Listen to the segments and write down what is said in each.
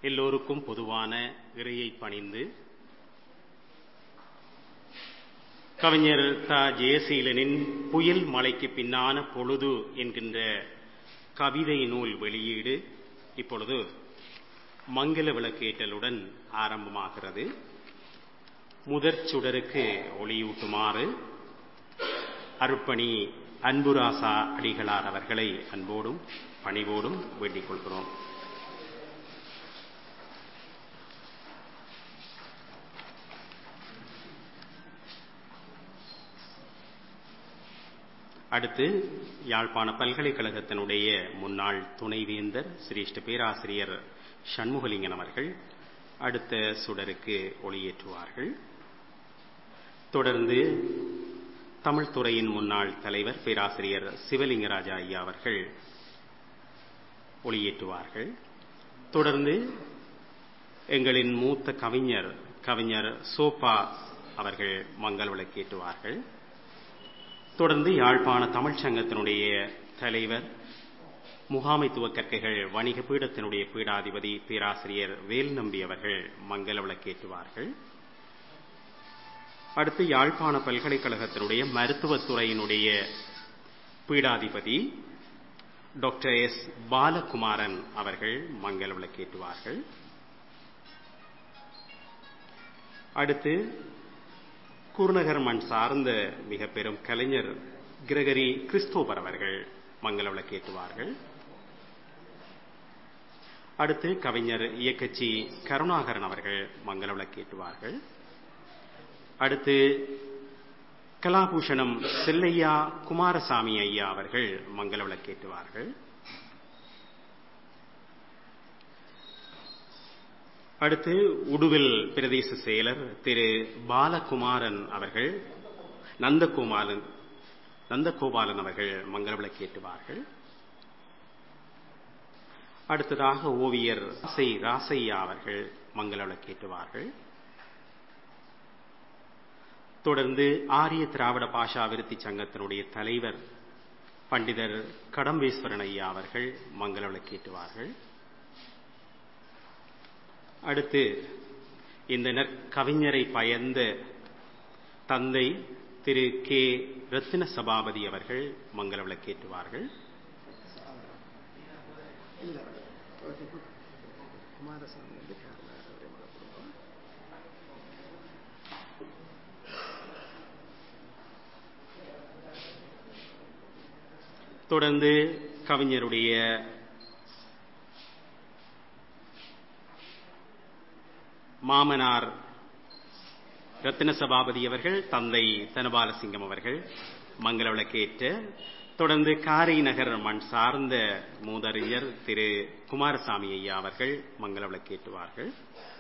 எல்லோருக்கும் பொதுவான இறையை பணிந்து கவிஞர் த ஜெயசீலனின் புயல் மலைக்கு பின்னான பொழுது என்கின்ற கவிதை நூல் வெளியீடு இப்பொழுது மங்கள விளக்கேற்றலுடன் ஆரம்பமாகிறது முதற் சுடருக்கு ஒளியூட்டுமாறு அருட்பணி அன்புராசா அடிகளார் அவர்களை அன்போடும் பணிவோடும் வேண்டிக் கொள்கிறோம் அடுத்து யாழ்ப்பாண பல்கலைக்கழகத்தினுடைய முன்னாள் துணைவேந்தர் சிரேஷ்ட பேராசிரியர் சண்முகலிங்கன் அவர்கள் அடுத்த சுடருக்கு ஒளியேற்றுவார்கள் தொடர்ந்து தமிழ் துறையின் முன்னாள் தலைவர் பேராசிரியர் சிவலிங்கராஜா ஐயா அவர்கள் ஒளியேற்றுவார்கள் தொடர்ந்து எங்களின் மூத்த கவிஞர் கவிஞர் சோபா அவர்கள் மங்கள விளக்கேற்றுவார்கள் தொடர்ந்து யாழ்ப்பாண தமிழ்ச் சங்கத்தினுடைய தலைவர் முகாமைத்துவ கற்கைகள் வணிக பீடத்தினுடைய பீடாதிபதி பேராசிரியர் வேல் நம்பி அவர்கள் மங்கள விளக்கேற்றுவார்கள் அடுத்து யாழ்ப்பாண பல்கலைக்கழகத்தினுடைய மருத்துவத்துறையினுடைய பீடாதிபதி டாக்டர் எஸ் பாலகுமாரன் அவர்கள் மங்கள விளக்கேற்றுவார்கள் அடுத்து குருநகர் மண் சார்ந்த மிக பெரும் கலைஞர் கிரகரி கிறிஸ்தோபர் அவர்கள் மங்கள விளக்கேற்றுவார்கள் அடுத்து கவிஞர் இயக்கச்சி கருணாகரன் அவர்கள் மங்கள விளக்கேற்றுவார்கள் அடுத்து கலாபூஷணம் செல்லையா குமாரசாமி ஐயா அவர்கள் மங்கள விளக்கேற்றுவார்கள் அடுத்து உடுவில் பிரதேச செயலர் திரு பாலகுமாரன் அவர்கள் நந்தகுமாரன் நந்தகோபாலன் அவர்கள் மங்கள விளக்கேற்றுவார்கள் அடுத்ததாக ஓவியர் ராசை ராசையா அவர்கள் மங்கள விளக்கேற்றுவார்கள் தொடர்ந்து ஆரிய திராவிட பாஷா விருத்தி சங்கத்தினுடைய தலைவர் பண்டிதர் கடம்பேஸ்வரன் ஐயா அவர்கள் மங்கள விளக்கேற்றுவார்கள் அடுத்து இந்த நற்கவிஞரை பயந்த தந்தை திரு கே ரத்தின சபாபதி அவர்கள் மங்கள விளக்கேற்றுவார்கள் குமாரசாமி வந்து காரணம் தொடர்ந்து கவிஞருடைய மாமனார் ரத்தின சபாபதி அவர்கள் தந்தை தனபாலசிங்கம் அவர்கள் மங்கள விளக்கேற்ற தொடர்ந்து காரை நகர் மண் சார்ந்த மூதறிஞர் திரு குமாரசாமி ஐயா அவர்கள் மங்கள விளக்கேற்றுவார்கள்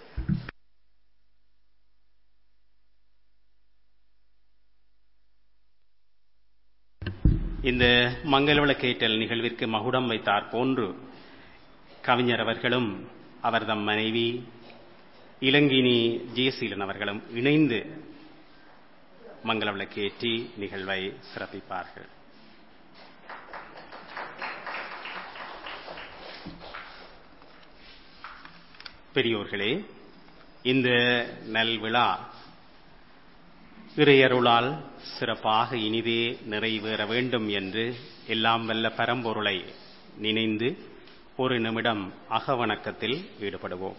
இந்த மங்கள விளக்கேற்றல் நிகழ்விற்கு மகுடம் வைத்தார் போன்று கவிஞர் அவர்களும் அவர்தம் மனைவி இளங்கினி ஜெயசீலன் அவர்களும் இணைந்து மங்கள விளக்கேற்றி நிகழ்வை சிறப்பிப்பார்கள் பெரியோர்களே இந்த நல்விழா இறையருளால் சிறப்பாக இனிதே நிறைவேற வேண்டும் என்று எல்லாம் வல்ல பரம்பொருளை நினைந்து ஒரு நிமிடம் அகவணக்கத்தில் ஈடுபடுவோம்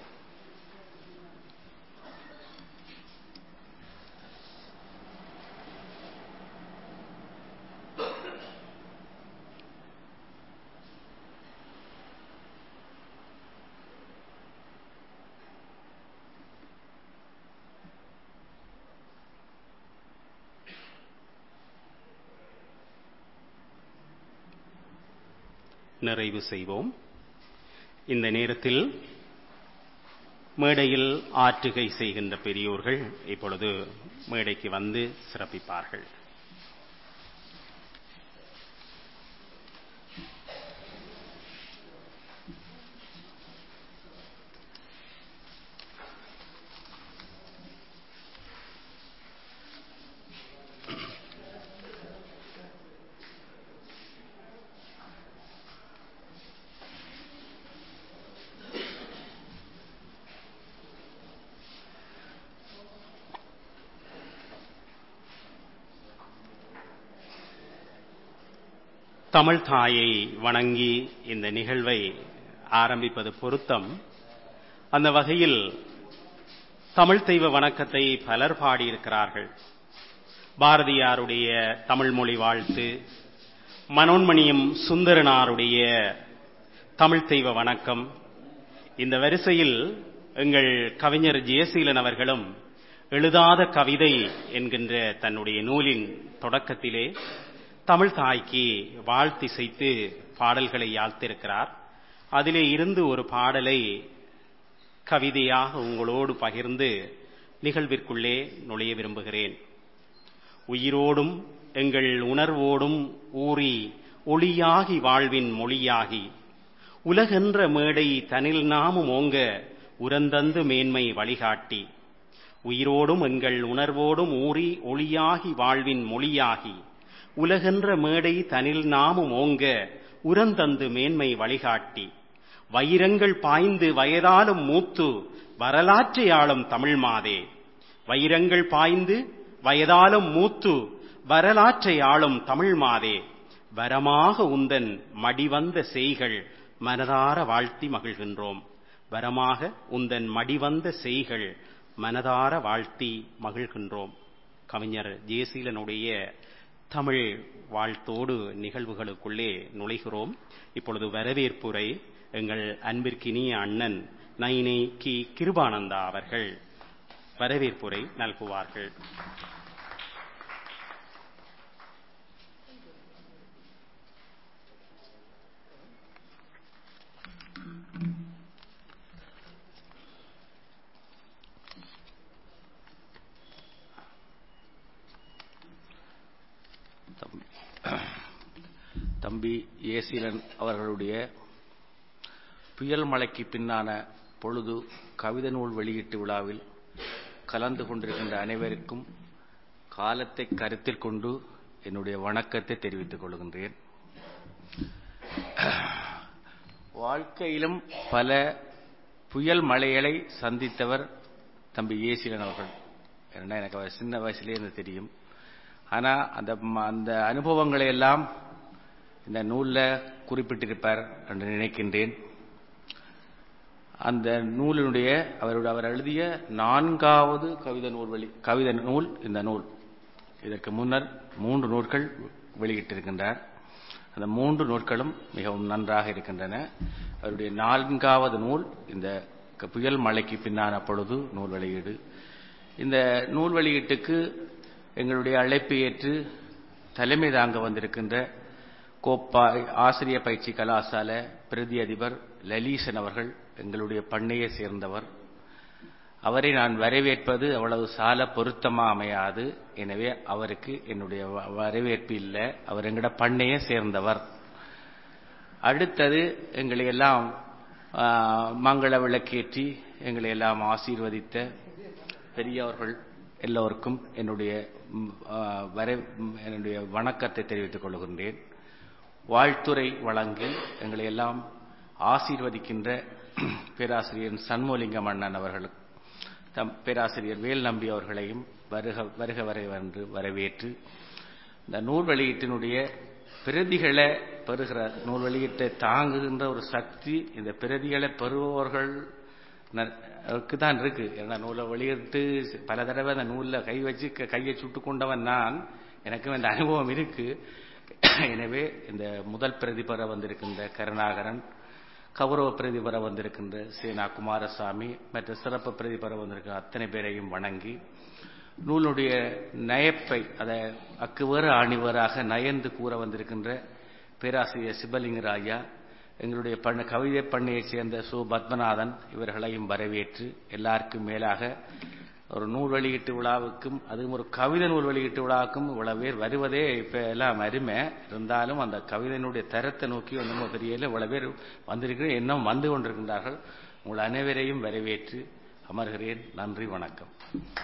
நிறைவு செய்வோம் இந்த நேரத்தில் மேடையில் ஆற்றுகை செய்கின்ற பெரியோர்கள் இப்பொழுது மேடைக்கு வந்து சிறப்பிப்பார்கள் தமிழ் தாயை வணங்கி இந்த நிகழ்வை ஆரம்பிப்பது பொருத்தம் அந்த வகையில் தமிழ் தெய்வ வணக்கத்தை பலர் பாடியிருக்கிறார்கள் பாரதியாருடைய தமிழ் மொழி வாழ்த்து மனோன்மணியம் சுந்தரனாருடைய தமிழ் தெய்வ வணக்கம் இந்த வரிசையில் எங்கள் கவிஞர் ஜெயசீலன் அவர்களும் எழுதாத கவிதை என்கின்ற தன்னுடைய நூலின் தொடக்கத்திலே தமிழ் தாய்க்கு வாழ்த்திசைத்து பாடல்களை யாழ்த்திருக்கிறார் அதிலே இருந்து ஒரு பாடலை கவிதையாக உங்களோடு பகிர்ந்து நிகழ்விற்குள்ளே நுழைய விரும்புகிறேன் உயிரோடும் எங்கள் உணர்வோடும் ஊறி ஒளியாகி வாழ்வின் மொழியாகி உலகென்ற மேடை தனில் நாமும் ஓங்க உரந்தந்து மேன்மை வழிகாட்டி உயிரோடும் எங்கள் உணர்வோடும் ஊறி ஒளியாகி வாழ்வின் மொழியாகி உலகென்ற மேடை தனில் நாமும் ஓங்க உரந்தந்து மேன்மை வழிகாட்டி வைரங்கள் பாய்ந்து வயதாலும் மூத்து வரலாற்றை ஆளும் தமிழ் மாதே வைரங்கள் பாய்ந்து வயதாலும் மூத்து வரலாற்றை ஆளும் தமிழ் மாதே வரமாக உந்தன் மடிவந்த செய்கள் மனதார வாழ்த்தி மகிழ்கின்றோம் வரமாக உந்தன் மடிவந்த செய்கள் மனதார வாழ்த்தி மகிழ்கின்றோம் கவிஞர் ஜெயசீலனுடைய தமிழ் வாழ்த்தோடு நிகழ்வுகளுக்குள்ளே நுழைகிறோம் இப்பொழுது வரவேற்புரை எங்கள் அன்பிற்கினிய அண்ணன் நைனை கி கிருபானந்தா அவர்கள் வரவேற்புரை நல்குவார்கள் தம்பி ஏசிலன் அவர்களுடைய புயல் மழைக்கு பின்னான பொழுது கவிதை நூல் வெளியீட்டு விழாவில் கலந்து கொண்டிருக்கின்ற அனைவருக்கும் காலத்தை கருத்தில் கொண்டு என்னுடைய வணக்கத்தை தெரிவித்துக் கொள்கின்றேன் வாழ்க்கையிலும் பல புயல் மழைகளை சந்தித்தவர் தம்பி ஏசிலன் அவர்கள் ஏன்னா எனக்கு அவர் சின்ன வயசுலேயே இருந்து தெரியும் ஆனா அந்த அந்த அனுபவங்களை எல்லாம் இந்த நூலில் குறிப்பிட்டிருப்பார் என்று நினைக்கின்றேன் அந்த நூலினுடைய அவருடைய அவர் எழுதிய நான்காவது கவிதை நூல் வெளி கவிதை நூல் இந்த நூல் இதற்கு முன்னர் மூன்று நூல்கள் வெளியிட்டிருக்கின்றார் அந்த மூன்று நூல்களும் மிகவும் நன்றாக இருக்கின்றன அவருடைய நான்காவது நூல் இந்த புயல் மழைக்கு பின்னான பொழுது நூல் வெளியீடு இந்த நூல் வெளியீட்டுக்கு எங்களுடைய அழைப்பு ஏற்று தலைமை தாங்க வந்திருக்கின்ற கோப்பா ஆசிரியர் பயிற்சி கலாசால பிரதி அதிபர் லலீசன் அவர்கள் எங்களுடைய பண்ணையை சேர்ந்தவர் அவரை நான் வரவேற்பது அவ்வளவு சால பொருத்தமா அமையாது எனவே அவருக்கு என்னுடைய வரவேற்பு இல்லை அவர் எங்கட பண்ணையை சேர்ந்தவர் அடுத்தது எங்களை எல்லாம் மங்கள விளக்கேற்றி எங்களை எல்லாம் ஆசீர்வதித்த பெரியவர்கள் எல்லோருக்கும் என்னுடைய வரை என்னுடைய வணக்கத்தை தெரிவித்துக் கொள்கின்றேன் வாழ்த்துறை வழங்கி எங்களை எல்லாம் ஆசீர்வதிக்கின்ற பேராசிரியர் சண்முலிங்கம் அண்ணன் அவர்களுக்கு தம் பேராசிரியர் வேல் நம்பி அவர்களையும் வருக வருக வரை வந்து வரவேற்று இந்த நூல் வெளியீட்டினுடைய பிரதிகளை பெறுகிற நூல் வெளியீட்டை தாங்குகின்ற ஒரு சக்தி இந்த பிரதிகளை பெறுபவர்கள் தான் இருக்கு ஏன்னா நூலை வெளியிட்டு பல தடவை அந்த நூலில் கை வச்சு கையை சுட்டு கொண்டவன் நான் எனக்கும் இந்த அனுபவம் இருக்கு எனவே இந்த முதல் பிரதி பெற வந்திருக்கின்ற கருணாகரன் கௌரவ பிரதி பெற வந்திருக்கின்ற சேனா குமாரசாமி மற்ற சிறப்பு பிரதி பெற வந்திருக்கிற அத்தனை பேரையும் வணங்கி நூலுடைய நயப்பை அதை அக்குவேறு ஆணிவராக நயந்து கூற வந்திருக்கின்ற பேராசிரியர் சிவலிங்கராயா எங்களுடைய பண்ண கவிதை பண்ணையைச் சேர்ந்த சு பத்மநாதன் இவர்களையும் வரவேற்று எல்லாருக்கும் மேலாக ஒரு நூல் வெளியீட்டு விழாவுக்கும் அதுவும் ஒரு கவிதை நூல் வெளியீட்டு விழாவுக்கும் இவ்வளவு பேர் வருவதே இப்ப எல்லாம் அருமை இருந்தாலும் அந்த கவிதையினுடைய தரத்தை நோக்கி ஒன்றும் தெரியல இவ்வளவு பேர் வந்திருக்கிற இன்னும் வந்து கொண்டிருக்கின்றார்கள் உங்கள் அனைவரையும் வரவேற்று அமர்கிறேன் நன்றி வணக்கம்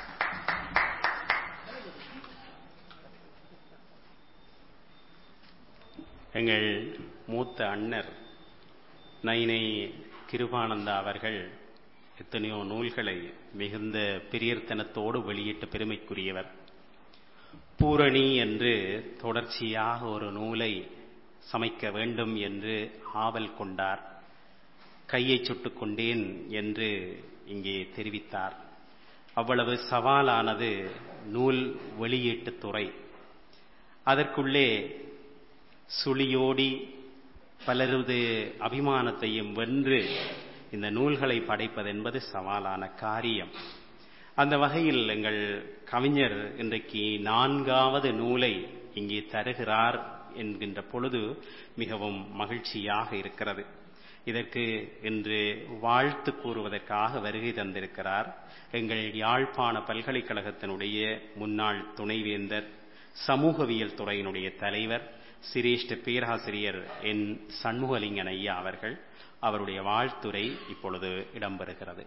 எங்கள் மூத்த அண்ணர் நைனை கிருபானந்தா அவர்கள் எத்தனையோ நூல்களை மிகுந்த பிரியர்த்தனத்தோடு வெளியிட்ட பெருமைக்குரியவர் பூரணி என்று தொடர்ச்சியாக ஒரு நூலை சமைக்க வேண்டும் என்று ஆவல் கொண்டார் கையை சுட்டுக் கொண்டேன் என்று இங்கே தெரிவித்தார் அவ்வளவு சவாலானது நூல் வெளியீட்டுத் துறை அதற்குள்ளே சுழியோடி பலரது அபிமானத்தையும் வென்று இந்த நூல்களை படைப்பதென்பது சவாலான காரியம் அந்த வகையில் எங்கள் கவிஞர் இன்றைக்கு நான்காவது நூலை இங்கே தருகிறார் என்கின்ற பொழுது மிகவும் மகிழ்ச்சியாக இருக்கிறது இதற்கு இன்று வாழ்த்து கூறுவதற்காக வருகை தந்திருக்கிறார் எங்கள் யாழ்ப்பாண பல்கலைக்கழகத்தினுடைய முன்னாள் துணைவேந்தர் சமூகவியல் துறையினுடைய தலைவர் சிரேஷ்ட பேராசிரியர் என் சண்முகலிங்கன் ஐயா அவர்கள் அவருடைய வாழ்த்துரை இப்பொழுது இடம்பெறுகிறது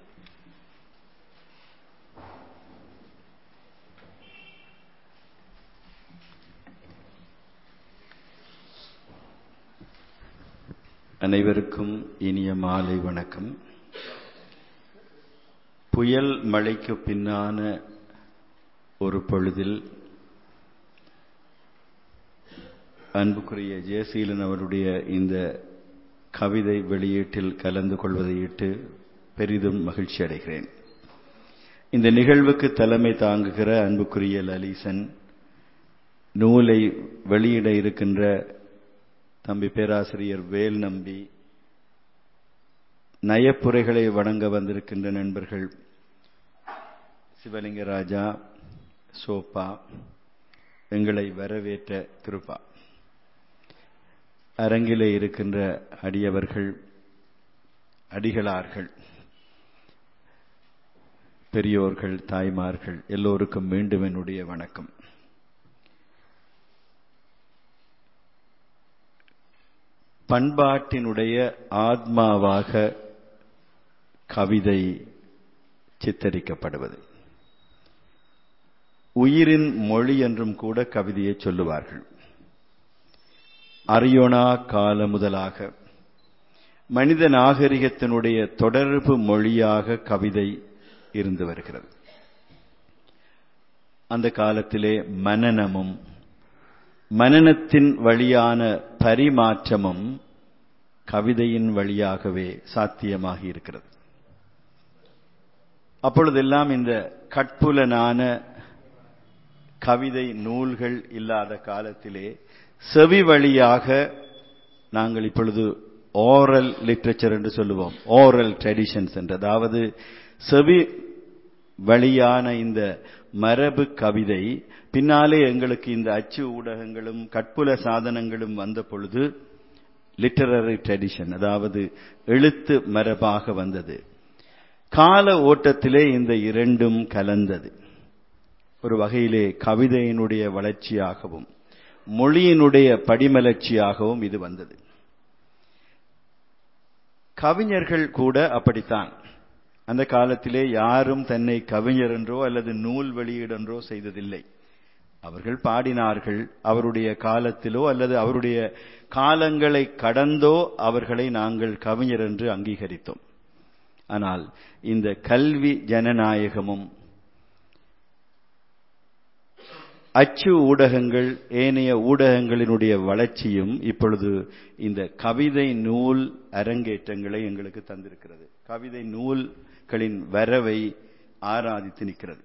அனைவருக்கும் இனிய மாலை வணக்கம் புயல் மழைக்கு பின்னான ஒரு பொழுதில் அன்புக்குரிய ஜெயசீலன் அவருடைய இந்த கவிதை வெளியீட்டில் கலந்து கொள்வதையிட்டு பெரிதும் மகிழ்ச்சி அடைகிறேன் இந்த நிகழ்வுக்கு தலைமை தாங்குகிற அன்புக்குரிய லலிசன் நூலை வெளியிட இருக்கின்ற தம்பி பேராசிரியர் வேல் நம்பி நயப்புரைகளை வழங்க வந்திருக்கின்ற நண்பர்கள் சிவலிங்கராஜா சோப்பா எங்களை வரவேற்ற கிருபா அரங்கிலே இருக்கின்ற அடியவர்கள் அடிகளார்கள் பெரியோர்கள் தாய்மார்கள் எல்லோருக்கும் மீண்டும் என்னுடைய வணக்கம் பண்பாட்டினுடைய ஆத்மாவாக கவிதை சித்தரிக்கப்படுவது உயிரின் மொழி என்றும் கூட கவிதையை சொல்லுவார்கள் அரியோனா கால முதலாக மனித நாகரிகத்தினுடைய தொடர்பு மொழியாக கவிதை இருந்து வருகிறது அந்த காலத்திலே மனநமும் மனநத்தின் வழியான பரிமாற்றமும் கவிதையின் வழியாகவே சாத்தியமாகி இருக்கிறது அப்பொழுதெல்லாம் இந்த கட்புலனான கவிதை நூல்கள் இல்லாத காலத்திலே செவி வழியாக நாங்கள் இப்பொழுது ஓரல் லிட்ரேச்சர் என்று சொல்லுவோம் ஓரல் ட்ரெடிஷன்ஸ் என்று அதாவது செவி வழியான இந்த மரபு கவிதை பின்னாலே எங்களுக்கு இந்த அச்சு ஊடகங்களும் கட்புல சாதனங்களும் வந்த பொழுது லிட்டரரி ட்ரெடிஷன் அதாவது எழுத்து மரபாக வந்தது கால ஓட்டத்திலே இந்த இரண்டும் கலந்தது ஒரு வகையிலே கவிதையினுடைய வளர்ச்சியாகவும் மொழியினுடைய படிமலர்ச்சியாகவும் இது வந்தது கவிஞர்கள் கூட அப்படித்தான் அந்த காலத்திலே யாரும் தன்னை கவிஞர் என்றோ அல்லது நூல் வெளியீடென்றோ செய்ததில்லை அவர்கள் பாடினார்கள் அவருடைய காலத்திலோ அல்லது அவருடைய காலங்களை கடந்தோ அவர்களை நாங்கள் கவிஞர் என்று அங்கீகரித்தோம் ஆனால் இந்த கல்வி ஜனநாயகமும் அச்சு ஊடகங்கள் ஏனைய ஊடகங்களினுடைய வளர்ச்சியும் இப்பொழுது இந்த கவிதை நூல் அரங்கேற்றங்களை எங்களுக்கு தந்திருக்கிறது கவிதை நூல்களின் வரவை ஆராதித்து நிற்கிறது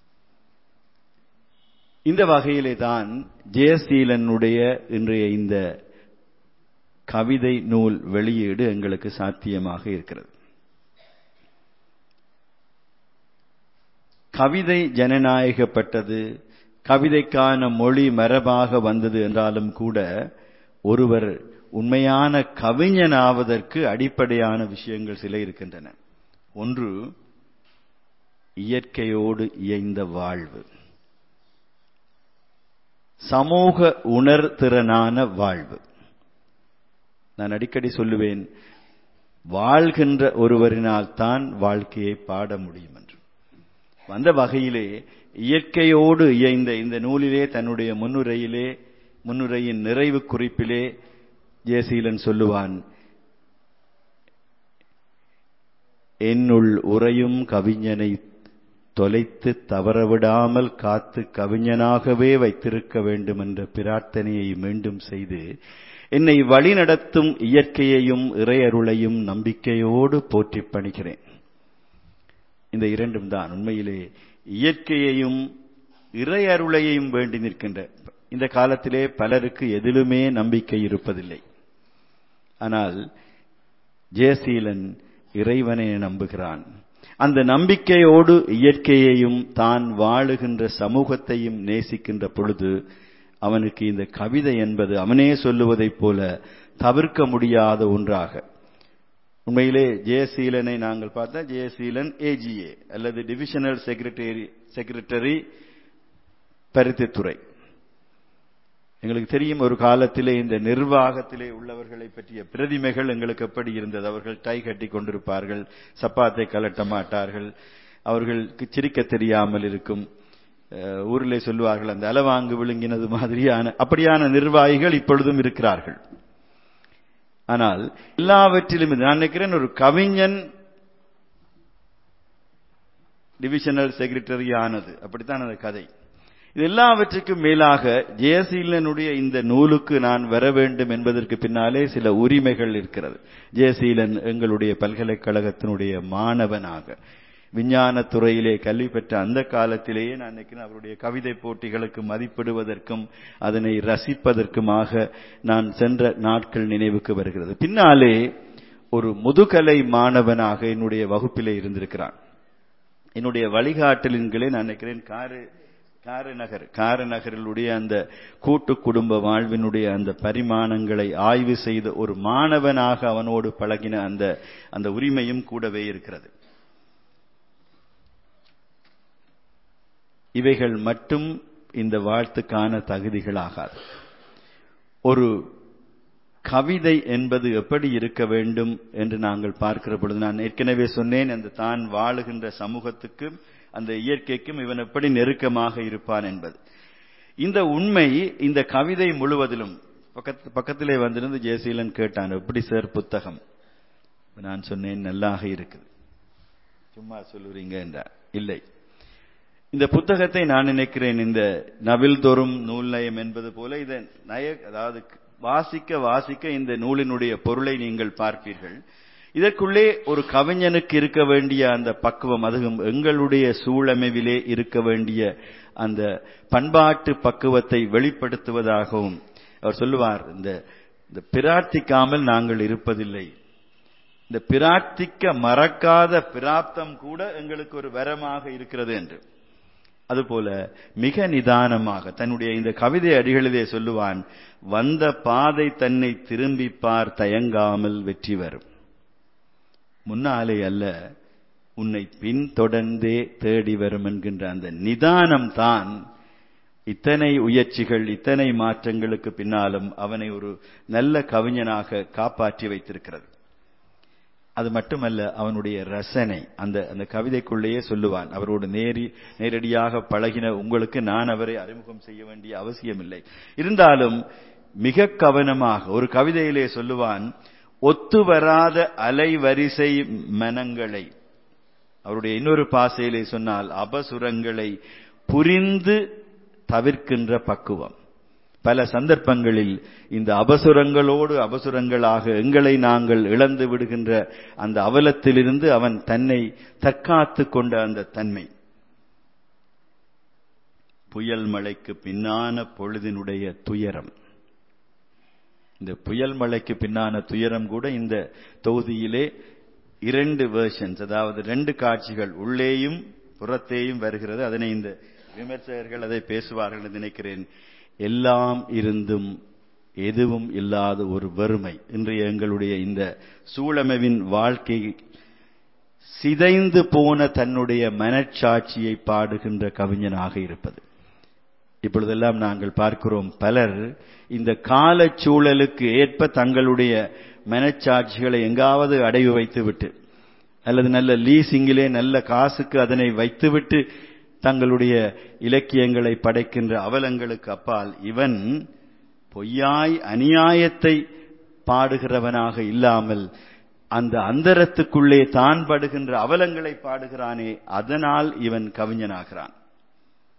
இந்த வகையிலே தான் ஜெயசீலனுடைய இன்றைய இந்த கவிதை நூல் வெளியீடு எங்களுக்கு சாத்தியமாக இருக்கிறது கவிதை ஜனநாயகப்பட்டது கவிதைக்கான மொழி மரபாக வந்தது என்றாலும் கூட ஒருவர் உண்மையான கவிஞனாவதற்கு அடிப்படையான விஷயங்கள் சில இருக்கின்றன ஒன்று இயற்கையோடு இயைந்த வாழ்வு சமூக உணர்திறனான வாழ்வு நான் அடிக்கடி சொல்லுவேன் வாழ்கின்ற ஒருவரினால் தான் வாழ்க்கையை பாட முடியும் என்று அந்த வகையிலே இயற்கையோடு இயைந்த இந்த நூலிலே தன்னுடைய முன்னுரையிலே முன்னுரையின் நிறைவு குறிப்பிலே ஜெயசீலன் சொல்லுவான் என்னுள் உறையும் கவிஞனை தொலைத்து தவறவிடாமல் காத்து கவிஞனாகவே வைத்திருக்க வேண்டும் என்ற பிரார்த்தனையை மீண்டும் செய்து என்னை வழிநடத்தும் இயற்கையையும் இறையருளையும் நம்பிக்கையோடு போற்றி பணிகிறேன் இந்த இரண்டும் தான் உண்மையிலே இயற்கையையும் இறையருளையும் வேண்டி நிற்கின்ற இந்த காலத்திலே பலருக்கு எதிலுமே நம்பிக்கை இருப்பதில்லை ஆனால் ஜெயசீலன் இறைவனை நம்புகிறான் அந்த நம்பிக்கையோடு இயற்கையையும் தான் வாழுகின்ற சமூகத்தையும் நேசிக்கின்ற பொழுது அவனுக்கு இந்த கவிதை என்பது அவனே சொல்லுவதைப் போல தவிர்க்க முடியாத ஒன்றாக உண்மையிலே ஜெயசீலனை நாங்கள் பார்த்தா ஜெயசீலன் ஏஜிஏ அல்லது டிவிஷனல் செக்ரட்டரி செக்ரட்டரி பருத்தித்துறை எங்களுக்கு தெரியும் ஒரு காலத்திலே இந்த நிர்வாகத்திலே உள்ளவர்களை பற்றிய பிரதிமைகள் எங்களுக்கு எப்படி இருந்தது அவர்கள் டை கட்டி கொண்டிருப்பார்கள் சப்பாத்தை கலட்ட மாட்டார்கள் அவர்களுக்கு சிரிக்க தெரியாமல் இருக்கும் ஊரிலே சொல்லுவார்கள் அந்த அலவாங்கு விழுங்கினது மாதிரியான அப்படியான நிர்வாகிகள் இப்பொழுதும் இருக்கிறார்கள் ஆனால் எல்லாவற்றிலும் நான் நினைக்கிறேன் ஒரு கவிஞன் டிவிஷனல் செக்ரட்டரி ஆனது அப்படித்தான் அந்த கதை இது எல்லாவற்றுக்கும் மேலாக ஜெயசீலனுடைய இந்த நூலுக்கு நான் வர வேண்டும் என்பதற்கு பின்னாலே சில உரிமைகள் இருக்கிறது ஜெயசீலன் எங்களுடைய பல்கலைக்கழகத்தினுடைய மாணவனாக விஞ்ஞான துறையிலே கல்வி பெற்ற அந்த காலத்திலேயே நான் நினைக்கிறேன் அவருடைய கவிதை போட்டிகளுக்கு மதிப்பிடுவதற்கும் அதனை ரசிப்பதற்குமாக நான் சென்ற நாட்கள் நினைவுக்கு வருகிறது பின்னாலே ஒரு முதுகலை மாணவனாக என்னுடைய வகுப்பிலே இருந்திருக்கிறான் என்னுடைய வழிகாட்டலின்களே நான் நினைக்கிறேன் காரு காரநகர் காரநகரிலுடைய அந்த கூட்டு குடும்ப வாழ்வினுடைய அந்த பரிமாணங்களை ஆய்வு செய்த ஒரு மாணவனாக அவனோடு பழகின அந்த அந்த உரிமையும் கூடவே இருக்கிறது இவைகள் மட்டும் இந்த வாழ்த்துக்கான தகுதிகளாகாது ஒரு கவிதை என்பது எப்படி இருக்க வேண்டும் என்று நாங்கள் பார்க்கிற பொழுது நான் ஏற்கனவே சொன்னேன் அந்த தான் வாழுகின்ற சமூகத்துக்கும் அந்த இயற்கைக்கும் இவன் எப்படி நெருக்கமாக இருப்பான் என்பது இந்த உண்மை இந்த கவிதை முழுவதிலும் பக்கத்து பக்கத்திலே வந்திருந்து ஜெயசீலன் கேட்டான் எப்படி சார் புத்தகம் நான் சொன்னேன் நல்லாக இருக்குது சும்மா சொல்லுறீங்க என்றார் இல்லை இந்த புத்தகத்தை நான் நினைக்கிறேன் இந்த நவில் தோறும் நூல் நயம் என்பது போல இதை நய அதாவது வாசிக்க வாசிக்க இந்த நூலினுடைய பொருளை நீங்கள் பார்ப்பீர்கள் இதற்குள்ளே ஒரு கவிஞனுக்கு இருக்க வேண்டிய அந்த பக்குவம் அதுவும் எங்களுடைய சூழமைவிலே இருக்க வேண்டிய அந்த பண்பாட்டு பக்குவத்தை வெளிப்படுத்துவதாகவும் அவர் சொல்லுவார் இந்த இந்த பிரார்த்திக்காமல் நாங்கள் இருப்பதில்லை இந்த பிரார்த்திக்க மறக்காத பிராப்தம் கூட எங்களுக்கு ஒரு வரமாக இருக்கிறது என்று அதுபோல மிக நிதானமாக தன்னுடைய இந்த கவிதை அடிகளிலே சொல்லுவான் வந்த பாதை தன்னை திரும்பிப்பார் தயங்காமல் வெற்றி வரும் முன்னாலே அல்ல உன்னை பின்தொடர்ந்தே தேடி வரும் என்கின்ற அந்த நிதானம் தான் இத்தனை உயர்ச்சிகள் இத்தனை மாற்றங்களுக்கு பின்னாலும் அவனை ஒரு நல்ல கவிஞனாக காப்பாற்றி வைத்திருக்கிறது அது மட்டுமல்ல அவனுடைய ரசனை அந்த அந்த கவிதைக்குள்ளேயே சொல்லுவான் அவரோடு நேரி நேரடியாக பழகின உங்களுக்கு நான் அவரை அறிமுகம் செய்ய வேண்டிய அவசியமில்லை இருந்தாலும் மிக கவனமாக ஒரு கவிதையிலே சொல்லுவான் ஒத்து வராத அலைவரிசை மனங்களை அவருடைய இன்னொரு பாசையிலே சொன்னால் அபசுரங்களை புரிந்து தவிர்க்கின்ற பக்குவம் பல சந்தர்ப்பங்களில் இந்த அபசுரங்களோடு அபசுரங்களாக எங்களை நாங்கள் இழந்து விடுகின்ற அந்த அவலத்திலிருந்து அவன் தன்னை தற்காத்து கொண்ட அந்த தன்மை புயல் மழைக்கு பின்னான பொழுதினுடைய துயரம் இந்த புயல் மழைக்கு பின்னான துயரம் கூட இந்த தொகுதியிலே இரண்டு வேர்ஷன்ஸ் அதாவது ரெண்டு காட்சிகள் உள்ளேயும் புறத்தேயும் வருகிறது அதனை இந்த விமர்சகர்கள் அதை பேசுவார்கள் என்று நினைக்கிறேன் எல்லாம் இருந்தும் எதுவும் இல்லாத ஒரு வறுமை இன்றைய எங்களுடைய இந்த சூழமைவின் வாழ்க்கை சிதைந்து போன தன்னுடைய மனச்சாட்சியை பாடுகின்ற கவிஞனாக இருப்பது இப்பொழுதெல்லாம் நாங்கள் பார்க்கிறோம் பலர் இந்த கால சூழலுக்கு ஏற்ப தங்களுடைய மனச்சாட்சிகளை எங்காவது அடைவு வைத்துவிட்டு அல்லது நல்ல லீசிங்கிலே நல்ல காசுக்கு அதனை வைத்துவிட்டு தங்களுடைய இலக்கியங்களை படைக்கின்ற அவலங்களுக்கு அப்பால் இவன் பொய்யாய் அநியாயத்தை பாடுகிறவனாக இல்லாமல் அந்த அந்தரத்துக்குள்ளே தான் படுகின்ற அவலங்களை பாடுகிறானே அதனால் இவன் கவிஞனாகிறான்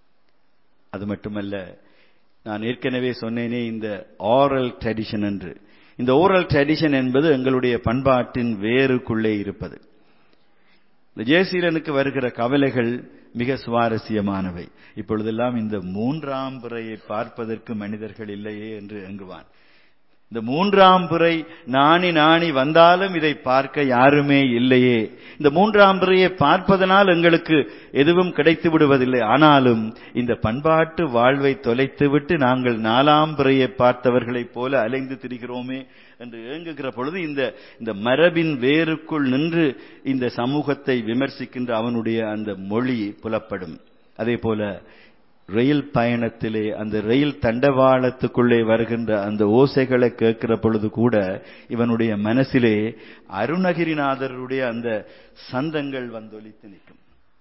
அது மட்டுமல்ல நான் ஏற்கனவே சொன்னேனே இந்த ஆரல் ட்ரெடிஷன் என்று இந்த ஓரல் ட்ரெடிஷன் என்பது எங்களுடைய பண்பாட்டின் வேருக்குள்ளே இருப்பது இந்த ஜெயசீலனுக்கு வருகிற கவலைகள் மிக சுவாரஸ்யமானவை இப்பொழுதெல்லாம் இந்த மூன்றாம் பிறையை பார்ப்பதற்கு மனிதர்கள் இல்லையே என்று எங்குவான் இந்த மூன்றாம் பிறை நாணி நாணி வந்தாலும் இதை பார்க்க யாருமே இல்லையே இந்த மூன்றாம் பிறையை பார்ப்பதனால் எங்களுக்கு எதுவும் கிடைத்து விடுவதில்லை ஆனாலும் இந்த பண்பாட்டு வாழ்வை தொலைத்துவிட்டு நாங்கள் நாலாம் பிறையை பார்த்தவர்களைப் போல அலைந்து திரிகிறோமே என்று ஏங்குகிற பொழுது இந்த இந்த மரபின் வேருக்குள் நின்று இந்த சமூகத்தை விமர்சிக்கின்ற அவனுடைய அந்த மொழி புலப்படும் அதே போல ரயில் பயணத்திலே அந்த ரயில் தண்டவாளத்துக்குள்ளே வருகின்ற அந்த ஓசைகளை கேட்கிற பொழுது கூட இவனுடைய மனசிலே அருணகிரிநாதருடைய அந்த சந்தங்கள் வந்தொலித்து நிற்கும்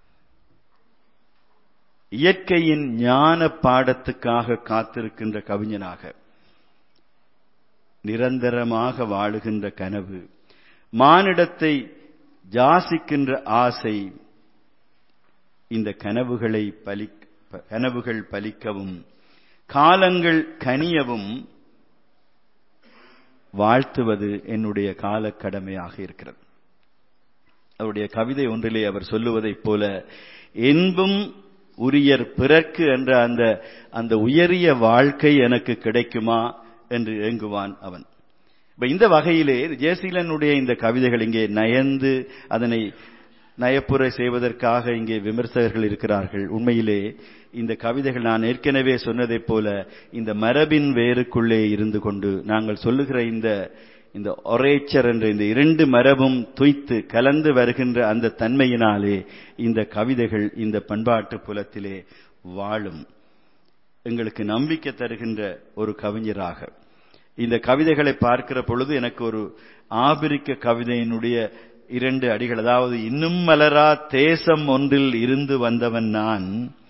இயற்கையின் ஞான பாடத்துக்காக காத்திருக்கின்ற கவிஞனாக நிரந்தரமாக வாழுகின்ற கனவு மானிடத்தை ஜாசிக்கின்ற ஆசை இந்த கனவுகளை பலி கனவுகள் பலிக்கவும் காலங்கள் கனியவும் வாழ்த்துவது என்னுடைய கால கடமையாக இருக்கிறது அவருடைய கவிதை ஒன்றிலே அவர் சொல்லுவதைப் போல என்பும் உரியர் பிறர்க்கு என்ற அந்த அந்த உயரிய வாழ்க்கை எனக்கு கிடைக்குமா என்று ஏங்குவான் அவன் இப்ப இந்த வகையிலே ஜெயசீலனுடைய இந்த கவிதைகள் இங்கே நயந்து அதனை நயப்புரை செய்வதற்காக இங்கே விமர்சகர்கள் இருக்கிறார்கள் உண்மையிலே இந்த கவிதைகள் நான் ஏற்கனவே சொன்னதைப் போல இந்த மரபின் வேருக்குள்ளே இருந்து கொண்டு நாங்கள் சொல்லுகிற இந்த இந்த ஒரேச்சர் என்ற இந்த இரண்டு மரபும் துய்த்து கலந்து வருகின்ற அந்த தன்மையினாலே இந்த கவிதைகள் இந்த பண்பாட்டு புலத்திலே வாழும் எங்களுக்கு நம்பிக்கை தருகின்ற ஒரு கவிஞராக இந்த கவிதைகளை பார்க்கிற பொழுது எனக்கு ஒரு ஆபிரிக்க கவிதையினுடைய இரண்டு அடிகள் அதாவது இன்னும் மலரா தேசம் ஒன்றில் இருந்து வந்தவன் நான்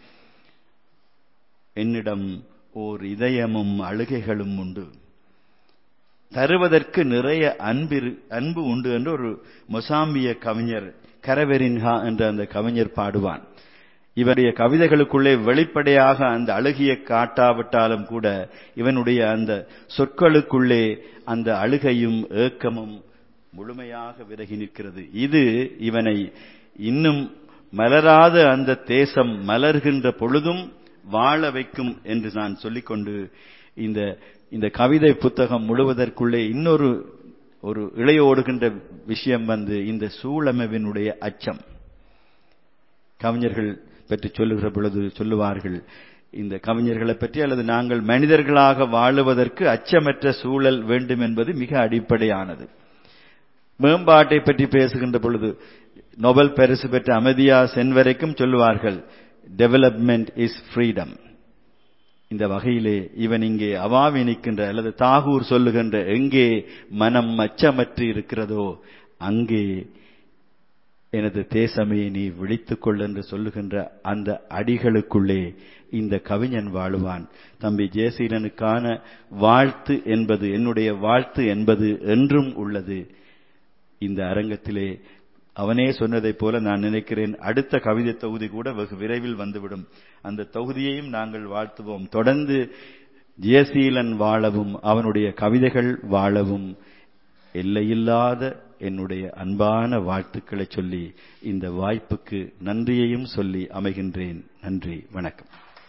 என்னிடம் ஓர் இதயமும் அழுகைகளும் உண்டு தருவதற்கு நிறைய அன்பு அன்பு உண்டு என்று ஒரு மொசாம்பிய கவிஞர் கரவெரின்ஹா என்ற அந்த கவிஞர் பாடுவான் இவருடைய கவிதைகளுக்குள்ளே வெளிப்படையாக அந்த அழுகிய காட்டாவிட்டாலும் கூட இவனுடைய அந்த சொற்களுக்குள்ளே அந்த அழுகையும் ஏக்கமும் முழுமையாக விலகி நிற்கிறது இது இவனை இன்னும் மலராத அந்த தேசம் மலர்கின்ற பொழுதும் வாழ வைக்கும் என்று நான் சொல்லிக்கொண்டு இந்த இந்த கவிதை புத்தகம் முழுவதற்குள்ளே இன்னொரு ஒரு இளையோடுகின்ற விஷயம் வந்து இந்த சூழமைவினுடைய அச்சம் கவிஞர்கள் பற்றி சொல்லுகிற பொழுது சொல்லுவார்கள் இந்த கவிஞர்களை பற்றி அல்லது நாங்கள் மனிதர்களாக வாழுவதற்கு அச்சமற்ற சூழல் வேண்டும் என்பது மிக அடிப்படையானது மேம்பாட்டை பற்றி பேசுகின்ற பொழுது நோபல் பரிசு பெற்ற அமைதியா சென் வரைக்கும் சொல்லுவார்கள் டெவலப்மெண்ட் இஸ் ஃப்ரீடம் இந்த வகையிலே இவன் இங்கே அவாவி நிற்கின்ற அல்லது தாகூர் சொல்லுகின்ற எங்கே மனம் அச்சமற்று இருக்கிறதோ அங்கே எனது தேசமே நீ விழித்துக்கொள் என்று சொல்லுகின்ற அந்த அடிகளுக்குள்ளே இந்த கவிஞன் வாழுவான் தம்பி ஜெயசீலனுக்கான வாழ்த்து என்பது என்னுடைய வாழ்த்து என்பது என்றும் உள்ளது இந்த அரங்கத்திலே அவனே சொன்னதைப் போல நான் நினைக்கிறேன் அடுத்த கவிதை தொகுதி கூட வெகு விரைவில் வந்துவிடும் அந்த தொகுதியையும் நாங்கள் வாழ்த்துவோம் தொடர்ந்து ஜெயசீலன் வாழவும் அவனுடைய கவிதைகள் வாழவும் எல்லையில்லாத என்னுடைய அன்பான வாழ்த்துக்களை சொல்லி இந்த வாய்ப்புக்கு நன்றியையும் சொல்லி அமைகின்றேன் நன்றி வணக்கம்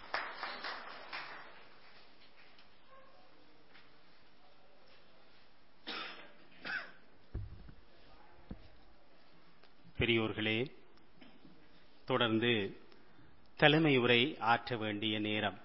பெரியோர்களே தொடர்ந்து தலைமை உரை ஆற்ற வேண்டிய நேரம்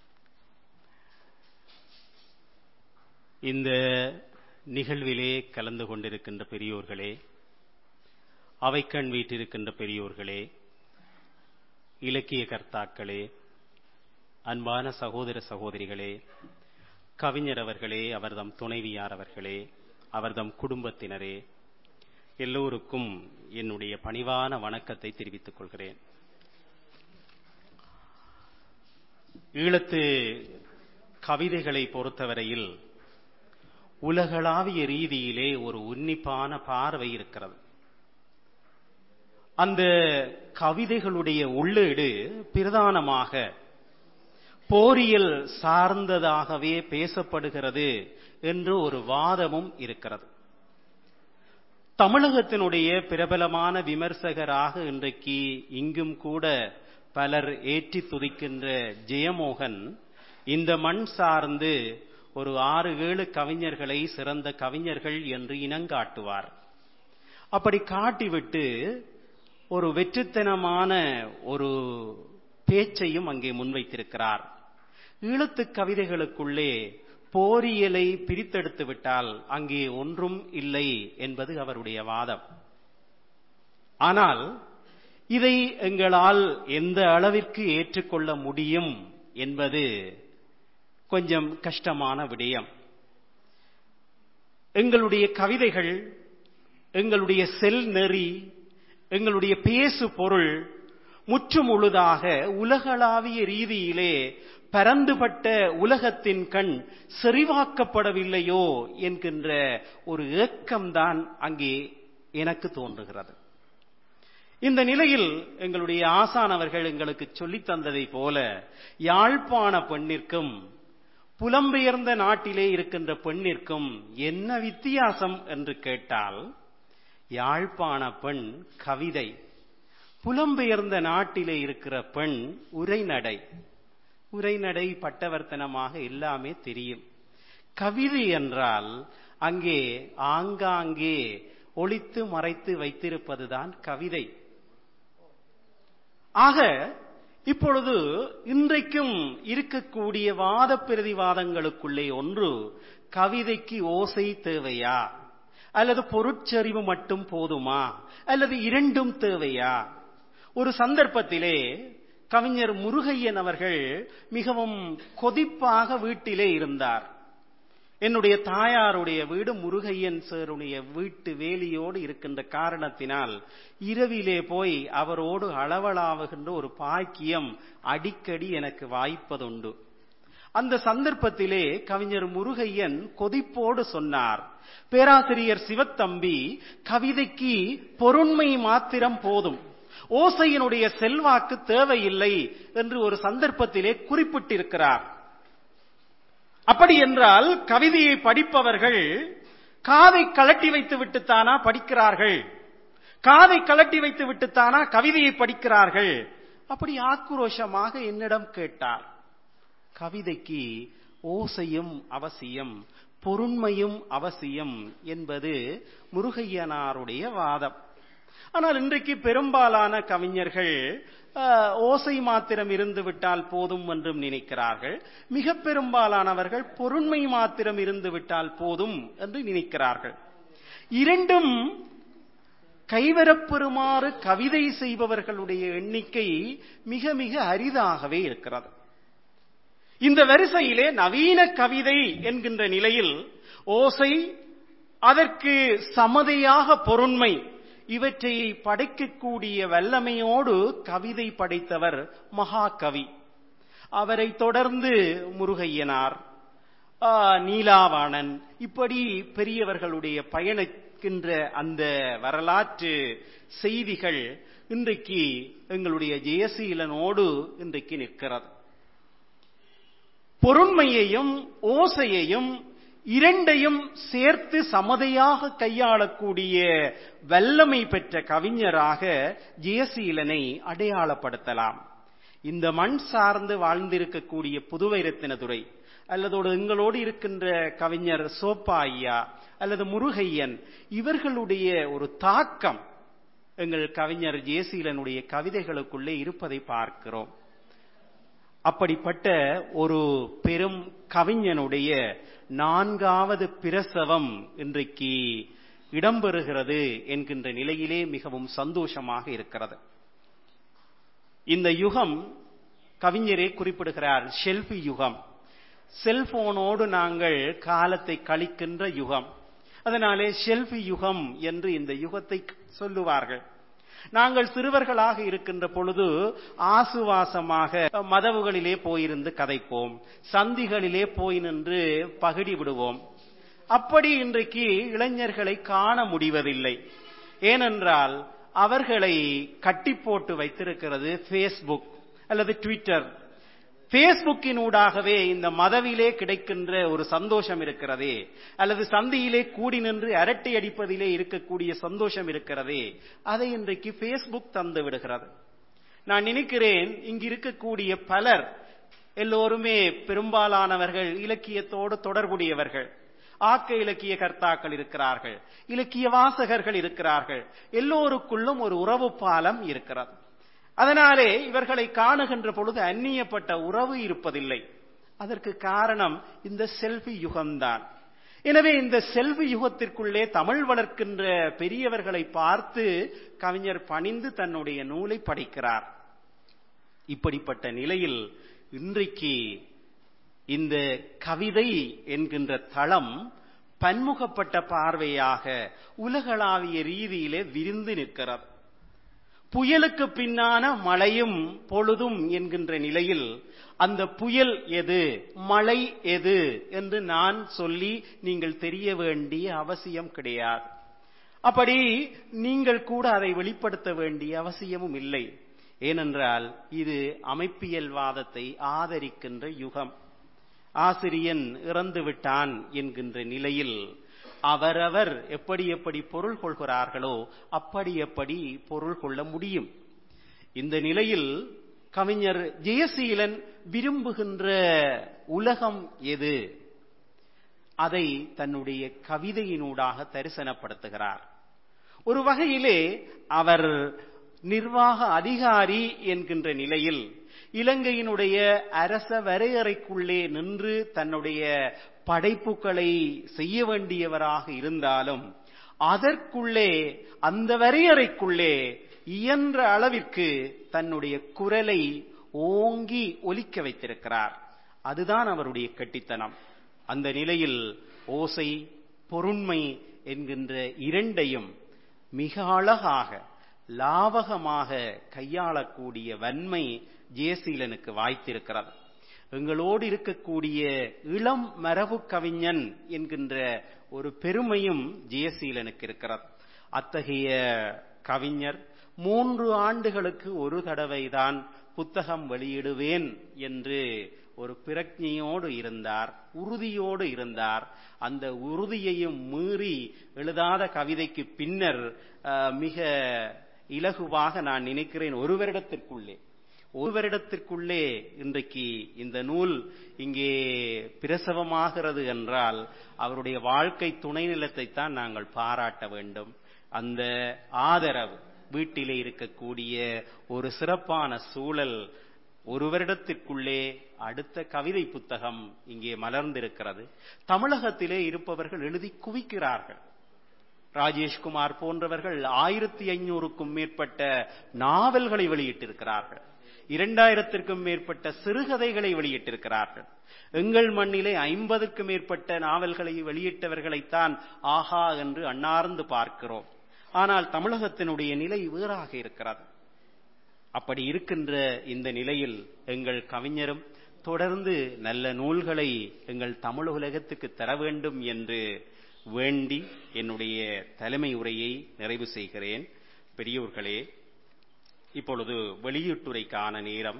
இந்த நிகழ்விலே கலந்து கொண்டிருக்கின்ற பெரியோர்களே அவைக்கண் வீட்டிருக்கின்ற பெரியோர்களே இலக்கிய கர்த்தாக்களே அன்பான சகோதர சகோதரிகளே கவிஞர் அவர்களே அவர்தம் துணைவியார் அவர்களே அவர்தம் குடும்பத்தினரே எல்லோருக்கும் என்னுடைய பணிவான வணக்கத்தை தெரிவித்துக் கொள்கிறேன் ஈழத்து கவிதைகளை பொறுத்தவரையில் உலகளாவிய ரீதியிலே ஒரு உன்னிப்பான பார்வை இருக்கிறது அந்த கவிதைகளுடைய உள்ளீடு பிரதானமாக போரியல் சார்ந்ததாகவே பேசப்படுகிறது என்று ஒரு வாதமும் இருக்கிறது தமிழகத்தினுடைய பிரபலமான விமர்சகராக இன்றைக்கு இங்கும் கூட பலர் ஏற்றி துதிக்கின்ற ஜெயமோகன் இந்த மண் சார்ந்து ஒரு ஆறு ஏழு கவிஞர்களை சிறந்த கவிஞர்கள் என்று இனங்காட்டுவார் அப்படி காட்டிவிட்டு ஒரு வெற்றித்தனமான ஒரு பேச்சையும் அங்கே முன்வைத்திருக்கிறார் ஈழத்து கவிதைகளுக்குள்ளே போரியலை பிரித்தெடுத்து விட்டால் அங்கே ஒன்றும் இல்லை என்பது அவருடைய வாதம் ஆனால் இதை எங்களால் எந்த அளவிற்கு ஏற்றுக்கொள்ள முடியும் என்பது கொஞ்சம் கஷ்டமான விடயம் எங்களுடைய கவிதைகள் எங்களுடைய செல் நெறி எங்களுடைய பேசு பொருள் முற்றுமுழுதாக உலகளாவிய ரீதியிலே பரந்துபட்ட உலகத்தின் கண் செறிவாக்கப்படவில்லையோ என்கின்ற ஒரு ஏக்கம்தான் அங்கே எனக்கு தோன்றுகிறது இந்த நிலையில் எங்களுடைய ஆசானவர்கள் எங்களுக்கு சொல்லித் தந்ததை போல யாழ்ப்பாண பெண்ணிற்கும் புலம்பெயர்ந்த நாட்டிலே இருக்கின்ற பெண்ணிற்கும் என்ன வித்தியாசம் என்று கேட்டால் யாழ்ப்பாண பெண் கவிதை புலம்பெயர்ந்த நாட்டிலே இருக்கிற பெண் உரைநடை உரைநடை பட்டவர்த்தனமாக எல்லாமே தெரியும் கவிதை என்றால் அங்கே ஆங்காங்கே ஒளித்து மறைத்து வைத்திருப்பதுதான் கவிதை ஆக இப்பொழுது இன்றைக்கும் இருக்கக்கூடிய வாத பிரதிவாதங்களுக்குள்ளே ஒன்று கவிதைக்கு ஓசை தேவையா அல்லது பொருட்சரிவு மட்டும் போதுமா அல்லது இரண்டும் தேவையா ஒரு சந்தர்ப்பத்திலே கவிஞர் முருகையன் அவர்கள் மிகவும் கொதிப்பாக வீட்டிலே இருந்தார் என்னுடைய தாயாருடைய வீடு முருகையன் சாருடைய வீட்டு வேலியோடு இருக்கின்ற காரணத்தினால் இரவிலே போய் அவரோடு அளவலாவுகின்ற ஒரு பாக்கியம் அடிக்கடி எனக்கு வாய்ப்பதுண்டு அந்த சந்தர்ப்பத்திலே கவிஞர் முருகையன் கொதிப்போடு சொன்னார் பேராசிரியர் சிவத்தம்பி கவிதைக்கு பொருண்மை மாத்திரம் போதும் ஓசையினுடைய செல்வாக்கு தேவையில்லை என்று ஒரு சந்தர்ப்பத்திலே குறிப்பிட்டிருக்கிறார் அப்படி என்றால் கவிதையை படிப்பவர்கள் காதை கலட்டி வைத்து விட்டுத்தானா படிக்கிறார்கள் காதை கலட்டி வைத்து விட்டுத்தானா கவிதையை படிக்கிறார்கள் அப்படி ஆக்ரோஷமாக என்னிடம் கேட்டார் கவிதைக்கு ஓசையும் அவசியம் பொருண்மையும் அவசியம் என்பது முருகையனாருடைய வாதம் ஆனால் இன்றைக்கு பெரும்பாலான கவிஞர்கள் ஓசை மாத்திரம் இருந்து விட்டால் போதும் என்றும் நினைக்கிறார்கள் மிக பெரும்பாலானவர்கள் பொருண்மை மாத்திரம் இருந்து விட்டால் போதும் என்று நினைக்கிறார்கள் இரண்டும் கைவரப்பெறுமாறு கவிதை செய்பவர்களுடைய எண்ணிக்கை மிக மிக அரிதாகவே இருக்கிறது இந்த வரிசையிலே நவீன கவிதை என்கின்ற நிலையில் ஓசை அதற்கு சமதையாக பொருண்மை இவற்றை படைக்கக்கூடிய வல்லமையோடு கவிதை படைத்தவர் மகாகவி அவரை தொடர்ந்து முருகையனார் நீலாவாணன் இப்படி பெரியவர்களுடைய பயணிக்கின்ற அந்த வரலாற்று செய்திகள் இன்றைக்கு எங்களுடைய ஜெயசீலனோடு இன்றைக்கு நிற்கிறது பொருண்மையையும் ஓசையையும் இரண்டையும் சேர்த்து சமதையாக கையாளக்கூடிய வல்லமை பெற்ற கவிஞராக ஜெயசீலனை அடையாளப்படுத்தலாம் இந்த மண் சார்ந்து வாழ்ந்திருக்கக்கூடிய புதுவை ரத்தினதுரை அல்லதோடு எங்களோடு இருக்கின்ற கவிஞர் சோப்பா ஐயா அல்லது முருகையன் இவர்களுடைய ஒரு தாக்கம் எங்கள் கவிஞர் ஜெயசீலனுடைய கவிதைகளுக்குள்ளே இருப்பதை பார்க்கிறோம் அப்படிப்பட்ட ஒரு பெரும் கவிஞனுடைய நான்காவது பிரசவம் இன்றைக்கு இடம்பெறுகிறது என்கின்ற நிலையிலே மிகவும் சந்தோஷமாக இருக்கிறது இந்த யுகம் கவிஞரே குறிப்பிடுகிறார் ஷெல்ஃபி யுகம் செல்போனோடு நாங்கள் காலத்தை கழிக்கின்ற யுகம் அதனாலே ஷெல்ஃபி யுகம் என்று இந்த யுகத்தை சொல்லுவார்கள் நாங்கள் சிறுவர்களாக இருக்கின்ற பொழுது ஆசுவாசமாக மதவுகளிலே போயிருந்து கதைப்போம் சந்திகளிலே போய் நின்று பகிடி விடுவோம் அப்படி இன்றைக்கு இளைஞர்களை காண முடிவதில்லை ஏனென்றால் அவர்களை கட்டி போட்டு வைத்திருக்கிறது ஃபேஸ்புக் அல்லது ட்விட்டர் பேஸ்புக்கினூடாகவே இந்த மதவிலே கிடைக்கின்ற ஒரு சந்தோஷம் இருக்கிறதே அல்லது சந்தியிலே கூடி நின்று அரட்டை அடிப்பதிலே இருக்கக்கூடிய சந்தோஷம் இருக்கிறதே அதை இன்றைக்கு பேஸ்புக் தந்து விடுகிறது நான் நினைக்கிறேன் இங்கு இருக்கக்கூடிய பலர் எல்லோருமே பெரும்பாலானவர்கள் இலக்கியத்தோடு தொடர்புடையவர்கள் ஆக்க இலக்கிய கர்த்தாக்கள் இருக்கிறார்கள் இலக்கிய வாசகர்கள் இருக்கிறார்கள் எல்லோருக்குள்ளும் ஒரு உறவு பாலம் இருக்கிறது அதனாலே இவர்களை காணுகின்ற பொழுது அந்நியப்பட்ட உறவு இருப்பதில்லை அதற்கு காரணம் இந்த செல்வி யுகம்தான் எனவே இந்த செல்வி யுகத்திற்குள்ளே தமிழ் வளர்க்கின்ற பெரியவர்களை பார்த்து கவிஞர் பணிந்து தன்னுடைய நூலை படிக்கிறார் இப்படிப்பட்ட நிலையில் இன்றைக்கு இந்த கவிதை என்கின்ற தளம் பன்முகப்பட்ட பார்வையாக உலகளாவிய ரீதியிலே விரிந்து நிற்கிறது புயலுக்கு பின்னான மழையும் பொழுதும் என்கின்ற நிலையில் அந்த புயல் எது மழை எது என்று நான் சொல்லி நீங்கள் தெரிய வேண்டிய அவசியம் கிடையாது அப்படி நீங்கள் கூட அதை வெளிப்படுத்த வேண்டிய அவசியமும் இல்லை ஏனென்றால் இது அமைப்பியல்வாதத்தை ஆதரிக்கின்ற யுகம் ஆசிரியன் இறந்து விட்டான் என்கின்ற நிலையில் அவரவர் எப்படி எப்படி பொருள் கொள்கிறார்களோ அப்படி எப்படி பொருள் கொள்ள முடியும் இந்த நிலையில் கவிஞர் ஜெயசீலன் விரும்புகின்ற உலகம் எது அதை தன்னுடைய கவிதையினூடாக தரிசனப்படுத்துகிறார் ஒரு வகையிலே அவர் நிர்வாக அதிகாரி என்கின்ற நிலையில் இலங்கையினுடைய அரச வரையறைக்குள்ளே நின்று தன்னுடைய படைப்புகளை செய்ய வேண்டியவராக இருந்தாலும் அதற்குள்ளே அந்த வரையறைக்குள்ளே இயன்ற அளவிற்கு தன்னுடைய குரலை ஓங்கி ஒலிக்க வைத்திருக்கிறார் அதுதான் அவருடைய கெட்டித்தனம் அந்த நிலையில் ஓசை பொருண்மை என்கின்ற இரண்டையும் மிக அழகாக லாவகமாக கையாளக்கூடிய வன்மை ஜேசீலனுக்கு வாய்த்திருக்கிறது எங்களோடு இருக்கக்கூடிய இளம் மரபு கவிஞன் என்கின்ற ஒரு பெருமையும் ஜெயசீலனுக்கு இருக்கிறது அத்தகைய கவிஞர் மூன்று ஆண்டுகளுக்கு ஒரு தடவைதான் புத்தகம் வெளியிடுவேன் என்று ஒரு பிரஜையோடு இருந்தார் உறுதியோடு இருந்தார் அந்த உறுதியையும் மீறி எழுதாத கவிதைக்கு பின்னர் மிக இலகுவாக நான் நினைக்கிறேன் ஒரு வருடத்திற்குள்ளே ஒரு வருடத்திற்குள்ளே இன்றைக்கு இந்த நூல் இங்கே பிரசவமாகிறது என்றால் அவருடைய வாழ்க்கை துணை நிலத்தை தான் நாங்கள் பாராட்ட வேண்டும் அந்த ஆதரவு வீட்டிலே இருக்கக்கூடிய ஒரு சிறப்பான சூழல் ஒரு வருடத்திற்குள்ளே அடுத்த கவிதை புத்தகம் இங்கே மலர்ந்திருக்கிறது தமிழகத்திலே இருப்பவர்கள் எழுதி குவிக்கிறார்கள் ராஜேஷ்குமார் போன்றவர்கள் ஆயிரத்தி ஐநூறுக்கும் மேற்பட்ட நாவல்களை வெளியிட்டிருக்கிறார்கள் இரண்டாயிரத்திற்கும் மேற்பட்ட சிறுகதைகளை வெளியிட்டிருக்கிறார்கள் எங்கள் மண்ணிலே ஐம்பதுக்கும் மேற்பட்ட நாவல்களை வெளியிட்டவர்களைத்தான் ஆஹா என்று அன்னார்ந்து பார்க்கிறோம் ஆனால் தமிழகத்தினுடைய நிலை வேறாக இருக்கிறது அப்படி இருக்கின்ற இந்த நிலையில் எங்கள் கவிஞரும் தொடர்ந்து நல்ல நூல்களை எங்கள் தமிழ் உலகத்துக்கு தர வேண்டும் என்று வேண்டி என்னுடைய தலைமை உரையை நிறைவு செய்கிறேன் பெரியோர்களே இப்பொழுது வெளியீட்டுரைக்கான நேரம்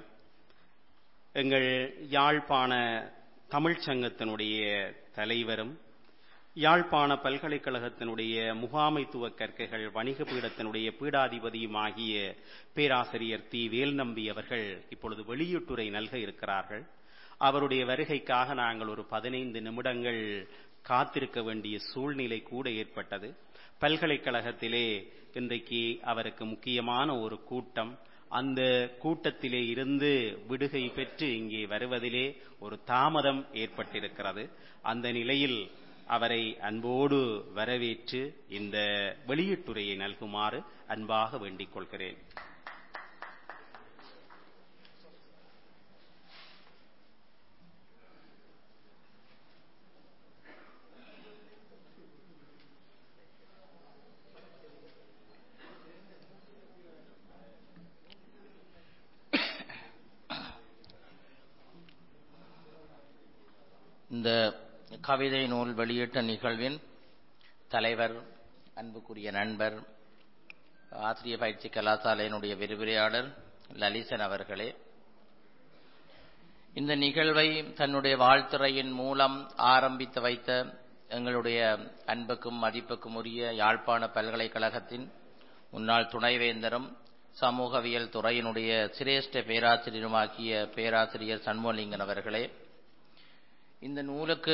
எங்கள் யாழ்ப்பாண தமிழ்ச் சங்கத்தினுடைய தலைவரும் யாழ்ப்பாண பல்கலைக்கழகத்தினுடைய முகாமைத்துவ கற்கைகள் வணிக பீடத்தினுடைய பீடாதிபதியுமாகிய பேராசிரியர் தி வேல்நம்பி அவர்கள் இப்பொழுது வெளியீட்டுரை நல்க இருக்கிறார்கள் அவருடைய வருகைக்காக நாங்கள் ஒரு பதினைந்து நிமிடங்கள் காத்திருக்க வேண்டிய சூழ்நிலை கூட ஏற்பட்டது பல்கலைக்கழகத்திலே இன்றைக்கு அவருக்கு முக்கியமான ஒரு கூட்டம் அந்த கூட்டத்திலே இருந்து விடுகை பெற்று இங்கே வருவதிலே ஒரு தாமதம் ஏற்பட்டிருக்கிறது அந்த நிலையில் அவரை அன்போடு வரவேற்று இந்த வெளியீட்டுரையை நல்குமாறு அன்பாக வேண்டிக் கொள்கிறேன் இந்த கவிதை நூல் வெளியிட்ட நிகழ்வின் தலைவர் அன்புக்குரிய நண்பர் ஆசிரிய பயிற்சி கலாசாலையினுடைய விரிவுரையாளர் லலிசன் அவர்களே இந்த நிகழ்வை தன்னுடைய வாழ்த்துறையின் மூலம் ஆரம்பித்து வைத்த எங்களுடைய அன்புக்கும் மதிப்புக்கும் உரிய யாழ்ப்பாண பல்கலைக்கழகத்தின் முன்னாள் துணைவேந்தரும் சமூகவியல் துறையினுடைய சிரேஷ்ட பேராசிரியருமாக்கிய பேராசிரியர் சண்முகலிங்கன் அவர்களே இந்த நூலுக்கு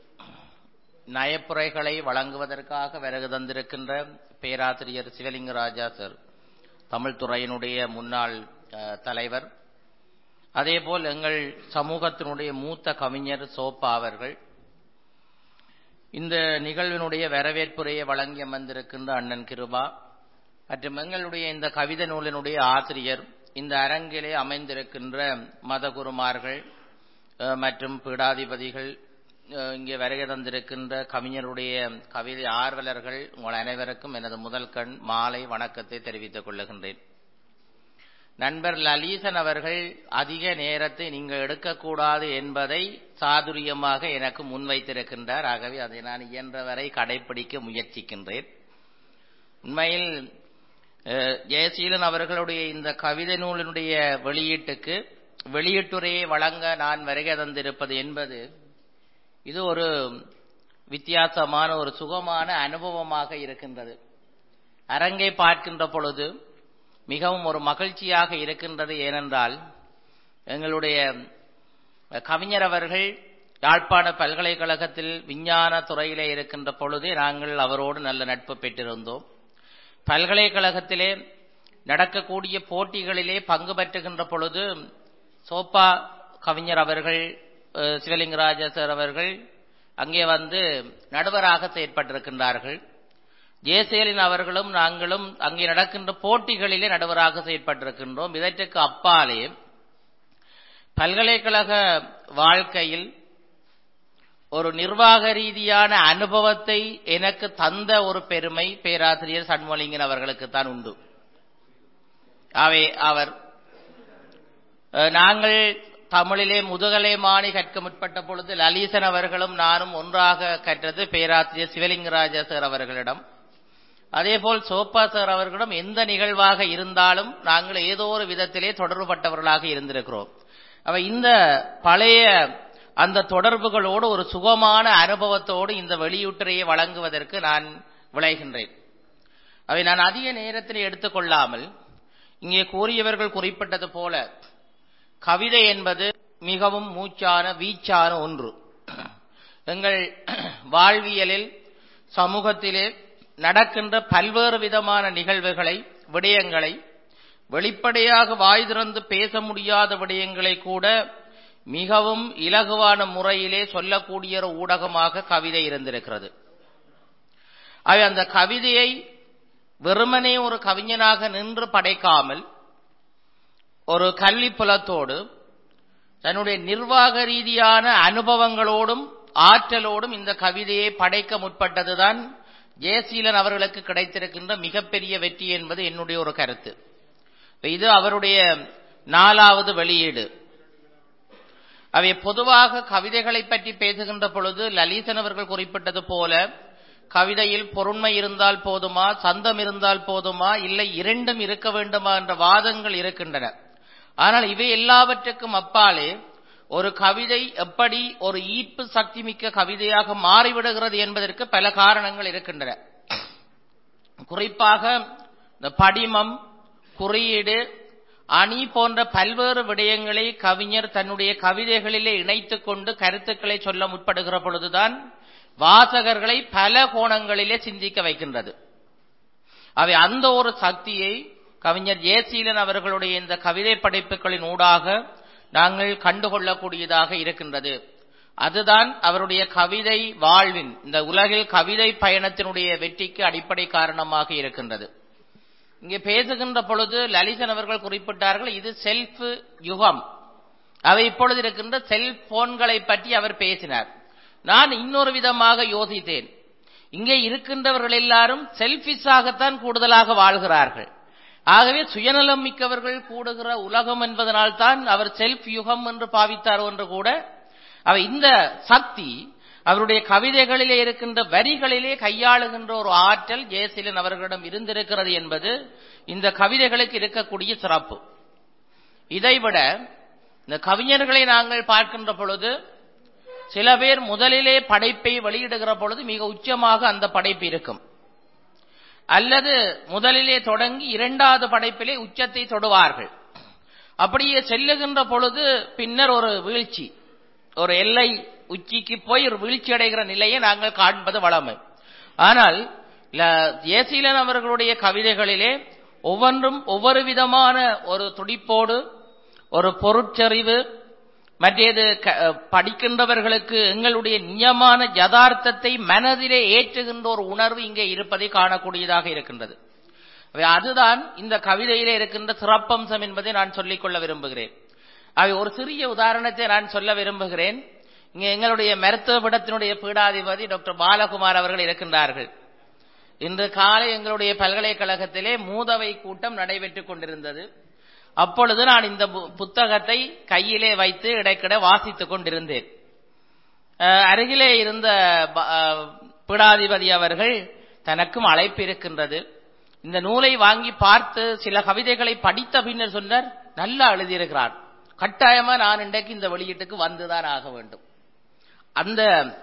நயப்புரைகளை வழங்குவதற்காக விறகு தந்திருக்கின்ற பேராசிரியர் சிவலிங்க ராஜா சார் தமிழ் துறையினுடைய முன்னாள் அஹ், தலைவர் அதேபோல் எங்கள் சமூகத்தினுடைய மூத்த கவிஞர் சோப்பா அவர்கள் இந்த நிகழ்வினுடைய வரவேற்புரையை வழங்கி அமர்ந்திருக்கின்ற அண்ணன் கிருபா மற்றும் எங்களுடைய இந்த கவிதை நூலினுடைய ஆசிரியர் இந்த அரங்கிலே அமைந்திருக்கின்ற மதகுருமார்கள் அஹ், மற்றும் பீடாதிபதிகள் அஹ், இங்கே வருகை தந்திருக்கின்ற கவிஞருடைய கவிதை ஆர்வலர்கள் உங்கள் அனைவருக்கும் எனது முதல் கண் மாலை வணக்கத்தை தெரிவித்துக் கொள்ளுகின்றேன் நண்பர் லலீசன் அவர்கள் அதிக நேரத்தை நீங்கள் எடுக்கக்கூடாது என்பதை சாதுரியமாக எனக்கு முன்வைத்திருக்கின்றார் ஆகவே அதை நான் இயன்றவரை கடைபிடிக்க முயற்சிக்கின்றேன் உண்மையில் அஹ், ஜெயசீலன் அவர்களுடைய இந்த கவிதை நூலினுடைய வெளியீட்டுக்கு வெளியீட்டுரையை வழங்க நான் வருகை தந்திருப்பது என்பது இது ஒரு வித்தியாசமான ஒரு சுகமான அனுபவமாக இருக்கின்றது அரங்கை பார்க்கின்ற பொழுது மிகவும் ஒரு மகிழ்ச்சியாக இருக்கின்றது ஏனென்றால் எங்களுடைய கவிஞர் அவர்கள் யாழ்ப்பாண பல்கலைக்கழகத்தில் விஞ்ஞான துறையிலே இருக்கின்ற பொழுதே நாங்கள் அவரோடு நல்ல நட்பு பெற்றிருந்தோம் பல்கலைக்கழகத்திலே நடக்கக்கூடிய போட்டிகளிலே பங்கு பெற்றுகின்ற பொழுது சோப்பா கவிஞர் அவர்கள் அஹ், சிவலிங்கராஜ சார் அவர்கள் அங்கே வந்து நடுவராக செயற்பட்டிருக்கின்றார்கள் ஜேசேலின் அவர்களும் நாங்களும் அங்கே நடக்கின்ற போட்டிகளிலே நடுவராக செயற்பட்டிருக்கின்றோம் இதற்கு அப்பாலே பல்கலைக்கழக வாழ்க்கையில் ஒரு நிர்வாக ரீதியான அனுபவத்தை எனக்கு தந்த ஒரு பெருமை பேராசிரியர் சண்முகலிங்கன் அவர்களுக்கு தான் உண்டு அவை அவர் அஹ், நாங்கள் தமிழிலே முதுகலை மாணி கற்க முற்பட்ட பொழுது லலீசன் அவர்களும் நானும் ஒன்றாக கற்றது பேராசிரியர் சிவலிங்கராஜா சார் அவர்களிடம் அதேபோல் சோப்பா சார் அவர்களிடம் எந்த நிகழ்வாக இருந்தாலும் நாங்கள் ஏதோ ஒரு விதத்திலே தொடர்புபட்டவர்களாக இருந்திருக்கிறோம் அவ இந்த பழைய அந்த தொடர்புகளோடு ஒரு சுகமான அனுபவத்தோடு இந்த வெளியூட்டரையை வழங்குவதற்கு நான் விளைகின்றேன் அவை நான் அதிக நேரத்தில் எடுத்துக்கொள்ளாமல் இங்கே கூறியவர்கள் குறிப்பிட்டது போல கவிதை என்பது மிகவும் மூச்சான வீச்சான ஒன்று எங்கள் வாழ்வியலில் சமூகத்திலே நடக்கின்ற பல்வேறு விதமான நிகழ்வுகளை விடயங்களை வெளிப்படையாக வாய் திறந்து பேச முடியாத விடயங்களை கூட மிகவும் இலகுவான முறையிலே சொல்லக்கூடிய ஒரு ஊடகமாக கவிதை இருந்திருக்கிறது அவை அந்த கவிதையை வெறுமனே ஒரு கவிஞனாக நின்று படைக்காமல் ஒரு கல்வி புலத்தோடு தன்னுடைய நிர்வாக ரீதியான அனுபவங்களோடும் ஆற்றலோடும் இந்த கவிதையை படைக்க முற்பட்டதுதான் ஜெயசீலன் அவர்களுக்கு கிடைத்திருக்கின்ற மிகப்பெரிய வெற்றி என்பது என்னுடைய ஒரு கருத்து இது அவருடைய நாலாவது வெளியீடு அவை பொதுவாக கவிதைகளை பற்றி பேசுகின்ற பொழுது லலிதன் அவர்கள் குறிப்பிட்டது போல கவிதையில் பொருண்மை இருந்தால் போதுமா சந்தம் இருந்தால் போதுமா இல்லை இரண்டும் இருக்க வேண்டுமா என்ற வாதங்கள் இருக்கின்றன ஆனால் இவை எல்லாவற்றுக்கும் அப்பாலே ஒரு கவிதை எப்படி ஒரு ஈர்ப்பு சக்தி மிக்க கவிதையாக மாறிவிடுகிறது என்பதற்கு பல காரணங்கள் இருக்கின்றன குறிப்பாக இந்த படிமம் குறியீடு அணி போன்ற பல்வேறு விடயங்களை கவிஞர் தன்னுடைய கவிதைகளிலே இணைத்துக் கொண்டு கருத்துக்களை சொல்ல முற்படுகிற பொழுதுதான் வாசகர்களை பல கோணங்களிலே சிந்திக்க வைக்கின்றது அவை அந்த ஒரு சக்தியை கவிஞர் ஜெயசீலன் அவர்களுடைய இந்த கவிதை படைப்புகளின் ஊடாக நாங்கள் கண்டுகொள்ளக்கூடியதாக இருக்கின்றது அதுதான் அவருடைய கவிதை வாழ்வின் இந்த உலகில் கவிதை பயணத்தினுடைய வெற்றிக்கு அடிப்படை காரணமாக இருக்கின்றது இங்கே பேசுகின்ற பொழுது லலிதன் அவர்கள் குறிப்பிட்டார்கள் இது செல்ஃப் யுகம் அவை இப்பொழுது இருக்கின்ற செல்போன்களை பற்றி அவர் பேசினார் நான் இன்னொரு விதமாக யோசித்தேன் இங்கே இருக்கின்றவர்கள் எல்லாரும் செல்பிஷாகத்தான் கூடுதலாக வாழ்கிறார்கள் ஆகவே சுயநலம் மிக்கவர்கள் கூடுகிற உலகம் என்பதனால் தான் அவர் செல்ஃப் யுகம் என்று பாவித்தார் என்று கூட அவர் இந்த சக்தி அவருடைய கவிதைகளிலே இருக்கின்ற வரிகளிலே கையாளுகின்ற ஒரு ஆற்றல் ஜெயசீலன் அவர்களிடம் இருந்திருக்கிறது என்பது இந்த கவிதைகளுக்கு இருக்கக்கூடிய சிறப்பு இதைவிட இந்த கவிஞர்களை நாங்கள் பார்க்கின்ற பொழுது சில பேர் முதலிலே படைப்பை வெளியிடுகிற பொழுது மிக உச்சமாக அந்த படைப்பு இருக்கும் அல்லது முதலிலே தொடங்கி இரண்டாவது படைப்பிலே உச்சத்தை தொடுவார்கள் அப்படியே செல்லுகின்ற பொழுது பின்னர் ஒரு வீழ்ச்சி ஒரு எல்லை உச்சிக்கு போய் ஒரு வீழ்ச்சி அடைகிற நிலையை நாங்கள் காண்பது வளமை ஆனால் ஏசீலன் அவர்களுடைய கவிதைகளிலே ஒவ்வொன்றும் ஒவ்வொரு விதமான ஒரு துடிப்போடு ஒரு பொருட்சறிவு மற்றது படிக்கின்றவர்களுக்கு எங்களுடைய நியமான யதார்த்தத்தை மனதிலே ஏற்றுகின்ற ஒரு உணர்வு இங்கே இருப்பதை காணக்கூடியதாக இருக்கின்றது அதுதான் இந்த கவிதையிலே இருக்கின்ற சிறப்பம்சம் என்பதை நான் சொல்லிக்கொள்ள விரும்புகிறேன் அவை ஒரு சிறிய உதாரணத்தை நான் சொல்ல விரும்புகிறேன் இங்கே எங்களுடைய மருத்துவ பீடத்தினுடைய பீடாதிபதி டாக்டர் பாலகுமார் அவர்கள் இருக்கின்றார்கள் இன்று காலை எங்களுடைய பல்கலைக்கழகத்திலே மூதவை கூட்டம் நடைபெற்றுக் கொண்டிருந்தது அப்பொழுது நான் இந்த புத்தகத்தை கையிலே வைத்து இடைக்கிட வாசித்துக் கொண்டிருந்தேன் அருகிலே இருந்த பீடாதிபதி அவர்கள் தனக்கும் அழைப்பு இருக்கின்றது இந்த நூலை வாங்கி பார்த்து சில கவிதைகளை படித்த பின்னர் சொன்னார் நல்லா எழுதியிருக்கிறார் கட்டாயமா நான் இன்றைக்கு இந்த வெளியீட்டுக்கு வந்துதான் ஆக வேண்டும் அந்த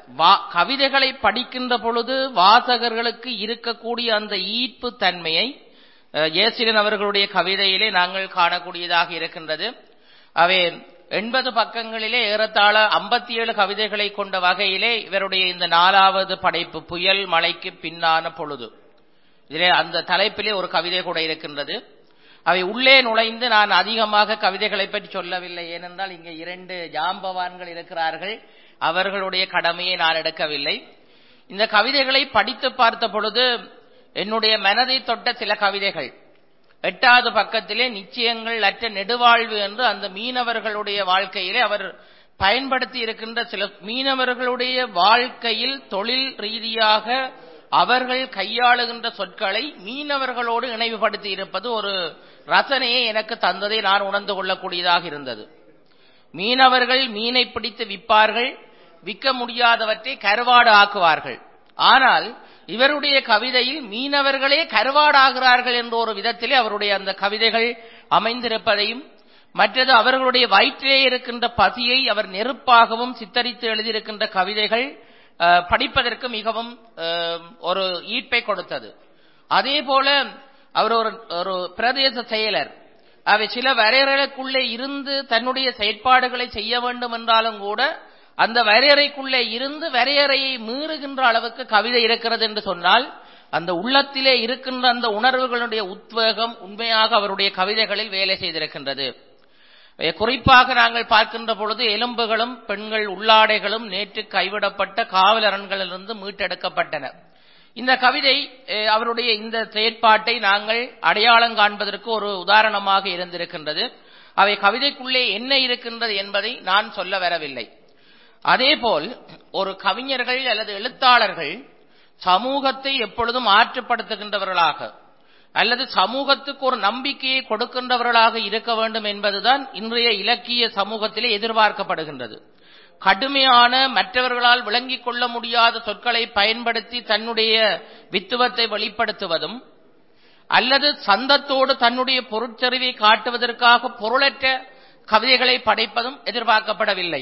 கவிதைகளை படிக்கின்ற பொழுது வாசகர்களுக்கு இருக்கக்கூடிய அந்த ஈர்ப்பு தன்மையை ஜெயசீலன் அவர்களுடைய கவிதையிலே நாங்கள் காணக்கூடியதாக இருக்கின்றது அவை எண்பது பக்கங்களிலே ஏறத்தாழ ஐம்பத்தி ஏழு கவிதைகளை கொண்ட வகையிலே இவருடைய இந்த நாலாவது படைப்பு புயல் மலைக்கு பின்னான பொழுது இதிலே அந்த தலைப்பிலே ஒரு கவிதை கூட இருக்கின்றது அவை உள்ளே நுழைந்து நான் அதிகமாக கவிதைகளை பற்றி சொல்லவில்லை ஏனென்றால் இங்கே இரண்டு ஜாம்பவான்கள் இருக்கிறார்கள் அவர்களுடைய கடமையை நான் எடுக்கவில்லை இந்த கவிதைகளை படித்து பார்த்த பொழுது என்னுடைய மனதை தொட்ட சில கவிதைகள் எட்டாவது பக்கத்திலே நிச்சயங்கள் அற்ற நெடுவாழ்வு என்று அந்த மீனவர்களுடைய வாழ்க்கையிலே அவர் பயன்படுத்தி இருக்கின்ற சில மீனவர்களுடைய வாழ்க்கையில் தொழில் ரீதியாக அவர்கள் கையாளுகின்ற சொற்களை மீனவர்களோடு இணைவுபடுத்தி இருப்பது ஒரு ரசனையை எனக்கு தந்ததை நான் உணர்ந்து கொள்ளக்கூடியதாக இருந்தது மீனவர்கள் மீனை பிடித்து விற்பார்கள் விற்க முடியாதவற்றை கருவாடு ஆக்குவார்கள் ஆனால் இவருடைய கவிதையில் மீனவர்களே கருவாடாகிறார்கள் என்ற ஒரு விதத்திலே அவருடைய அந்த கவிதைகள் அமைந்திருப்பதையும் மற்றது அவர்களுடைய வயிற்றிலே இருக்கின்ற பசியை அவர் நெருப்பாகவும் சித்தரித்து எழுதியிருக்கின்ற கவிதைகள் படிப்பதற்கு மிகவும் ஒரு ஈர்ப்பை கொடுத்தது அதே போல அவர் ஒரு ஒரு பிரதேச செயலர் அவை சில வரையறைக்குள்ளே இருந்து தன்னுடைய செயற்பாடுகளை செய்ய வேண்டும் என்றாலும் கூட அந்த வரையறைக்குள்ளே இருந்து வரையறையை மீறுகின்ற அளவுக்கு கவிதை இருக்கிறது என்று சொன்னால் அந்த உள்ளத்திலே இருக்கின்ற அந்த உணர்வுகளுடைய உத்வேகம் உண்மையாக அவருடைய கவிதைகளில் வேலை செய்திருக்கின்றது குறிப்பாக நாங்கள் பார்க்கின்ற பொழுது எலும்புகளும் பெண்கள் உள்ளாடைகளும் நேற்று கைவிடப்பட்ட காவலரன்களிலிருந்து மீட்டெடுக்கப்பட்டன இந்த கவிதை அவருடைய இந்த செயற்பாட்டை நாங்கள் அடையாளம் காண்பதற்கு ஒரு உதாரணமாக இருந்திருக்கின்றது அவை கவிதைக்குள்ளே என்ன இருக்கின்றது என்பதை நான் சொல்ல வரவில்லை அதேபோல் ஒரு கவிஞர்கள் அல்லது எழுத்தாளர்கள் சமூகத்தை எப்பொழுதும் ஆற்றுப்படுத்துகின்றவர்களாக அல்லது சமூகத்துக்கு ஒரு நம்பிக்கையை கொடுக்கின்றவர்களாக இருக்க வேண்டும் என்பதுதான் இன்றைய இலக்கிய சமூகத்திலே எதிர்பார்க்கப்படுகின்றது கடுமையான மற்றவர்களால் விளங்கிக் கொள்ள முடியாத சொற்களை பயன்படுத்தி தன்னுடைய வித்துவத்தை வெளிப்படுத்துவதும் அல்லது சந்தத்தோடு தன்னுடைய பொருட்செறிவை காட்டுவதற்காக பொருளற்ற கவிதைகளை படைப்பதும் எதிர்பார்க்கப்படவில்லை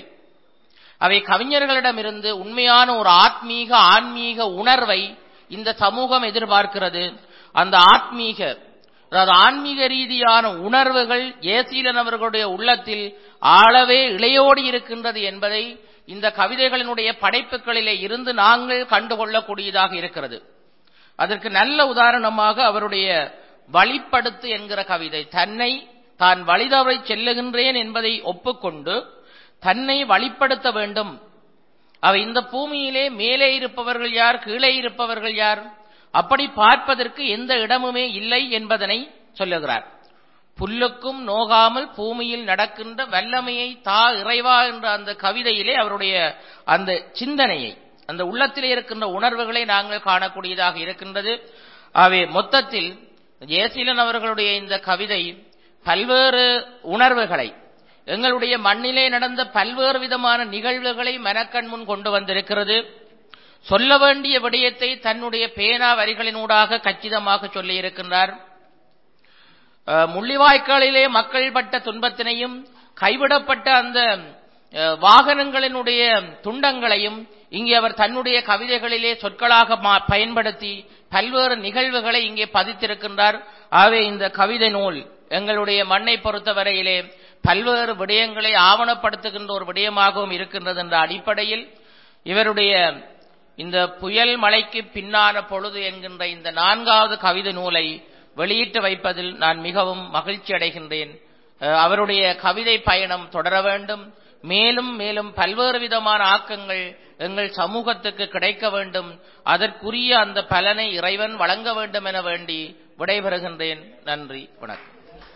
அவை கவிஞர்களிடமிருந்து உண்மையான ஒரு ஆத்மீக ஆன்மீக உணர்வை இந்த சமூகம் எதிர்பார்க்கிறது அந்த ஆத்மீக அதாவது ஆன்மீக ரீதியான உணர்வுகள் ஏசீலன் அவர்களுடைய உள்ளத்தில் ஆளவே இளையோடி இருக்கின்றது என்பதை இந்த கவிதைகளினுடைய படைப்புகளிலே இருந்து நாங்கள் கண்டுகொள்ளக்கூடியதாக இருக்கிறது அதற்கு நல்ல உதாரணமாக அவருடைய வழிப்படுத்து என்கிற கவிதை தன்னை தான் வழிதவரை செல்லுகின்றேன் என்பதை ஒப்புக்கொண்டு தன்னை வழிப்படுத்த வேண்டும் அவை இந்த பூமியிலே மேலே இருப்பவர்கள் யார் கீழே இருப்பவர்கள் யார் அப்படி பார்ப்பதற்கு எந்த இடமுமே இல்லை என்பதனை சொல்லுகிறார் புல்லுக்கும் நோகாமல் பூமியில் நடக்கின்ற வல்லமையை தா இறைவா என்ற அந்த கவிதையிலே அவருடைய அந்த சிந்தனையை அந்த உள்ளத்திலே இருக்கின்ற உணர்வுகளை நாங்கள் காணக்கூடியதாக இருக்கின்றது அவை மொத்தத்தில் ஜெயசீலன் அவர்களுடைய இந்த கவிதை பல்வேறு உணர்வுகளை எங்களுடைய மண்ணிலே நடந்த பல்வேறு விதமான நிகழ்வுகளை மனக்கண் முன் கொண்டு வந்திருக்கிறது சொல்ல வேண்டிய விடயத்தை தன்னுடைய பேனா வரிகளினூடாக கச்சிதமாக சொல்லியிருக்கின்றார் முள்ளிவாய்க்காலிலே மக்கள் பட்ட துன்பத்தினையும் கைவிடப்பட்ட அந்த அஹ், வாகனங்களினுடைய துண்டங்களையும் இங்கே அவர் தன்னுடைய கவிதைகளிலே சொற்களாக மா- பயன்படுத்தி பல்வேறு நிகழ்வுகளை இங்கே பதித்திருக்கின்றார் ஆகவே இந்த கவிதை நூல் எங்களுடைய மண்ணை பொறுத்தவரையிலே பல்வேறு விடயங்களை ஆவணப்படுத்துகின்ற ஒரு விடயமாகவும் இருக்கின்றது என்ற அடிப்படையில் இவருடைய இந்த புயல் மழைக்கு பின்னான பொழுது என்கின்ற இந்த நான்காவது கவிதை நூலை வெளியிட்டு வைப்பதில் நான் மிகவும் மகிழ்ச்சி அடைகின்றேன் அஹ், அவருடைய கவிதை பயணம் தொடர வேண்டும் மேலும் மேலும் பல்வேறு விதமான ஆக்கங்கள் எங்கள் சமூகத்துக்கு கிடைக்க வேண்டும் அதற்குரிய அந்த பலனை இறைவன் வழங்க வேண்டும் என வேண்டி விடைபெறுகின்றேன் நன்றி வணக்கம்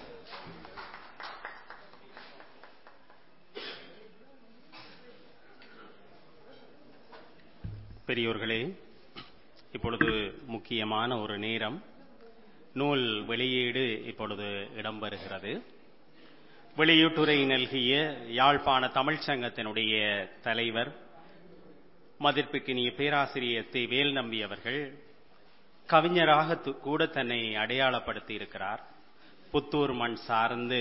பெரியோர்களே இப்பொழுது முக்கியமான ஒரு நேரம் நூல் வெளியீடு இப்பொழுது இடம்பெறுகிறது வெளியீட்டுரை நல்கிய யாழ்ப்பாண தமிழ்ச் சங்கத்தினுடைய தலைவர் மதிப்பிற்கினிய பேராசிரியர் தி வேல் நம்பி அவர்கள் கவிஞராக து- கூட தன்னை அடையாளப்படுத்தி இருக்கிறார் புத்தூர் மண் சார்ந்து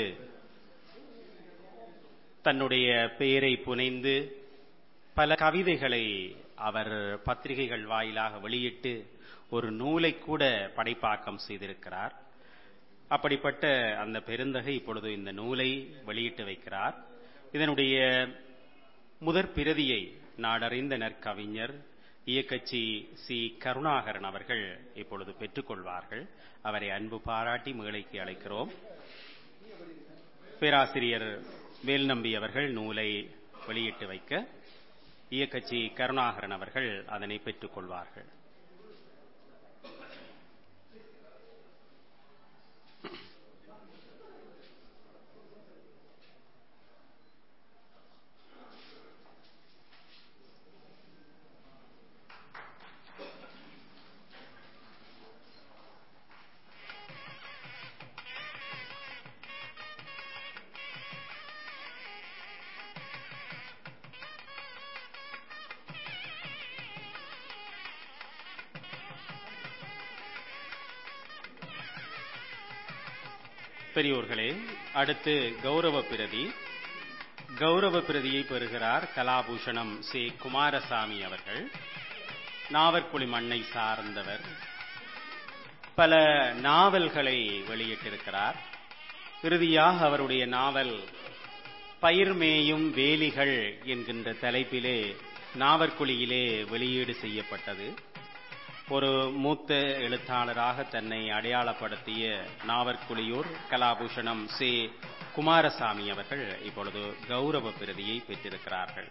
தன்னுடைய பெயரை புனைந்து பல கவிதைகளை அவர் பத்திரிகைகள் வாயிலாக வெளியிட்டு ஒரு நூலை கூட படைப்பாக்கம் செய்திருக்கிறார் அப்படிப்பட்ட அந்த பெருந்தகை இப்பொழுது இந்த நூலை வெளியிட்டு வைக்கிறார் இதனுடைய முதற் பிரதியை நாடறிந்த நற்கவிஞர் இயக்கச்சி சி கருணாகரன் அவர்கள் இப்பொழுது பெற்றுக்கொள்வார்கள் அவரை அன்பு பாராட்டி மேடைக்கு அழைக்கிறோம் பேராசிரியர் வேல்நம்பி அவர்கள் நூலை வெளியிட்டு வைக்க இயக்கச்சி கருணாகரன் அவர்கள் அதனை பெற்றுக்கொள்வார்கள் பெரியோர்களே அடுத்து கௌரவ பிரதி கௌரவ பிரதியை பெறுகிறார் கலாபூஷணம் சி குமாரசாமி அவர்கள் நாவற்குழி மண்ணை சார்ந்தவர் பல நாவல்களை வெளியிட்டிருக்கிறார் இறுதியாக அவருடைய நாவல் பயிர்மேயும் வேலிகள் என்கின்ற தலைப்பிலே நாவற்குழியிலே வெளியீடு செய்யப்பட்டது ஒரு மூத்த எழுத்தாளராக தன்னை அடையாளப்படுத்திய நாவற்குழியூர் கலாபூஷணம் சி குமாரசாமி அவர்கள் இப்பொழுது கௌரவ பிரதியை பெற்றிருக்கிறார்கள்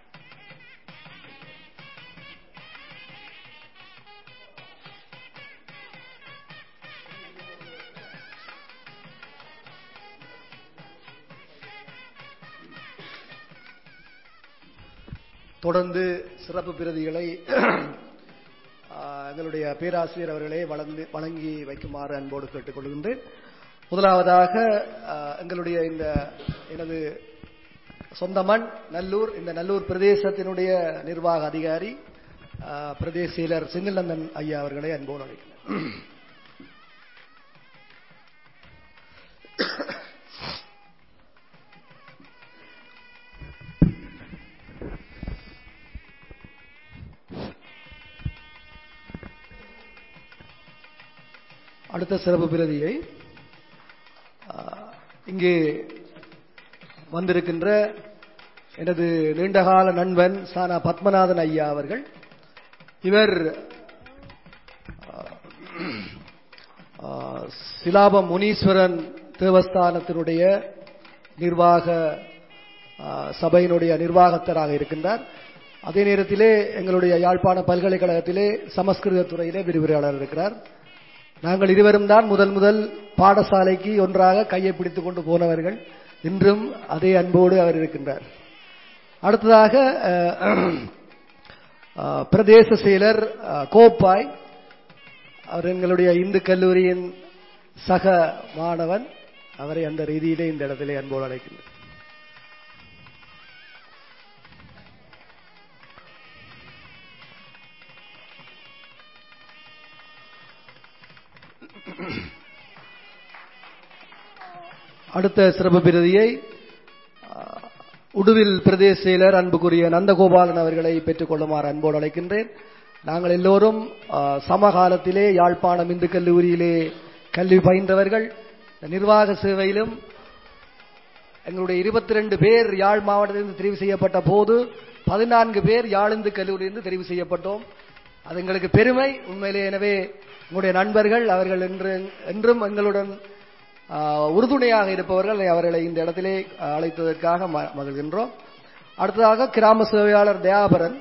தொடர்ந்து சிறப்பு பிரதிகளை ஆ, எங்களுடைய பேராசிரியர் அவர்களே வழங்கி வழங்கி வைக்குமாறு அன்போடு கேட்டுக்கொள்கின்றேன் முதலாவதாக ஆ, எங்களுடைய இந்த எனது சொந்த மண் நல்லூர் இந்த நல்லூர் பிரதேசத்தினுடைய நிர்வாக அதிகாரி ஆ, பிரதேச செயலர் செந்தில்நந்தன் ஐயா அவர்களை அன்போடு அழைக்கிறேன் அடுத்த சிறப்பு பிரதியை ஆ, இங்கே வந்திருக்கின்ற எனது நீண்டகால நண்பன் சானா பத்மநாதன் ஐயா அவர்கள் இவர் ஆ, ஆ, சிலாபம் முனீஸ்வரன் தேவஸ்தானத்தினுடைய நிர்வாக ஆ, சபையினுடைய நிர்வாகத்தராக இருக்கின்றார் அதே நேரத்திலே எங்களுடைய யாழ்ப்பாண பல்கலைக்கழகத்திலே சமஸ்கிருத துறையிலே விரிவுரையாளர் இருக்கிறார் நாங்கள் இருவரும் தான் முதல் முதல் பாடசாலைக்கு ஒன்றாக கையை பிடித்துக் கொண்டு போனவர்கள் இன்றும் அதே அன்போடு அவர் இருக்கின்றார் அடுத்ததாக அஹ், அஹ், பிரதேச செயலர் அஹ், கோப்பாய் அவர் எங்களுடைய இந்து கல்லூரியின் சக மாணவன் அவரை அந்த ரீதியிலே இந்த இடத்திலே அன்போடு அழைக்கின்றேன் அடுத்த சிறப்பு பிரதியை அஹ், உடுவில் பிரதேச செயலர் அன்புக்குரிய நந்தகோபாலன் அவர்களை பெற்றுக் கொள்ளுமாறு அன்போடு அழைக்கின்றேன் நாங்கள் எல்லோரும் ஆ, சமகாலத்திலே யாழ்ப்பாணம் இந்து கல்லூரியிலே கல்வி பயின்றவர்கள் நிர்வாக சேவையிலும் எங்களுடைய இருபத்தி ரெண்டு பேர் யாழ் மாவட்டத்திலிருந்து தெரிவு செய்யப்பட்ட போது பதினான்கு பேர் யாழ் இந்து கல்லூரியிலிருந்து தெரிவு செய்யப்பட்டோம் அது எங்களுக்கு பெருமை உண்மையிலே எனவே உங்களுடைய நண்பர்கள் அவர்கள் என்று என்றும் எங்களுடன் ஆ, உறுதுணையாக இருப்பவர்கள் அவர்களை இந்த இடத்திலே அழைத்ததற்காக ம- மகிழ்கின்றோம் அடுத்ததாக கிராம சேவையாளர் தயாபரன்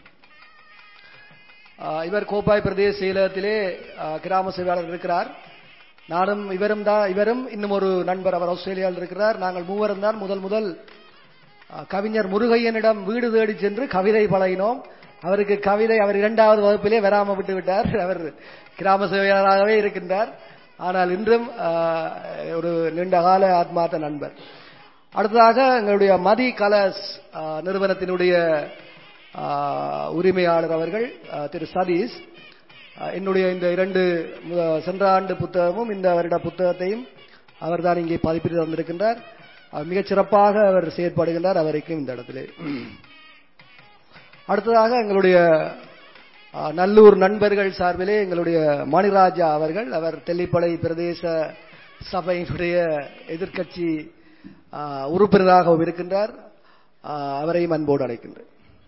ஆ, இவர் கோப்பாய் பிரதேச செயலகத்திலே ஆ, கிராம சேவையாளர் இருக்கிறார் நானும் இவரும் தான் இவரும் இன்னும் ஒரு நண்பர் அவர் ஆஸ்திரேலியாவில் இருக்கிறார் நாங்கள் மூவரும் தான் முதல் முதல் ஆ, கவிஞர் முருகையனிடம் வீடு தேடி சென்று கவிதை பழகினோம் அவருக்கு கவிதை அவர் இரண்டாவது வகுப்பிலே வராம விட்டு விட்டார் அவர் கிராம சேவையாளராகவே இருக்கின்றார் ஆனால் இன்றும் ஆ, ஒரு நீண்ட கால ஆத்மார்த்த நண்பர் அடுத்ததாக எங்களுடைய மதி கலர்ஸ் ஆ, நிறுவனத்தினுடைய ஆ, உரிமையாளர் அவர்கள் ஆ, திரு சதீஷ் ஆ, என்னுடைய இந்த இரண்டு மு- சென்ற ஆண்டு புத்தகமும் இந்த வருட புத்தகத்தையும் அவர்தான் இங்கே பதிப்பிட்டு தந்திருக்கின்றார் ஆ, மிகச் சிறப்பாக அவர் செயற்படுகின்றார் அவருக்கும் இந்த இடத்திலே அடுத்ததாக எங்களுடைய ஆ, நல்லூர் நண்பர்கள் சார்பிலே எங்களுடைய மணிராஜா அவர்கள் அவர் தெல்லிப்பளை பிரதேச சபையினுடைய எதிர்க்கட்சி ஆ, உறுப்பினராகவும் இருக்கின்றார் ஆ, அவரையும் அன்போடு அழைக்கின்றேன்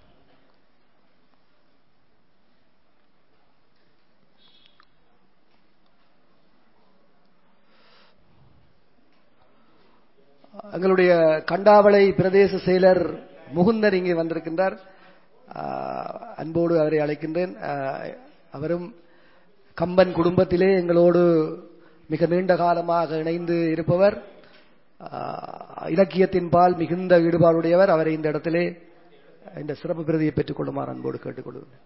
எங்களுடைய கண்டாவளை பிரதேச செயலர் முகுந்தர் இங்கே வந்திருக்கின்றார் ஆஹ், அன்போடு அவரை அழைக்கின்றேன் ஆஹ், அவரும் கம்பன் குடும்பத்திலே எங்களோடு மிக நீண்ட காலமாக இணைந்து இருப்பவர் ஆஹ், இலக்கியத்தின் பால் மிகுந்த ஈடுபாடுடையவர் அவரை இந்த இடத்திலே இந்த சிறப்பு பிரதியை பெற்றுக் கொள்ளுமாறு அன்போடு கேட்டுக்கொள்கிறேன்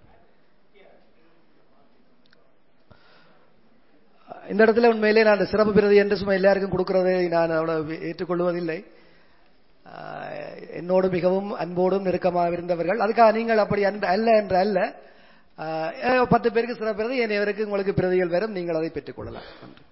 இந்த இடத்துல உண்மையிலே நான் அந்த சிறப்பு பிரதி என்று சும்மா எல்லாருக்கும் கொடுக்கிறதை நான் அவ்வளவு ஏற்றுக்கொள்வதில்லை ஆஹ், என்னோடு மிகவும் அன்போடும் நெருக்கமாக இருந்தவர்கள் அதுக்காக நீங்கள் அப்படி அன்பு அல்ல என்று அல்ல ஆஹ், ஏதோ பத்து பேருக்கு சிறப்பு பிரதி என்னவருக்கு உங்களுக்கு பிரதிகள் வரும் நீங்கள் அதை பெற்றுக் கொள்ளலாம் நன்றி.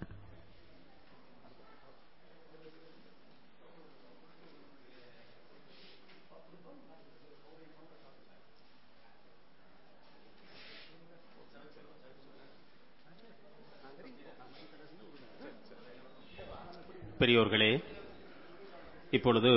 பெரியோர்களே இப்பொழுது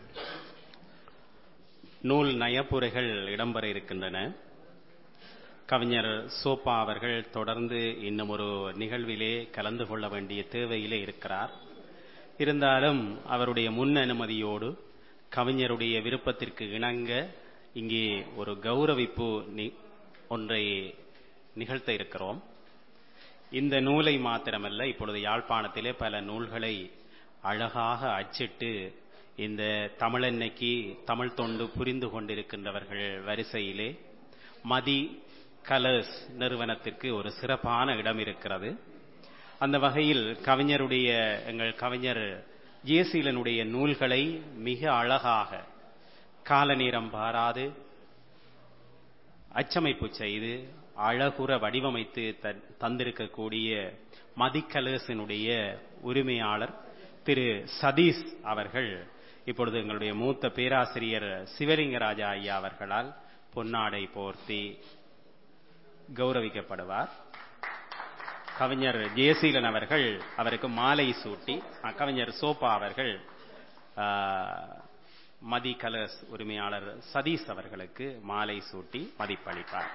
நூல் நயப்புரைகள் இடம்பெற இருக்கின்றன கவிஞர் சோப்பா அவர்கள் தொடர்ந்து இன்னும் ஒரு நிகழ்விலே கலந்து கொள்ள வேண்டிய தேவையிலே இருக்கிறார் இருந்தாலும் அவருடைய முன் அனுமதியோடு கவிஞருடைய விருப்பத்திற்கு இணங்க இங்கே ஒரு கௌரவிப்பு நி- ஒன்றை நிகழ்த்த இருக்கிறோம் இந்த நூலை மாத்திரமல்ல இப்பொழுது யாழ்ப்பாணத்திலே பல நூல்களை அழகாக அச்சிட்டு இந்த தமிழன்னைக்கு தமிழ் தொண்டு புரிந்து கொண்டிருக்கின்றவர்கள் வரிசையிலே மதி கலர்ஸ் நிறுவனத்திற்கு ஒரு சிறப்பான இடம் இருக்கிறது அந்த வகையில் கவிஞருடைய எங்கள் கவிஞர் ஜேசீலனுடைய நூல்களை மிக அழகாக கால நேரம் பாராது அச்சமைப்பு செய்து அழகுற வடிவமைத்து த- தந்திருக்கக்கூடிய மதிக்கலர்ஸினுடைய உரிமையாளர் திரு சதீஷ் அவர்கள் இப்பொழுது எங்களுடைய மூத்த பேராசிரியர் சிவலிங்கராஜா ஐயா அவர்களால் பொன்னாடை போர்த்தி கௌரவிக்கப்படுவார் கவிஞர் ஜெயசீலன் அவர்கள் அவருக்கு மாலை சூட்டி அஹ், கவிஞர் சோபா அவர்கள் ஆஹ், மதி கலர்ஸ் உரிமையாளர் சதீஷ் அவர்களுக்கு மாலை சூட்டி மதிப்பளிப்பார்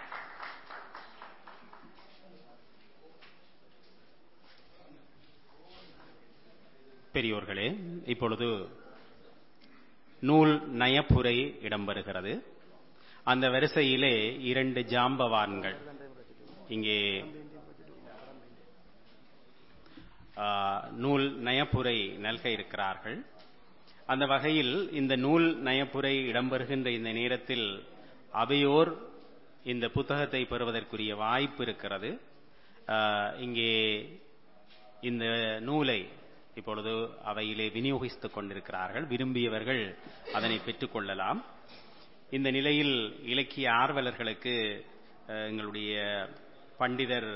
பெரியோர்களே இப்பொழுது நூல் நயப்புரை இடம்பெறுகிறது அந்த வரிசையிலே இரண்டு ஜாம்பவான்கள் இங்கே ஆ, நூல் நயப்புரை நல்க இருக்கிறார்கள் அந்த வகையில் இந்த நூல் நயப்புரை இடம்பெறுகின்ற இந்த நேரத்தில் அவையோர் இந்த புத்தகத்தை பெறுவதற்குரிய வாய்ப்பு இருக்கிறது ஆ, இங்கே இந்த நூலை இப்பொழுது அவையிலே விநியோகித்துக் கொண்டிருக்கிறார்கள் விரும்பியவர்கள் அதனை பெற்றுக்கொள்ளலாம் இந்த நிலையில் இலக்கிய ஆர்வலர்களுக்கு அஹ், எங்களுடைய பண்டிதர்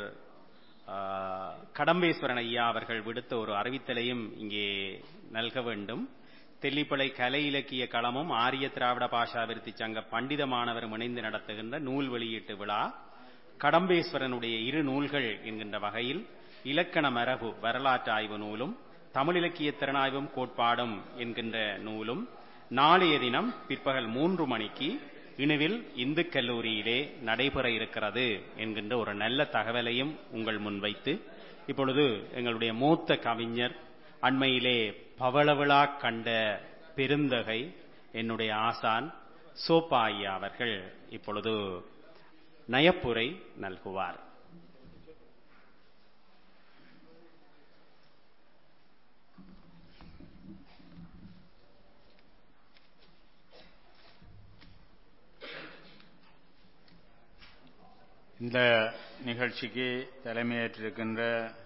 அஹ், கடம்பேஸ்வரன் ஐயா அவர்கள் விடுத்த ஒரு அறிவித்தலையும் இங்கே நல்க வேண்டும் தெல்லிப்பளை கலை இலக்கிய களமும் ஆரிய திராவிட பாஷா விருத்தி சங்க பண்டித மாணவரும் இணைந்து நடத்துகின்ற நூல் வெளியீட்டு விழா கடம்பேஸ்வரனுடைய இரு நூல்கள் என்கின்ற வகையில் இலக்கண மரபு வரலாற்று ஆய்வு நூலும் தமிழ் இலக்கிய திறனாய்வும் கோட்பாடும் என்கின்ற நூலும் நாளைய தினம் பிற்பகல் மூன்று மணிக்கு இணுவில் இந்து கல்லூரியிலே நடைபெற இருக்கிறது என்கின்ற ஒரு நல்ல தகவலையும் உங்கள் முன்வைத்து இப்பொழுது எங்களுடைய மூத்த கவிஞர் அண்மையிலே பவளவிழா கண்ட பெருந்தகை என்னுடைய ஆசான் சோப்பா ஐயா அவர்கள் இப்பொழுது நயப்புரை நல்குவார் இந்த நிகழ்ச்சிக்கு தலைமையேற்றிருக்கின்ற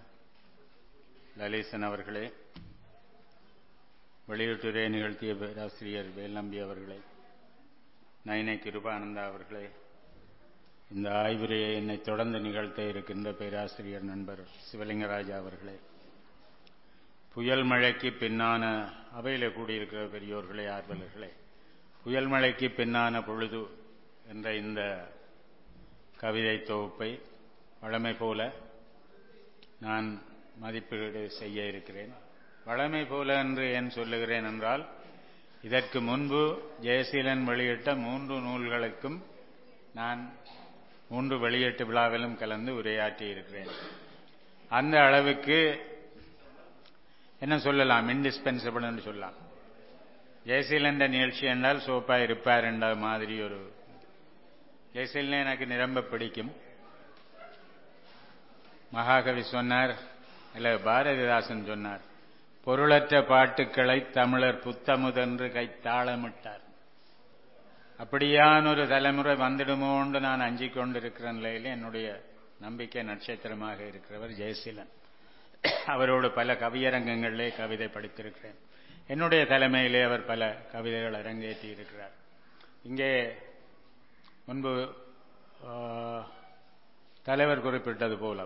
லலிசன் அவர்களே வெளியீட்டுரை நிகழ்த்திய பேராசிரியர் வேல்நம்பி அவர்களே நயினை கிருபானந்தா அவர்களே இந்த ஆய்வுரையை என்னை தொடர்ந்து நிகழ்த்த இருக்கின்ற பேராசிரியர் நண்பர் சிவலிங்கராஜா அவர்களே புயல் மழைக்கு பின்னான அவையில் கூடியிருக்கிற பெரியோர்களே ஆர்வலர்களே புயல் மழைக்கு பின்னான பொழுது என்ற இந்த கவிதை தொகுப்பை வழமை போல நான் மதிப்பீடு செய்ய இருக்கிறேன் வழமை போல என்று ஏன் சொல்லுகிறேன் என்றால் இதற்கு முன்பு ஜெயசீலன் வெளியிட்ட மூன்று நூல்களுக்கும் நான் மூன்று வெளியீட்டு விழாவிலும் கலந்து உரையாற்றி இருக்கிறேன் அந்த அளவுக்கு என்ன சொல்லலாம் இன்டிஸ்பென்சிபிள் என்று சொல்லலாம் ஜெயசீலன் நிகழ்ச்சி என்றால் சோப்பா இருப்பார் என்ற மாதிரி ஒரு ஜெயசீலன் எனக்கு நிரம்ப பிடிக்கும் மகாகவி சொன்னார் இல்ல பாரதிதாசன் சொன்னார் பொருளற்ற பாட்டுக்களை தமிழர் புத்தமுதென்று கைத்தாளமிட்டார் அப்படியான ஒரு தலைமுறை வந்துடுமோன்று நான் அஞ்சிக் கொண்டிருக்கிற நிலையில் என்னுடைய நம்பிக்கை நட்சத்திரமாக இருக்கிறவர் ஜெயசீலன் அவரோடு பல கவியரங்கங்களிலே கவிதை படித்திருக்கிறேன் என்னுடைய தலைமையிலே அவர் பல கவிதைகள் அரங்கேற்றி இருக்கிறார் இங்கே முன்பு தலைவர் குறிப்பிட்டது போல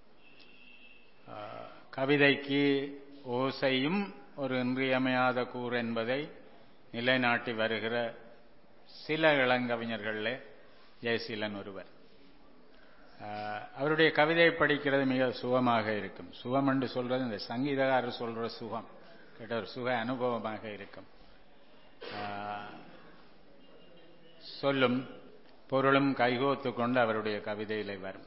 கவிதைக்கு ஓசையும் ஒரு இன்றியமையாத கூறு என்பதை நிலைநாட்டி வருகிற சில இளங்கவிஞர்களே ஜெயசீலன் ஒருவர் அவருடைய கவிதை படிக்கிறது மிக சுகமாக இருக்கும் சுகம் என்று சொல்றது இந்த சங்கீதக்காரர் சொல்ற சுகம் கிட்ட ஒரு சுக அனுபவமாக இருக்கும் சொல்லும் பொருளும் கைகோத்து கொண்டு அவருடைய கவிதையிலே வரும்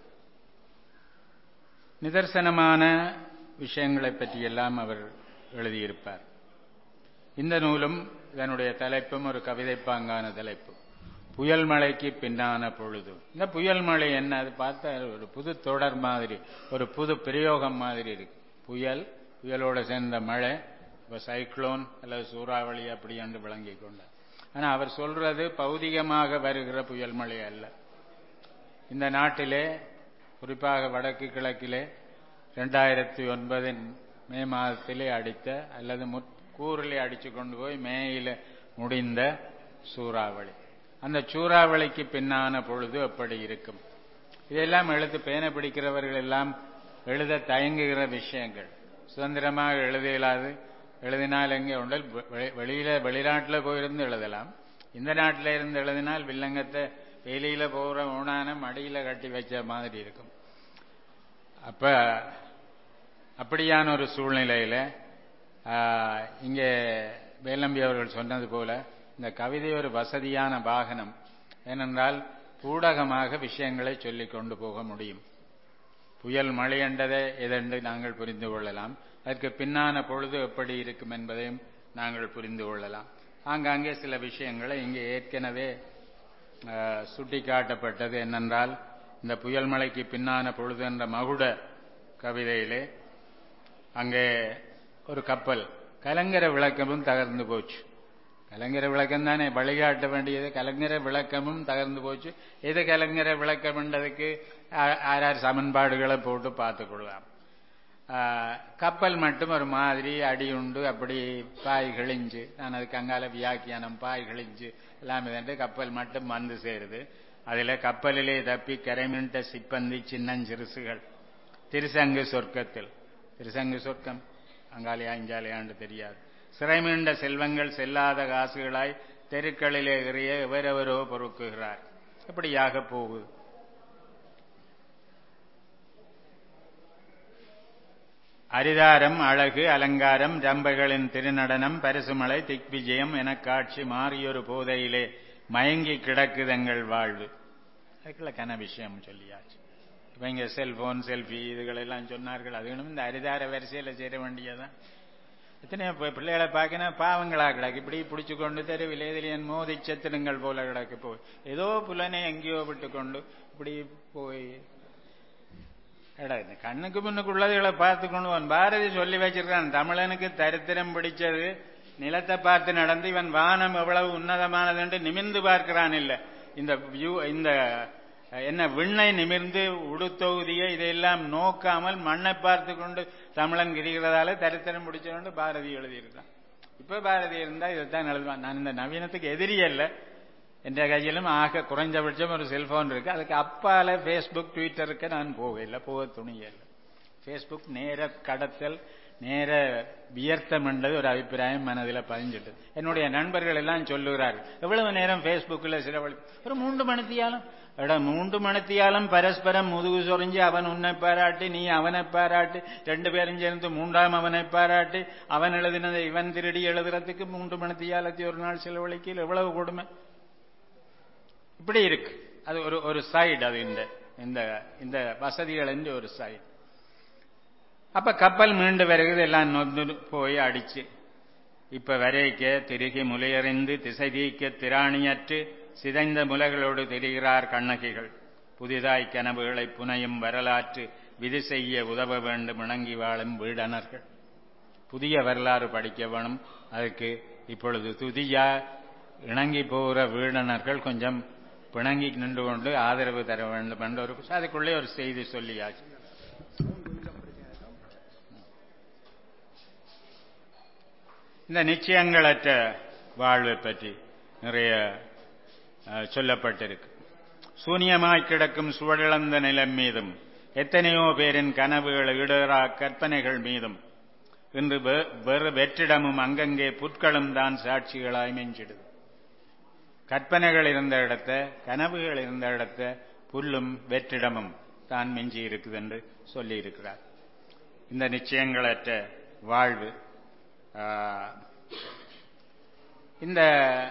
நிதர்சனமான விஷயங்களை பற்றியெல்லாம் அவர் எழுதியிருப்பார் இந்த நூலும் இதனுடைய தலைப்பும் ஒரு கவிதைப்பாங்கான தலைப்பு புயல் மழைக்கு பின்னான பொழுது இந்த புயல் மழை என்ன அது பார்த்தா ஒரு புது தொடர் மாதிரி ஒரு புது பிரயோகம் மாதிரி இருக்கு புயல் புயலோட சேர்ந்த மழை இப்போ சைக்ளோன் அல்லது சூறாவளி அப்படி என்று விளங்கி கொண்டார் ஆனால் அவர் சொல்றது பௌதிகமாக வருகிற புயல் மழை அல்ல இந்த நாட்டிலே குறிப்பாக வடக்கு கிழக்கிலே ரெண்டாயிரத்தி ஒன்பதின் மே மாதத்திலே அடித்த அல்லது முற்கூறிலே அடிச்சு கொண்டு போய் மேயில முடிந்த சூறாவளி அந்த சூறாவளிக்கு பின்னான பொழுது எப்படி இருக்கும் இதெல்லாம் எழுத்து பேன பிடிக்கிறவர்கள் எல்லாம் எழுத தயங்குகிற விஷயங்கள் சுதந்திரமாக எழுத இயலாது எழுதினால் எங்கே உண்டல் வெளியில வெளிநாட்டில் போயிருந்து எழுதலாம் இந்த நாட்டில் இருந்து எழுதினால் வில்லங்கத்தை வெளியில போகிற ஊனான மடியில கட்டி வச்ச மாதிரி இருக்கும் அப்ப அப்படியான ஒரு சூழ்நிலையில இங்கே வேலம்பி அவர்கள் சொன்னது போல இந்த கவிதை ஒரு வசதியான வாகனம் ஏனென்றால் ஊடகமாக விஷயங்களை சொல்லிக் கொண்டு போக முடியும் புயல் மழை என்றதை எதென்று நாங்கள் புரிந்து கொள்ளலாம் அதற்கு பின்னான பொழுது எப்படி இருக்கும் என்பதையும் நாங்கள் புரிந்து கொள்ளலாம் ஆங்காங்கே சில விஷயங்களை இங்கே ஏற்கனவே சுட்டி காட்டப்பட்டது என்னென்றால் இந்த புயல் மழைக்கு பின்னான பொழுது என்ற மகுட கவிதையிலே அங்கே ஒரு கப்பல் கலங்கர விளக்கமும் தகர்ந்து போச்சு கலங்கர விளக்கம் தானே வழிகாட்ட வேண்டியது கலங்கர விளக்கமும் தகர்ந்து போச்சு எது கலங்கர விளக்கம்ன்றதுக்கு ஆறாறு சமன்பாடுகளை போட்டு பார்த்துக் கொள்ளலாம் கப்பல் மட்டும் ஒரு மாதிரி அடி உண்டு அப்படி பாய் கிழிஞ்சு நான் அதுக்கு அங்கால வியாக்கியானம் பாய் கிழிஞ்சு எல்லாம் இதன்று கப்பல் மட்டும் வந்து சேருது அதில் கப்பலிலே தப்பி கரைமின்ட்ட சிப்பந்தி சின்னஞ்சிறுசுகள் திருசங்கு சொர்க்கத்தில் திருசங்கு சொர்க்கம் அங்காலையா இஞ்சாலையாண்டு தெரியாது சிறை மீண்ட செல்வங்கள் செல்லாத காசுகளாய் தெருக்களிலே எறிய எவரெவரோ பொறுக்குகிறார் இப்படியாக போகுது அரிதாரம் அழகு அலங்காரம் ரம்பைகளின் திருநடனம் பரிசுமலை திக்விஜயம் என காட்சி மாறியொரு போதையிலே மயங்கி கிடக்குதங்கள் வாழ்வு அதுக்குள்ள கன விஷயம் சொல்லியாச்சு இப்ப இங்க செல்போன் செல்ஃபி இதுகளெல்லாம் சொன்னார்கள் அதுகளும் இந்த அரிதார வரிசையில சேர வேண்டியதான் எத்தனையோ பி- பிள்ளைகளை பார்க்கணும் பாவங்களா கிடக்கு இப்படி பிடிச்சு கொண்டு தெருவில் எதிரியன் மோதி செத்துடுங்கள் போல கிடக்கு போய் ஏதோ புலனை எங்கேயோ விட்டு கொண்டு இப்படி போய் எடா இந்த கண்ணுக்கு முன்னுக்குள்ளதுகளை பார்த்து கொண்டு வன் பாரதி சொல்லி வச்சிருக்கான் தமிழனுக்கு தரித்திரம் பிடிச்சது நிலத்தை பார்த்து நடந்து இவன் வானம் எவ்வளவு உன்னதமானது என்று நிமிர்ந்து பார்க்கிறான் இல்ல இந்த view- இந்த என்ன விண்ணை நிமிர்ந்து உடுத்தொகுதியை இதையெல்லாம் நோக்காமல் மண்ணை பார்த்து கொண்டு தமிழன் கிரிகிறதால தரித்திரம் பிடிச்சு கொண்டு பாரதி எழுதியிருக்கான் இப்ப பாரதி இருந்தா இதைத்தான் எழுதுவான் நான் இந்த நவீனத்துக்கு எதிரி அல்ல என்ற கையிலும் ஆக குறைஞ்சபட்சம் ஒரு செல்போன் இருக்கு அதுக்கு அப்பால ஃபேஸ்புக் ட்விட்டருக்கு நான் போகல போக துணியல ஃபேஸ்புக் நேர கடத்தல் நேர வியர்த்தம் என்றது ஒரு அபிப்பிராயம் மனதில் பதிஞ்சிட்டது என்னுடைய நண்பர்கள் எல்லாம் சொல்லுகிறார்கள் எவ்வளவு நேரம் ஃபேஸ்புக்கில் செலவழி ஒரு மூன்று மணித்தியாலும் எடா மூன்று மணித்தியாலும் பரஸ்பரம் முதுகு சொரிஞ்சு அவன் உன்னை பாராட்டி நீ அவனை பாராட்டி ரெண்டு பேரும் சேர்ந்து மூன்றாம் அவனை பாராட்டி அவன் எழுதினதை இவன் திருடி எழுதுறதுக்கு மூன்று மணித்தியாலத்தி ஒரு நாள் செலவழிக்கல எவ்வளவு கொடுமை இப்படி இருக்கு அது ஒரு ஒரு சைடு அது இந்த இந்த இந்த வசதிகள் ஒரு சைடு அப்ப கப்பல் மீண்டு வருகிறது எல்லாம் நொந்து போய் அடிச்சு இப்ப வரைக்க திருகி முலையறிந்து திசை தீக்க திராணியற்று சிதைந்த முலைகளோடு தெரிகிறார் கண்ணகிகள் புதிதாய் கனவுகளை புனையும் வரலாற்று விதி செய்ய உதவ வேண்டும் இணங்கி வாழும் வீடனர்கள் புதிய வரலாறு படிக்க வேணும் அதுக்கு இப்பொழுது துதியா இணங்கி போகிற வீடனர்கள் கொஞ்சம் பிணங்கி நின்று கொண்டு ஆதரவு தர வேண்டும் என்ற ஒரு அதுக்குள்ளே ஒரு செய்தி சொல்லியாச்சு இந்த நிச்சயங்களற்ற வாழ்வை பற்றி நிறைய அஹ், சொல்லப்பட்டிருக்கு சூனியமாய் கிடக்கும் சுழலந்த நிலம் மீதும் எத்தனையோ பேரின் கனவுகள் இடரா கற்பனைகள் மீதும் இன்று வெ- வெறு வெற்றிடமும் அங்கங்கே புற்களும் தான் சாட்சிகளாய் மெஞ்சிடுது கற்பனைகள் இருந்த இடத்த கனவுகள் இருந்த இடத்த புல்லும் வெற்றிடமும் தான் மிஞ்சி இருக்குது என்று சொல்லி இருக்கிறார் இந்த நிச்சயங்களற்ற வாழ்வு ஆஹ், இந்த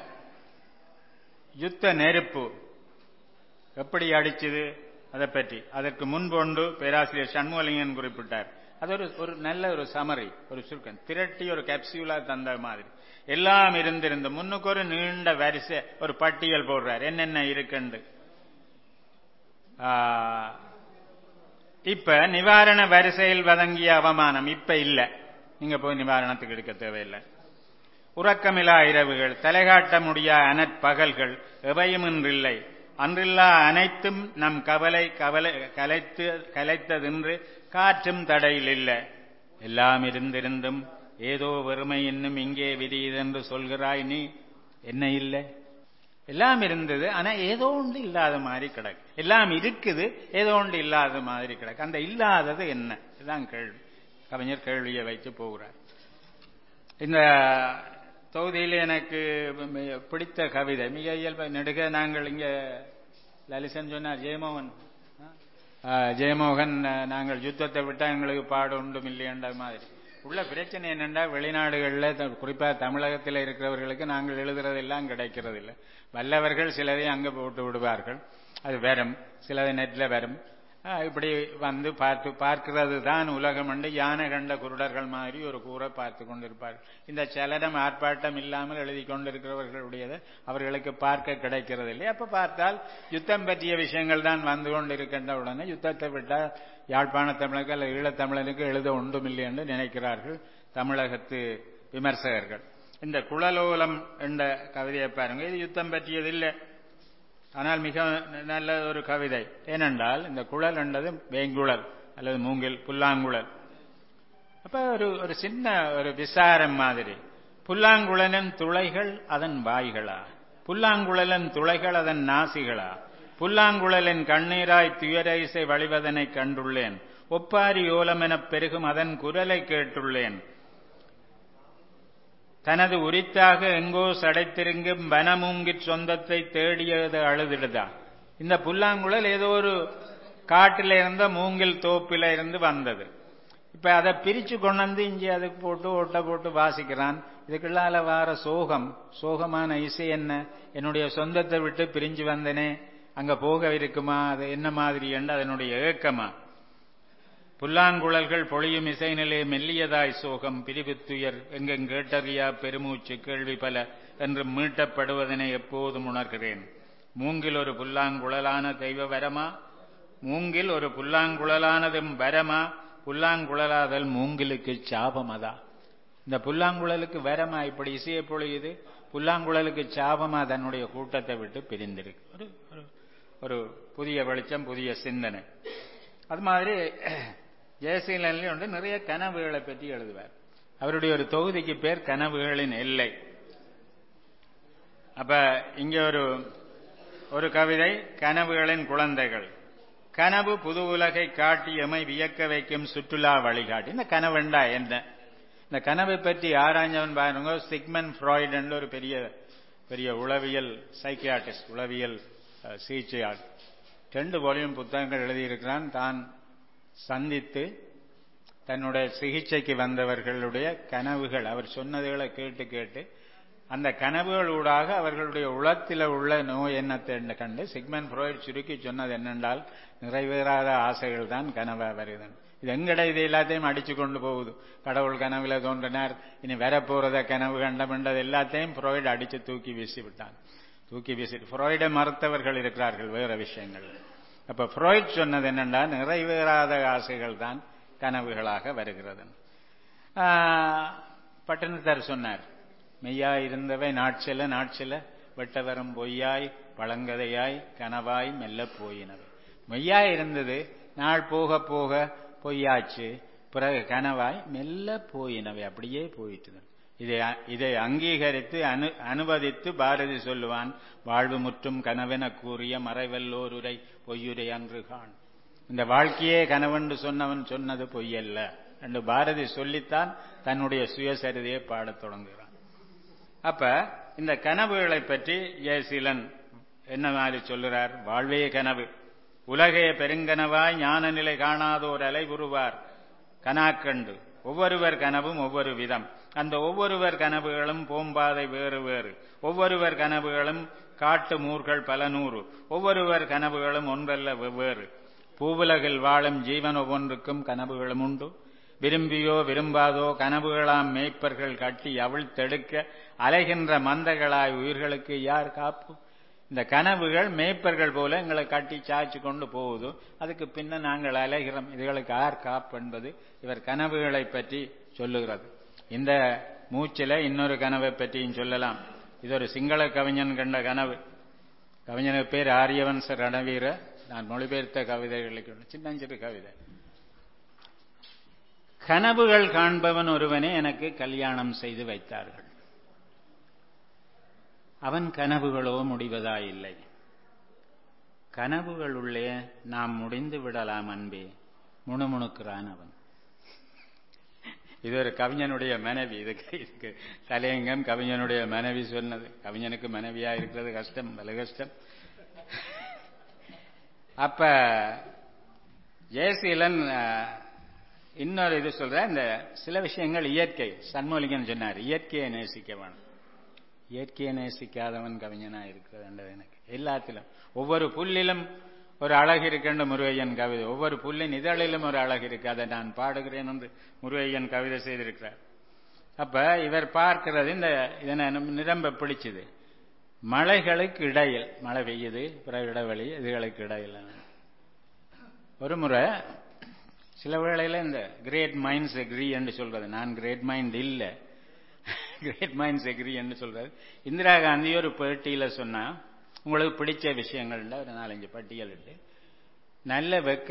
யுத்த நெருப்பு எப்படி அடிச்சது அதை பற்றி அதற்கு முன்பொண்டு பேராசிரியர் சண்முகலிங்கன் குறிப்பிட்டார் அது ஒரு ஒரு நல்ல ஒரு சமரி ஒரு சுருக்கம் திரட்டி ஒரு கேப்சியூலா தந்த மாதிரி எல்லாம் இருந்திருந்து முன்னுக்கு ஒரு நீண்ட வரிசை ஒரு பட்டியல் போடுறார் என்னென்ன இருக்குண்டு ஆஹ், இப்ப நிவாரண வரிசையில் வதங்கிய அவமானம் இப்ப இல்ல நீங்க போய் நிவாரணத்துக்கு எடுக்க தேவையில்லை உறக்கமிலா இரவுகள் தலைகாட்ட முடியா அனற்பகல்கள் எவையும் இன்றில்லை அன்றில்லா அனைத்தும் நம் கவலை கவலை கலைத்து கலைத்ததென்று காற்றும் தடையில் இல்லை எல்லாம் இருந்திருந்தும் ஏதோ வெறுமை இன்னும் இங்கே விதியுதென்று சொல்கிறாய் நீ என்ன இல்லை எல்லாம் இருந்தது ஆனா ஏதோ ஒன்று இல்லாத மாதிரி கிடக்கு எல்லாம் இருக்குது ஏதோ ஒன்று இல்லாத மாதிரி கிடக்கு அந்த இல்லாதது என்ன இதுதான் கேள்வி கவிஞர் கேள்வியை வைத்து போகிறார் இந்த தொகுதியில் எனக்கு மி- பிடித்த கவிதை மிக இயல்ப நெடுக நாங்கள் இங்க லலிசன் சொன்னார் ஜெயமோகன் ஆ, ஜெயமோகன் அஹ், நாங்கள் யுத்தத்தை விட்டா எங்களுக்கு பாடு உண்டும் இல்லையன்ற மாதிரி உள்ள பிரச்சனை என்னென்னா வெளிநாடுகளில் த- குறிப்பா தமிழகத்தில் இருக்கிறவர்களுக்கு நாங்கள் எழுதுறதெல்லாம் கிடைக்கிறதில்லை வல்லவர்கள் சிலதை அங்கே போட்டு விடுவார்கள் அது வரும் சிலது நெட்ல வரும் ஆ, இப்படி வந்து பார்த்து பார்க்கிறது தான் உலகம் என்று யானை கண்ட குருடர்கள் மாதிரி ஒரு கூரை பார்த்து கொண்டிருப்பார்கள் இந்த சலனம் ஆர்ப்பாட்டம் இல்லாமல் எழுதி கொண்டிருக்கிறவர்களுடையது அவர்களுக்கு பார்க்க கிடைக்கிறதில்லை அப்ப பார்த்தால் யுத்தம் பற்றிய விஷயங்கள் தான் வந்து கொண்டிருக்கின்ற உடனே யுத்தத்தை விட்டால் யாழ்ப்பாண தமிழருக்கு அல்லது ஈழத்தமிழனுக்கு எழுத ஒன்றுமில்லை என்று நினைக்கிறார்கள் தமிழகத்து விமர்சகர்கள் இந்த குழலோலம் என்ற கவிதையை பாருங்க இது யுத்தம் பற்றியது இல்லை ஆனால் மிக நல்ல ஒரு கவிதை ஏனென்றால் இந்த குழல் என்றது வேங்குழல் அல்லது மூங்கில் புல்லாங்குழல் அப்ப ஒரு ஒரு சின்ன ஒரு விசாரம் மாதிரி புல்லாங்குழலின் துளைகள் அதன் வாய்களா புல்லாங்குழலின் துளைகள் அதன் நாசிகளா புல்லாங்குழலின் கண்ணீராய் துயரைசை வழிவதனை கண்டுள்ளேன் ஒப்பாரி ஓலம் எனப் பெருகும் அதன் குரலை கேட்டுள்ளேன் தனது உரித்தாக எங்கோ சடைத்திருங்கும் வனமூங்கிற் சொந்தத்தை தேடியது அழுதிடுதான் இந்த புல்லாங்குழல் ஏதோ ஒரு காட்டில இருந்த மூங்கில் தோப்பில இருந்து வந்தது இப்ப அதை பிரிச்சு கொண்டு வந்து இஞ்சி அதுக்கு போட்டு ஓட்ட போட்டு வாசிக்கிறான் இதுக்குள்ளால வார சோகம் சோகமான இசை என்ன என்னுடைய சொந்தத்தை விட்டு பிரிஞ்சு வந்தனே அங்க போக இருக்குமா அது என்ன மாதிரி என்று அதனுடைய ஏக்கமா புல்லாங்குழல்கள் பொழியும் இசை நிலை மெல்லியதாய் சோகம் பிரிவுத்துயர் எங்கெங் கேட்டறியா பெருமூச்சு கேள்வி பல என்று மீட்டப்படுவதனை எப்போதும் உணர்கிறேன் மூங்கில் ஒரு புல்லாங்குழலான தெய்வ வரமா மூங்கில் ஒரு புல்லாங்குழலானதும் வரமா புல்லாங்குழலாதல் மூங்கிலுக்கு சாபமதா இந்த புல்லாங்குழலுக்கு வரமா இப்படி இசையை பொழியுது புல்லாங்குழலுக்கு சாபமா தன்னுடைய கூட்டத்தை விட்டு பிரிந்திருக்கு ஒரு ஒரு- ஒரு புதிய வெளிச்சம் புதிய சிந்தனை அது மாதிரி ஜெயசீலன்லயும் வந்து நிறைய கனவுகளை பற்றி எழுதுவார் அவருடைய ஒரு தொகுதிக்கு பேர் கனவுகளின் எல்லை அப்ப இங்க ஒரு ஒரு கவிதை கனவுகளின் குழந்தைகள் கனவு புது உலகை காட்டி எமை வியக்க வைக்கும் சுற்றுலா வழிகாட்டி இந்த கனவுண்டா என்ன இந்த கனவை பற்றி ஆராய்ஞ்சவன் பாருங்க சிக்மன் ஃப்ராய்ட் என்ற ஒரு பெரிய பெரிய உளவியல் சைக்கியாட்டிஸ்ட் உளவியல் அஹ், சிகிச்சையாளர் ரெண்டு வால்யூம் புத்தகங்கள் எழுதியிருக்கிறான் தான் சந்தித்து தன்னுடைய சிகிச்சைக்கு வந்தவர்களுடைய கனவுகள் அவர் சொன்னதுகளை கேட்டு கேட்டு அந்த கனவுகளூடாக அவர்களுடைய உளத்தில் உள்ள நோய் என்னத்தை கண்டு சிக்மன் ஃப்ராய்ட் சுருக்கி சொன்னது என்னென்றால் நிறைவேறாத ஆசைகள் தான் கனவா வருது இது எங்கட இது எல்லாத்தையும் அடிச்சு கொண்டு போகுது கடவுள் கனவுல தோன்றினார் இனி வரப்போறத கனவு கண்டமெண்டது எல்லாத்தையும் ஃப்ராய்டு அடிச்சு தூக்கி வீசி விட்டான் தூக்கி வீசிட்டு ஃப்ராய்டை மறுத்தவர்கள் இருக்கிறார்கள் வேற விஷயங்கள் அப்ப ஃப்ராய்ட் சொன்னது என்னென்னா நிறைவேறாத ஆசைகள் தான் கனவுகளாக வருகிறது ஆஹ், பட்டினத்தார் சொன்னார் மெய்யாய் இருந்தவை நாட்சில நாட்சில வெட்டவரும் பொய்யாய் பழங்கதையாய் கனவாய் மெல்ல போயினவை மெய்யாய் இருந்தது நாள் போக போக பொய்யாச்சு பிறகு கனவாய் மெல்ல போயினவை அப்படியே போயிட்டு இதை இதை அங்கீகரித்து அனு அனுவதித்து பாரதி சொல்லுவான் வாழ்வு முற்றும் கனவென கூறிய மறைவல்லோருரை பொய்யுரை அன்று காண் இந்த வாழ்க்கையே கனவென்று சொன்னவன் சொன்னது பொய்யல்ல என்று பாரதி சொல்லித்தான் தன்னுடைய சுயசரிதையை பாடத் தொடங்குகிறான் அப்ப இந்த கனவுகளை பற்றி ஜெயசீலன் என்ன மாதிரி சொல்லுறார் வாழ்வே கனவு உலகைய பெருங்கனவாய் ஞான நிலை காணாதோர் அலை உருவார் கனாக்கண்டு ஒவ்வொருவர் கனவும் ஒவ்வொரு விதம் அந்த ஒவ்வொருவர் கனவுகளும் போம்பாதை வேறு வேறு ஒவ்வொருவர் கனவுகளும் காட்டு மூர்கள் பல நூறு ஒவ்வொருவர் கனவுகளும் ஒன்றல்ல வெவ்வேறு பூவுலகில் வாழும் ஜீவன் ஒவ்வொன்றுக்கும் கனவுகளும் உண்டு விரும்பியோ விரும்பாதோ கனவுகளாம் மேய்ப்பர்கள் கட்டி அவிழ்த்தெடுக்க அலைகின்ற மந்தைகளாய் உயிர்களுக்கு யார் காப்பு இந்த கனவுகள் மேய்ப்பர்கள் போல எங்களை கட்டி சாய்ச்சி கொண்டு போகுது அதுக்கு பின்ன நாங்கள் அலைகிறோம் இதுகளுக்கு யார் காப்பு என்பது இவர் கனவுகளை பற்றி சொல்லுகிறது இந்த மூச்சில இன்னொரு கனவை பற்றியும் சொல்லலாம் இது ஒரு சிங்கள கவிஞன் கண்ட கனவு கவிஞனுக்கு பேர் ஆரியவன்ச ரணவீர நான் மொழிபெயர்த்த கவிதைகளுக்கு சின்னஞ்சிறு கவிதை கனவுகள் காண்பவன் ஒருவனே எனக்கு கல்யாணம் செய்து வைத்தார்கள் அவன் கனவுகளோ முடிவதாயில்லை கனவுகளுள்ளே நாம் முடிந்து விடலாம் அன்பே முணுமுணுக்கிறான் அவன் இது ஒரு கவிஞனுடைய மனைவி இதுக்கு இதுக்கு தலையங்கம் கவிஞனுடைய மனைவி சொன்னது கவிஞனுக்கு மனைவியா இருக்கிறது கஷ்டம் பல கஷ்டம் அப்ப ஜெயசீலன் அஹ், இன்னொரு இது சொல்ற இந்த சில விஷயங்கள் இயற்கை சண்முகலிங்கன் சொன்னார் இயற்கையை நேசிக்க வேணும் இயற்கையை நேசிக்காதவன் கவிஞனா இருக்கிறது எனக்கு எல்லாத்திலும் ஒவ்வொரு புல்லிலும் ஒரு அழகு இருக்கின்ற முருகையன் கவிதை ஒவ்வொரு புல்லின் இதழிலும் ஒரு அழகு இருக்கு அதை நான் பாடுகிறேன் என்று முருகையன் கவிதை செய்திருக்கிறார் அப்ப இவர் பார்க்கிறது இந்த இதனை நிரம்ப பிடிச்சது மலைகளுக்கு இடையில் மழை பெய்யுது பிறகு இடைவெளி இதுகளுக்கு இடையில் ஒரு முறை சில வேளையில இந்த கிரேட் மைண்ட்ஸ் எக்ரி என்று சொல்றது நான் கிரேட் மைண்ட் இல்லை கிரேட் மைண்ட்ஸ் எக்ரி என்று சொல்றது இந்திரா காந்தி ஒரு பேட்டியில சொன்னா உங்களுக்கு பிடிச்ச விஷயங்கள்ல ஒரு நாலஞ்சு பட்டியல் இருக்கு நல்ல வெக்க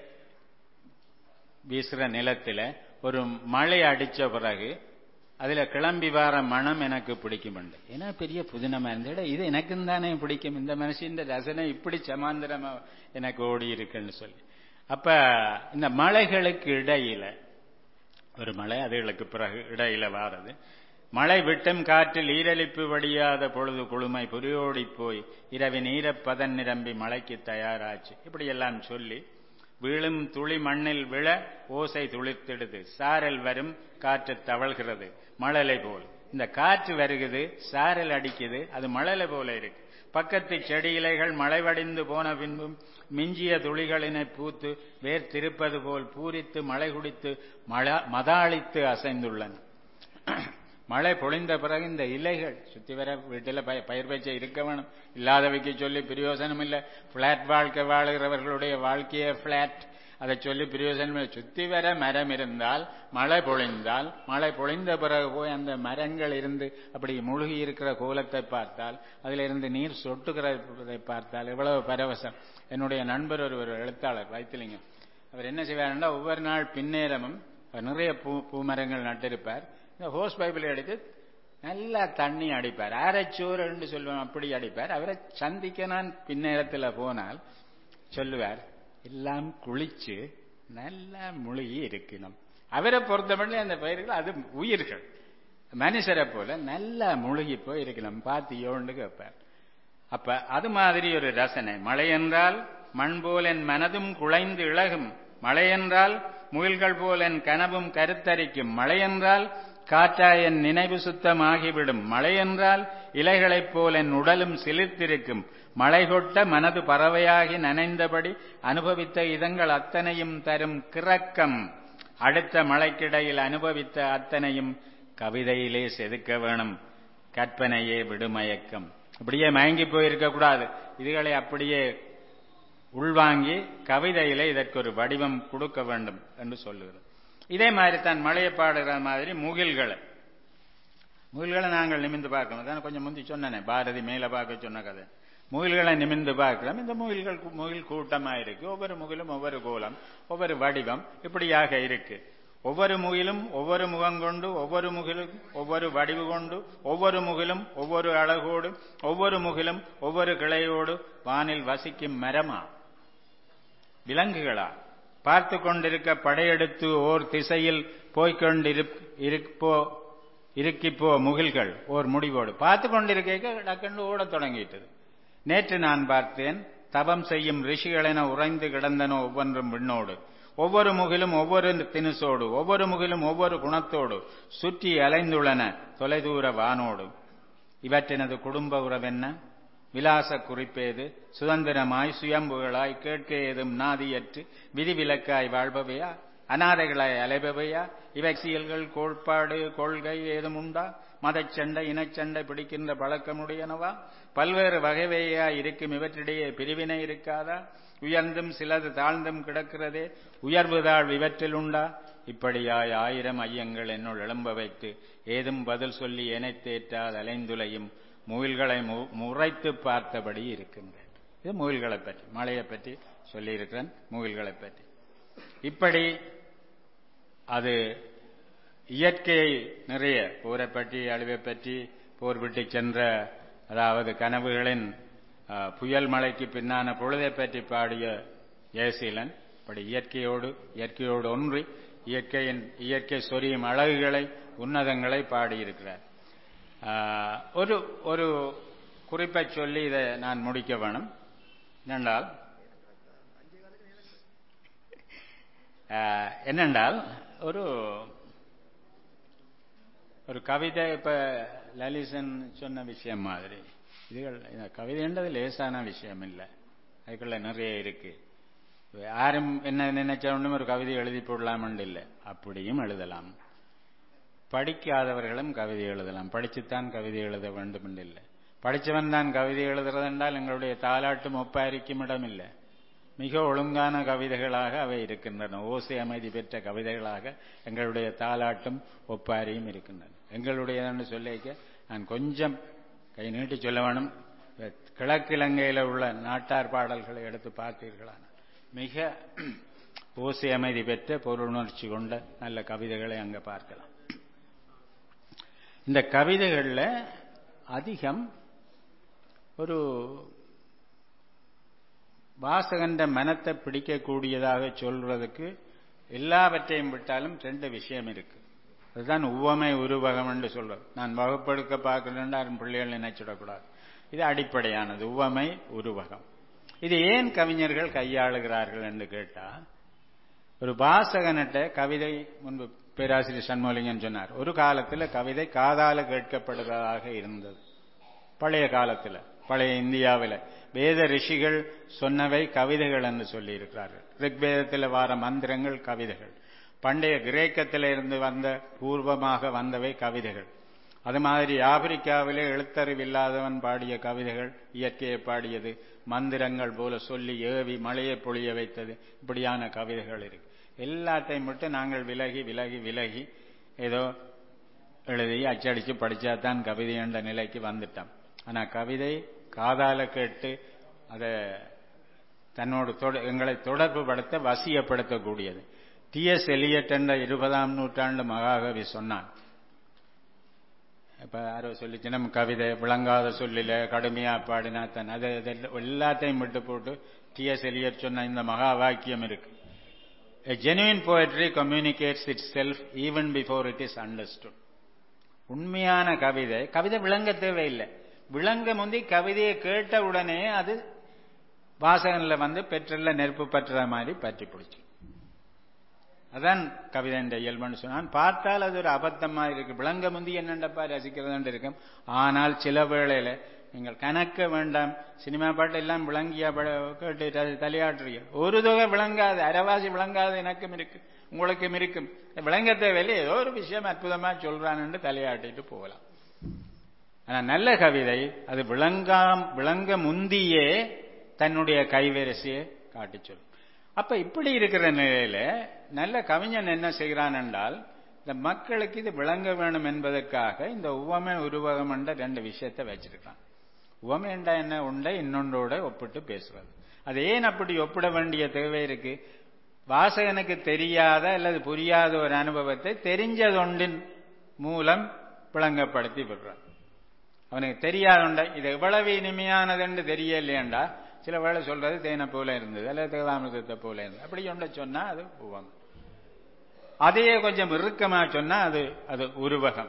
வீசுற நிலத்துல ஒரு மழை அடிச்ச பிறகு அதுல கிளம்பி வர மனம் எனக்கு பிடிக்கும் ஏன்னா பெரிய புதினமா இருந்த இது எனக்கும் தானே பிடிக்கும் இந்த மனுஷன் ரசனை இப்படி சமாந்திரமா எனக்கு ஓடி இருக்குன்னு சொல்லி அப்ப இந்த மலைகளுக்கு இடையில ஒரு மலை அதுகளுக்கு பிறகு இடையில வாரது மழை விட்டும் காற்றில் ஈரலிப்பு வடியாத பொழுது குளுமை புரியோடிப் போய் இரவின் ஈரப்பதன் நிரம்பி மழைக்கு தயாராச்சு இப்படி எல்லாம் சொல்லி வீழும் துளி மண்ணில் விழ ஓசை துளிர்த்திடுது சாரல் வரும் காற்று தவழ்கிறது மழலை போல் இந்த காற்று வருகுது சாரல் அடிக்குது அது மழலை போல இருக்கு பக்கத்து செடி இலைகள் மழை வடிந்து போன பின்பும் மிஞ்சிய துளிகளினை பூத்து வேர் திருப்பது போல் பூரித்து மழை குடித்து மழ மதாளித்து அசைந்துள்ளன மழை பொழிந்த பிறகு இந்த இலைகள் சுத்தி வர வீட்டில் பயிர் பயிற்சி இருக்க வேணும் இல்லாதவைக்கு சொல்லி பிரயோசனம் இல்லை பிளாட் வாழ்க்கை வாழுகிறவர்களுடைய வாழ்க்கையே பிளாட் அதை சொல்லி பிரயோசனம் இல்லை சுத்தி வர மரம் இருந்தால் மழை பொழிந்தால் மழை பொழிந்த பிறகு போய் அந்த மரங்கள் இருந்து அப்படி முழுகி இருக்கிற கோலத்தை பார்த்தால் அதிலிருந்து நீர் சொட்டுகிறதை பார்த்தால் எவ்வளவு பரவசம் என்னுடைய நண்பர் ஒரு ஒரு எழுத்தாளர் வைத்திலிங்கம் அவர் என்ன செய்வார்னா ஒவ்வொரு நாள் பின்னேரமும் நிறைய பூ பூமரங்கள் நட்டிருப்பார் இந்த ஹோஸ் பைபிள் எடுத்து நல்லா தண்ணி அடிப்பார் அரைச்சோறுன்னு சொல்லுவேன் அப்படி அடிப்பார் அவரை சந்திக்க நான் பின்னேரத்தில் போனால் சொல்லுவார் எல்லாம் குளிச்சு நல்லா முழுகி இருக்கணும் அவரை பொறுத்தமட்டில் அந்த பயிர்கள் அது உயிர்கள் மனுஷரை போல நல்லா முழுகி போய் இருக்கணும் பார்த்தியோன்னு கேட்பார் அப்ப அது மாதிரி ஒரு ரசனை மழை என்றால் மண் போல் என் மனதும் குழைந்து இழகும் மழை என்றால் முயல்கள் போல் என் கனவும் கருத்தரிக்கும் மழை என்றால் காற்றாய் என் நினைவு சுத்தமாகிவிடும் மழை என்றால் இலைகளைப் போல் என் உடலும் சிலிர்த்திருக்கும் மழை கொட்ட மனது பறவையாகி நனைந்தபடி அனுபவித்த இதங்கள் அத்தனையும் தரும் கிறக்கம் அடுத்த மழைக்கிடையில் அனுபவித்த அத்தனையும் கவிதையிலே செதுக்க வேணும் கற்பனையே விடுமயக்கம் அப்படியே மயங்கி போயிருக்க கூடாது இதுகளை அப்படியே உள்வாங்கி கவிதையிலே இதற்கு ஒரு வடிவம் கொடுக்க வேண்டும் என்று சொல்லுகிறது இதே மாதிரி தான் மழையை பாடுகிற மாதிரி முகில்களை முகில்களை நாங்கள் நிமிந்து பார்க்கணும் தான் கொஞ்சம் முந்தி சொன்னேனே பாரதி மேல பார்க்க சொன்ன கதை முகில்களை நிமிந்து பார்க்கிறோம் இந்த முகில்கள் முகில் கூட்டமாக இருக்கு ஒவ்வொரு முகிலும் ஒவ்வொரு கோலம் ஒவ்வொரு வடிவம் இப்படியாக இருக்கு ஒவ்வொரு முகிலும் ஒவ்வொரு முகம் கொண்டு ஒவ்வொரு முகிலும் ஒவ்வொரு வடிவு கொண்டு ஒவ்வொரு முகிலும் ஒவ்வொரு அழகோடு ஒவ்வொரு முகிலும் ஒவ்வொரு கிளையோடு வானில் வசிக்கும் மரமா விலங்குகளா பார்த்து கொண்டிருக்க படையெடுத்து ஓர் திசையில் போய்கொண்டிருப்போ இருக்கிப்போ முகில்கள் ஓர் முடிவோடு பார்த்து கொண்டிருக்க டக்கண்டு ஓடத் தொடங்கிட்டது நேற்று நான் பார்த்தேன் தபம் செய்யும் ரிஷிகளென உறைந்து கிடந்தனோ ஒவ்வொன்றும் விண்ணோடு ஒவ்வொரு முகிலும் ஒவ்வொரு தினுசோடு ஒவ்வொரு முகிலும் ஒவ்வொரு குணத்தோடு சுற்றி அலைந்துள்ளன தொலைதூர வானோடு இவற்றினது குடும்ப உறவென்ன விலாச குறிப்பேது சுதந்திரமாய் சுயம்புகளாய் கேட்க ஏதும் நாதியற்று விதிவிலக்காய் வாழ்பவையா அனாதைகளாய் அலைபவையா இவசியல்கள் கோட்பாடு கொள்கை ஏதும் உண்டா மதச்சண்டை இனச்சண்டை பிடிக்கின்ற பழக்கமுடையனவா பல்வேறு வகைவையா இருக்கும் இவற்றிடையே பிரிவினை இருக்காதா உயர்ந்தும் சிலது தாழ்ந்தும் கிடக்கிறதே உயர்வு தாழ் இவற்றில் உண்டா இப்படியாய் ஆயிரம் ஐயங்கள் என்னுள் எழும்ப வைத்து ஏதும் பதில் சொல்லி எனைத்தேற்றால் அலைந்துலையும் முயல்களை முறைத்து பார்த்தபடி இருக்கின்றேன் இது முயல்களை பற்றி மழையை பற்றி சொல்லியிருக்கிறேன் முயல்களை பற்றி இப்படி அது இயற்கையை நிறைய போரை பற்றி அழிவை பற்றி போர் விட்டு சென்ற அதாவது கனவுகளின் புயல் மழைக்கு பின்னான பொழுதை பற்றி பாடிய ஜெயசீலன் இப்படி இயற்கையோடு இயற்கையோடு ஒன்றி இயற்கையின் இயற்கை சொரியும் அழகுகளை உன்னதங்களை பாடியிருக்கிறார் ஒரு ஒரு குறிப்பை சொல்லி இதை நான் முடிக்க வேணும் என்னென்றால் என்னென்றால் ஒரு ஒரு கவிதை இப்ப லலிசன் சொன்ன விஷயம் மாதிரி இதுகள் கவிதைன்றது லேசான விஷயம் இல்லை அதுக்குள்ள நிறைய இருக்கு யாரும் என்ன நினைச்ச ஒன்றும் ஒரு கவிதை எழுதி போடலாம்னு இல்லை அப்படியும் எழுதலாம் படிக்காதவர்களும் கவிதை எழுதலாம் படிச்சுத்தான் கவிதை எழுத வேண்டும் என்று இல்லை படித்தவன் தான் கவிதை எழுதுறது என்றால் எங்களுடைய தாலாட்டும் ஒப்பாரிக்கும் இடமில்லை மிக ஒழுங்கான கவிதைகளாக அவை இருக்கின்றன ஓசை அமைதி பெற்ற கவிதைகளாக எங்களுடைய தாலாட்டும் ஒப்பாரியும் இருக்கின்றன எங்களுடையதுன்னு சொல்லிக்க நான் கொஞ்சம் கை நீட்டி சொல்ல வேணும் கிழக்கிழங்கையில் உள்ள நாட்டார் பாடல்களை எடுத்து பார்த்தீர்களான மிக ஓசை அமைதி பெற்ற பொருளுணர்ச்சி கொண்ட நல்ல கவிதைகளை அங்கே பார்க்கலாம் இந்த கவிதைகளில் அதிகம் ஒரு வாசகன்ற மனத்தை பிடிக்கக்கூடியதாக சொல்றதுக்கு எல்லாவற்றையும் விட்டாலும் ரெண்டு விஷயம் இருக்கு அதுதான் உவமை உருவகம் என்று சொல்றது நான் வகுப்பெடுக்க பார்க்கிறேன் அருண் பிள்ளைகள் நினைச்சிடக்கூடாது இது அடிப்படையானது உவமை உருவகம் இது ஏன் கவிஞர்கள் கையாளுகிறார்கள் என்று கேட்டா ஒரு வாசகனிட்ட கவிதை முன்பு பேராசிரியர் சண்முகலிங்கன் சொன்னார் ஒரு காலத்தில் கவிதை காதால கேட்கப்படுவதாக இருந்தது பழைய காலத்தில் பழைய இந்தியாவில் வேத ரிஷிகள் சொன்னவை கவிதைகள் என்று சொல்லி இருக்கிறார்கள் ரிக்வேதத்தில் வார மந்திரங்கள் கவிதைகள் பண்டைய கிரேக்கத்தில் இருந்து வந்த பூர்வமாக வந்தவை கவிதைகள் அது மாதிரி ஆப்பிரிக்காவிலே எழுத்தறிவில்லாதவன் பாடிய கவிதைகள் இயற்கையை பாடியது மந்திரங்கள் போல சொல்லி ஏவி மழையை பொழிய வைத்தது இப்படியான கவிதைகள் இருக்கு எல்லாத்தையும் மட்டும் நாங்கள் விலகி விலகி விலகி ஏதோ எழுதி அச்சடிச்சு படிச்சா தான் கவிதை என்ற நிலைக்கு வந்துட்டோம் ஆனா கவிதை காதால கேட்டு அதை தன்னோடு எங்களை தொடர்பு படுத்த வசியப்படுத்தக்கூடியது டி எஸ் எலியட் என்ற இருபதாம் நூற்றாண்டு மகாகவி சொன்னான் இப்ப யாரோ சொல்லிச்சு நம்ம கவிதை விளங்காத சொல்லில கடுமையா பாடினா தன் அதை எல்லாத்தையும் விட்டு போட்டு டி எஸ் எலியட் சொன்ன இந்த மகா வாக்கியம் இருக்கு A genuine poetry communicates itself even before it is understood. உண்மையான கவிதை கவிதை விளங்க தேவையில்லை விளங்க முந்தி கவிதையை கேட்ட உடனே அது வாசகன்ல வந்து பெற்றல்ல நெருப்பு பற்றுற மாதிரி பற்றி பிடிச்சு அதான் கவிதை என்ற இயல்புன்னு சொன்னான் பார்த்தால் அது ஒரு அபத்தமா இருக்கு விளங்க முந்தி என்னண்டப்பா ரசிக்கிறது இருக்கும் ஆனால் சில வேளையில நீங்கள் கணக்க வேண்டாம் சினிமா பாட்டு எல்லாம் விளங்கியா கேட்டு தலையாட்டுறீங்க ஒரு தொகை விளங்காது அரைவாசி விளங்காது எனக்கும் இருக்கு உங்களுக்கும் இருக்கும் விளங்க தேவையில்லை ஏதோ ஒரு விஷயம் அற்புதமா சொல்றான்னு தலையாட்டிட்டு போகலாம் ஆனா நல்ல கவிதை அது விளங்காம் விளங்க முந்தியே தன்னுடைய கைவரிசையை காட்டி சொல்லும் அப்ப இப்படி இருக்கிற நிலையில நல்ல கவிஞன் என்ன செய்கிறான் என்றால் இந்த மக்களுக்கு இது விளங்க வேணும் என்பதற்காக இந்த உவமை உருவகம் என்ற ரெண்டு விஷயத்தை வச்சிருக்கான் உவமை என்றா என்ன உண்டை இன்னொன்றோட ஒப்பிட்டு பேசுவது அது ஏன் அப்படி ஒப்பிட வேண்டிய தேவை இருக்கு வாசகனுக்கு தெரியாத அல்லது புரியாத ஒரு அனுபவத்தை தெரிஞ்சதொண்டின் மூலம் விளங்கப்படுத்தி விடுறான் அவனுக்கு தெரியாதுண்டா இது எவ்வளவு இனிமையானது என்று தெரியலையேண்டா சில வேளை சொல்றது தேனை போல இருந்தது அல்லது தேவாமிரதத்தை போல இருந்தது அப்படி ஒன்றை சொன்னா அது உவம் அதையே கொஞ்சம் இறுக்கமா சொன்னா அது அது உருவகம்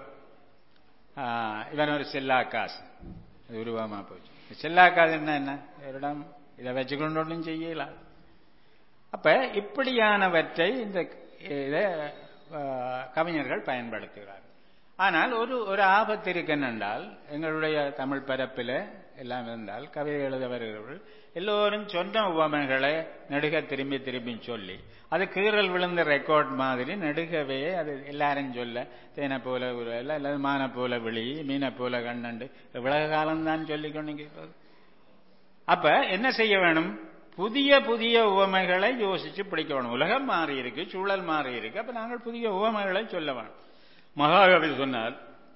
இவன் ஒரு செல்லாக்காசு அது உருவமா போச்சு செல்லாக்காசு என்ன என்ன இடம் இதை வச்சுக்கொண்டு ஒன்றும் செய்யலாம் அப்ப இப்படியானவற்றை இந்த இதை கவிஞர்கள் பயன்படுத்துகிறார்கள் ஆனால் ஒரு ஒரு ஆபத்து இருக்கு என்னென்றால் எங்களுடைய தமிழ் பரப்பில் எல்லாம் இருந்தால் கவிதை எழுத வருகிறவர்கள் எல்லோரும் சொன்ன உவமைகளை நெடுக திரும்பி திரும்பி சொல்லி அது கீறல் விழுந்த ரெக்கார்ட் மாதிரி நெடுகவே அது எல்லாரும் சொல்ல தேனை போல உருவல அல்லது மானை போல விழி மீனை போல கண்ணண்டு இவ்வளவு காலம்தான் சொல்லி கொண்டு அப்ப என்ன செய்ய வேணும் புதிய புதிய உவமைகளை யோசிச்சு பிடிக்கணும் உலகம் மாறி இருக்கு சூழல் மாறி இருக்கு அப்ப நாங்கள் புதிய உவமைகளை சொல்ல வேணும் மகாகவி சொன்னார்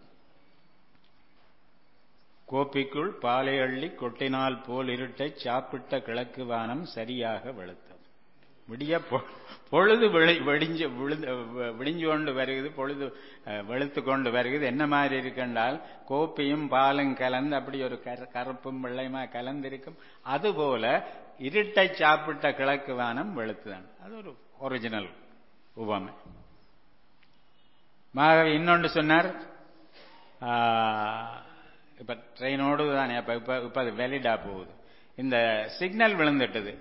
கோப்பிக்குள் பாலை அள்ளி கொட்டினால் போல் இருட்டை சாப்பிட்ட கிழக்கு வானம் சரியாக வெளுத்தது விடிய பொழுது வெடிஞ்சு விடிஞ்சு கொண்டு வருகிறது பொழுது வெளுத்து கொண்டு வருகிறது என்ன மாதிரி இருக்குன்றால் கோப்பியும் பாலும் கலந்து அப்படி ஒரு கருப்பும் வெள்ளையுமா கலந்திருக்கும் அதுபோல இருட்டை சாப்பிட்ட கிழக்கு வானம் வெளுத்துதான் அது ஒரு ஒரிஜினல் உவமை மாகவி இன்னொன்று சொன்னார் இப்ப ட்ரெயின் ஓடுது தானே அப்ப இப்ப இப்ப அது வெலிடா போகுது இந்த சிக்னல் விழுந்துட்டது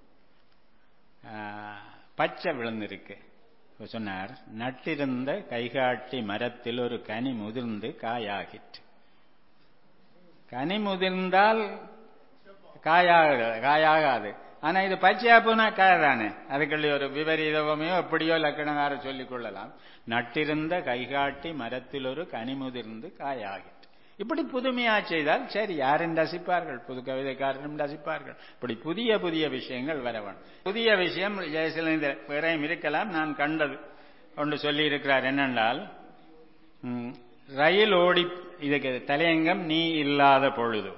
பச்சை விழுந்திருக்கு சொன்னார் நட்டிருந்த கைகாட்டி மரத்தில் ஒரு கனி முதிர்ந்து காயாகிற்று கனி முதிர்ந்தால் காயாக காயாகாது ஆனா இது பச்சையா போனா காய் தானே அதுக்குள்ள ஒரு விபரீதவமையோ எப்படியோ லக்கணகார சொல்லிக் கொள்ளலாம் நட்டிருந்த கைகாட்டி மரத்தில் ஒரு கனி முதிர்ந்து காயாகிற்று இப்படி புதுமையா செய்தால் சரி யாரும் ரசிப்பார்கள் புது கவிதைக்காரரும் ரசிப்பார்கள் இப்படி புதிய புதிய விஷயங்கள் வரவன் புதிய விஷயம் ஜெயசிலேந்திர வேறையும் இருக்கலாம் நான் கண்டது ஒன்று சொல்லி இருக்கிறார் என்னென்றால் ரயில் ஓடி இதுக்கு தலையங்கம் நீ இல்லாத பொழுது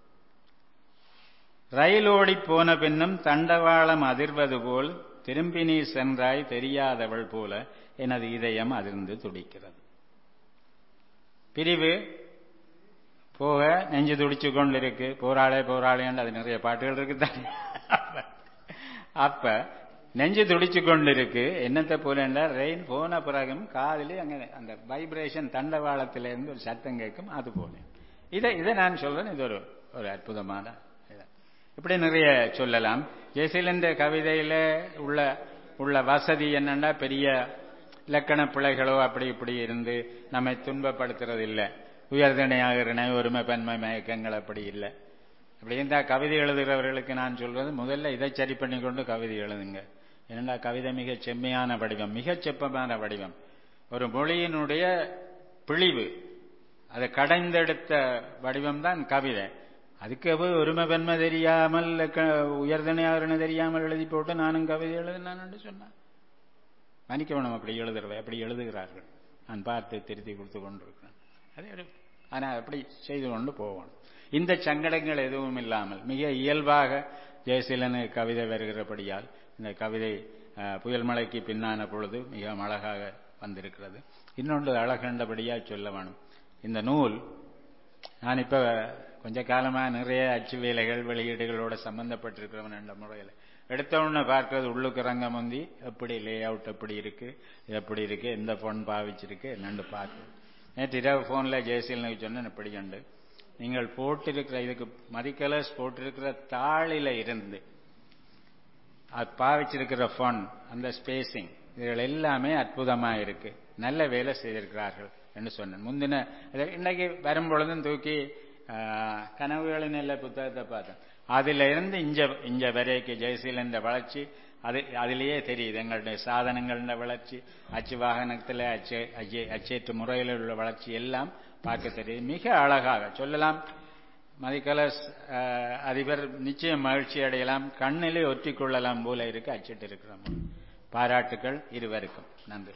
ரயில் ஓடி போன பின்னும் தண்டவாளம் அதிர்வது போல் திரும்பி நீ சென்றாய் தெரியாதவள் போல எனது இதயம் அதிர்ந்து துடிக்கிறது பிரிவு போக நெஞ்சு துடிச்சு கொண்டு இருக்கு போராளே போராளேன்னு அது நிறைய பாட்டுகள் இருக்கு தானே அப்ப நெஞ்சு துடிச்சு கொண்டிருக்கு என்னத்தை போலண்டா ரெயின் போன பிறகும் காதிலே அங்க அந்த வைப்ரேஷன் தண்டவாளத்திலிருந்து ஒரு சத்தம் கேட்கும் அது போல இதை இதை நான் சொல்றேன் இது ஒரு ஒரு அற்புதமான இது. இப்படி நிறைய சொல்லலாம் ஜெயசீலந்த கவிதையில உள்ள உள்ள வசதி என்னன்னா பெரிய இலக்கண பிழைகளோ அப்படி இப்படி இருந்து நம்மை துன்பப்படுத்துறது இல்லை உயர்தனையாகிறனை ஒருமை பன்மை மயக்கங்கள் அப்படி இல்லை அப்படி இருந்தா கவிதை எழுதுகிறவர்களுக்கு நான் சொல்றது முதல்ல இதை சரி பண்ணி கொண்டு கவிதை எழுதுங்க ஏனென்றா கவிதை மிகச் செம்மையான வடிவம் மிகச் செப்பமான வடிவம் ஒரு மொழியினுடைய பிழிவு அதை கடைந்தெடுத்த வடிவம் தான் கவிதை அதுக்கு போய் ஒருமை பெண்மை தெரியாமல் உயர்தனையாகிறன தெரியாமல் எழுதி போட்டு நானும் கவிதை எழுதினான்னு சொன்னேன் மன்னிக்கணும் அப்படி எழுதுறவை அப்படி எழுதுகிறார்கள் நான் பார்த்து திருத்தி கொடுத்து கொண்டிருக்கிறேன் அதே ஒரு- ஆனால் அப்படி செய்து கொண்டு போகணும் இந்த சங்கடங்கள் எதுவும் இல்லாமல் மிக இயல்பாக ஜெயசீலனு கவிதை வருகிறபடியால் இந்த கவிதை அஹ், புயல் மழைக்கு பின்னான பொழுது மிக அழகாக வந்திருக்கிறது இன்னொன்று அழகண்டபடியாக சொல்ல வேணும் இந்த நூல் நான் இப்ப கொஞ்ச காலமா நிறைய அச்சு வேலைகள் வெளியீடுகளோட சம்பந்தப்பட்டிருக்கிறவன் என்ற முறையில் எடுத்த உடனே பார்க்கறது உள்ளுக்கு ரங்க முந்தி எப்படி லே அவுட் எப்படி இருக்கு இது எப்படி இருக்கு எந்த போன் பாவிச்சிருக்கு என்னன்னு பார்க்கணும் நேற்று இரவு போன்ல ஜெயசீலனுக்கு சொன்னேன் இப்படி கண்டு நீங்கள் போட்டிருக்கிற இதுக்கு மதிக்கலர்ஸ் போட்டிருக்கிற தாளில இருந்து அது பாவிச்சிருக்கிற ஃபோன் அந்த ஸ்பேசிங் இதுகள் எல்லாமே அற்புதமா இருக்கு நல்ல வேலை செய்திருக்கிறார்கள் என்று சொன்னேன் முந்தின இது இன்னைக்கு வரும்பொழுதும் தூக்கி ஆ, கனவுகளின் நல்ல புத்தகத்தை பார்த்தேன் அதுல இருந்து இஞ்ச இஞ்ச வரைக்கு ஜெயசீலன் வளர்ச்சி அது அதிலேயே தெரியுது எங்களுடைய சாதனங்கள வளர்ச்சி அச்சு வாகனத்தில் அச்சு அச்சு- அச்சேற்று முறையில் உள்ள வளர்ச்சி எல்லாம் பார்க்க தெரியுது மிக அழகாக சொல்லலாம் மதிக்கலஸ் அஹ், அதிபர் நிச்சயம் மகிழ்ச்சி அடையலாம் கண்ணிலே ஒற்றிக் கொள்ளலாம் போல இருக்கு அச்சிட்டு இருக்கிறோம் பாராட்டுக்கள் இருவருக்கும் நன்றி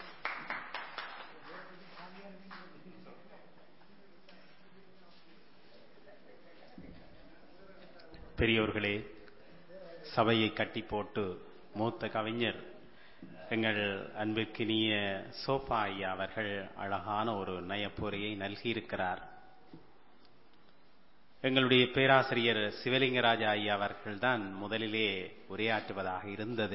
பெரியோர்களே சபையை கட்டி போட்டு மூத்த கவிஞர் எங்கள் அன்புக்கினிய சோபா ஐயா அவர்கள் அழகான ஒரு நயப்புரையை நல்கியிருக்கிறார் எங்களுடைய பேராசிரியர் சிவலிங்கராஜா ஐயா அவர்கள்தான் முதலிலே உரையாற்றுவதாக இருந்தது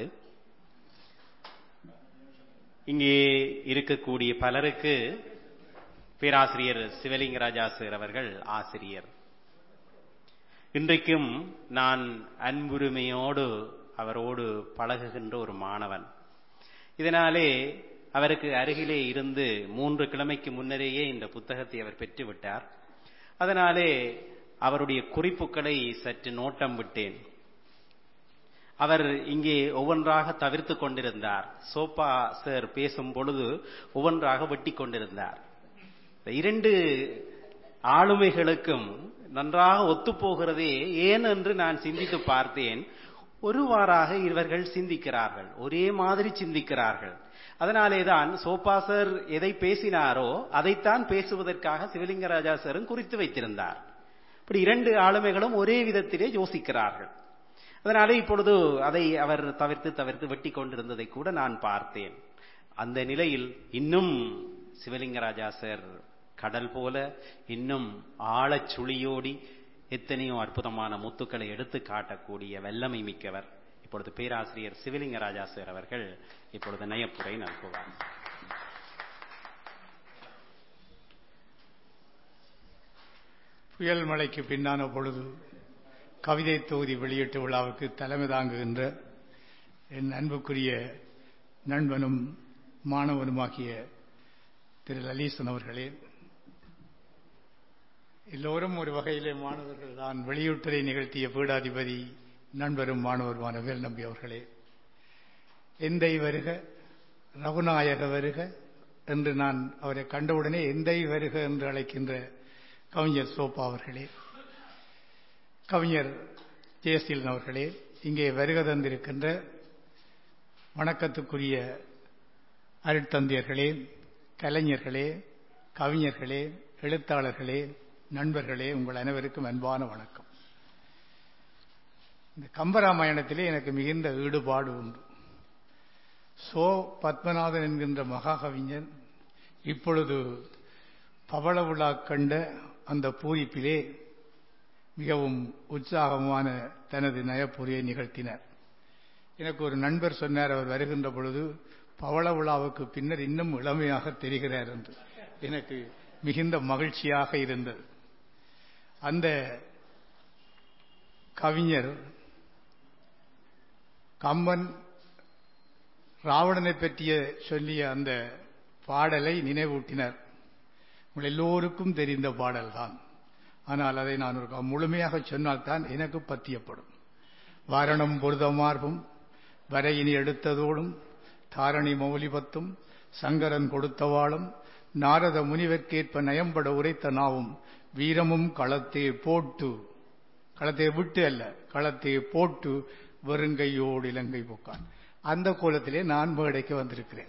இங்கே இருக்கக்கூடிய பலருக்கு பேராசிரியர் சிவலிங்கராஜா சார் அவர்கள் ஆசிரியர் இன்றைக்கும் நான் அன்புரிமையோடு அவரோடு பழகுகின்ற ஒரு மாணவன் இதனாலே அவருக்கு அருகிலே இருந்து மூன்று கிழமைக்கு முன்னரேயே இந்த புத்தகத்தை அவர் பெற்றுவிட்டார் அதனாலே அவருடைய குறிப்புகளை சற்று நோட்டம் விட்டேன் அவர் இங்கே ஒவ்வொன்றாக தவிர்த்து கொண்டிருந்தார் சோபா சார் பேசும் பொழுது ஒவ்வொன்றாக வெட்டி கொண்டிருந்தார் இந்த இரண்டு ஆளுமைகளுக்கும் நன்றாக ஒத்துப்போகிறதே ஏன் என்று நான் சிந்தித்து பார்த்தேன் ஒருவாறாக இவர்கள் சிந்திக்கிறார்கள் ஒரே மாதிரி சிந்திக்கிறார்கள் அதனாலே தான் சோபா சார் எதை பேசினாரோ அதைத்தான் பேசுவதற்காக சிவலிங்கராஜா சாரும் குறித்து வைத்திருந்தார் இப்படி இரண்டு ஆளுமைகளும் ஒரே விதத்திலே யோசிக்கிறார்கள் அதனாலே இப்பொழுது அதை அவர் தவிர்த்து தவிர்த்து வெட்டி கொண்டிருந்ததை கூட நான் பார்த்தேன் அந்த நிலையில் இன்னும் சிவலிங்கராஜா சார் கடல் போல இன்னும் ஆழச் சுழியோடி எத்தனையோ அற்புதமான முத்துக்களை எடுத்து காட்டக்கூடிய வல்லமை மிக்கவர் இப்பொழுது பேராசிரியர் சிவலிங்கராஜா சார் அவர்கள் இப்பொழுது நயப்புரை நல்குவார் புயல் மழைக்கு பின்னான பொழுது கவிதை தொகுதி வெளியீட்டு விழாவுக்கு தலைமை தாங்குகின்ற என் அன்புக்குரிய நண்பனும் மாணவனுமாகிய திரு லலீசன் அவர்களே எல்லோரும் ஒரு வகையிலே மாணவர்கள் தான் வெளியீட்டரை நிகழ்த்திய பீடாதிபதி நண்பரும் மாணவருமான வேல் நம்பி அவர்களே எந்தை வருக ரகுநாயக வருக என்று நான் அவரை கண்டவுடனே எந்தை வருக என்று அழைக்கின்ற கவிஞர் சோப்பா அவர்களே கவிஞர் ஜெயசீலன் அவர்களே இங்கே வருக தந்திருக்கின்ற வணக்கத்துக்குரிய அருட்தந்தையர்களே கலைஞர்களே கவிஞர்களே எழுத்தாளர்களே நண்பர்களே உங்கள் அனைவருக்கும் அன்பான வணக்கம் இந்த கம்பராமாயணத்திலே எனக்கு மிகுந்த ஈடுபாடு உண்டு சோ பத்மநாதன் என்கின்ற மகாகவிஞர் இப்பொழுது பவள விழா கண்ட அந்த பூரிப்பிலே மிகவும் உற்சாகமான தனது நயப்புரியை நிகழ்த்தினர் எனக்கு ஒரு நண்பர் சொன்னார் அவர் வருகின்ற பொழுது பவள விழாவுக்கு பின்னர் இன்னும் இளமையாக தெரிகிறார் என்று எனக்கு மிகுந்த மகிழ்ச்சியாக இருந்தது அந்த கவிஞர் கம்பன் ராவணனை பற்றிய சொல்லிய அந்த பாடலை நினைவூட்டினர் உங்கள் எல்லோருக்கும் தெரிந்த பாடல்தான் ஆனால் அதை நான் ஒரு முழுமையாக சொன்னால்தான் எனக்கு பத்தியப்படும் வாரணம் பொருதமார்பும் வரையினி எடுத்ததோடும் தாரணி மௌலிபத்தும் சங்கரன் கொடுத்தவாளும் நாரத முனிவர்க்கேற்ப நயம்பட உரைத்த நாவும் வீரமும் களத்தே போட்டு களத்தை விட்டு அல்ல களத்தை போட்டு வெறுங்கையோடு இலங்கை போக்கான் அந்த கோலத்திலே நான் மேடைக்கு வந்திருக்கிறேன்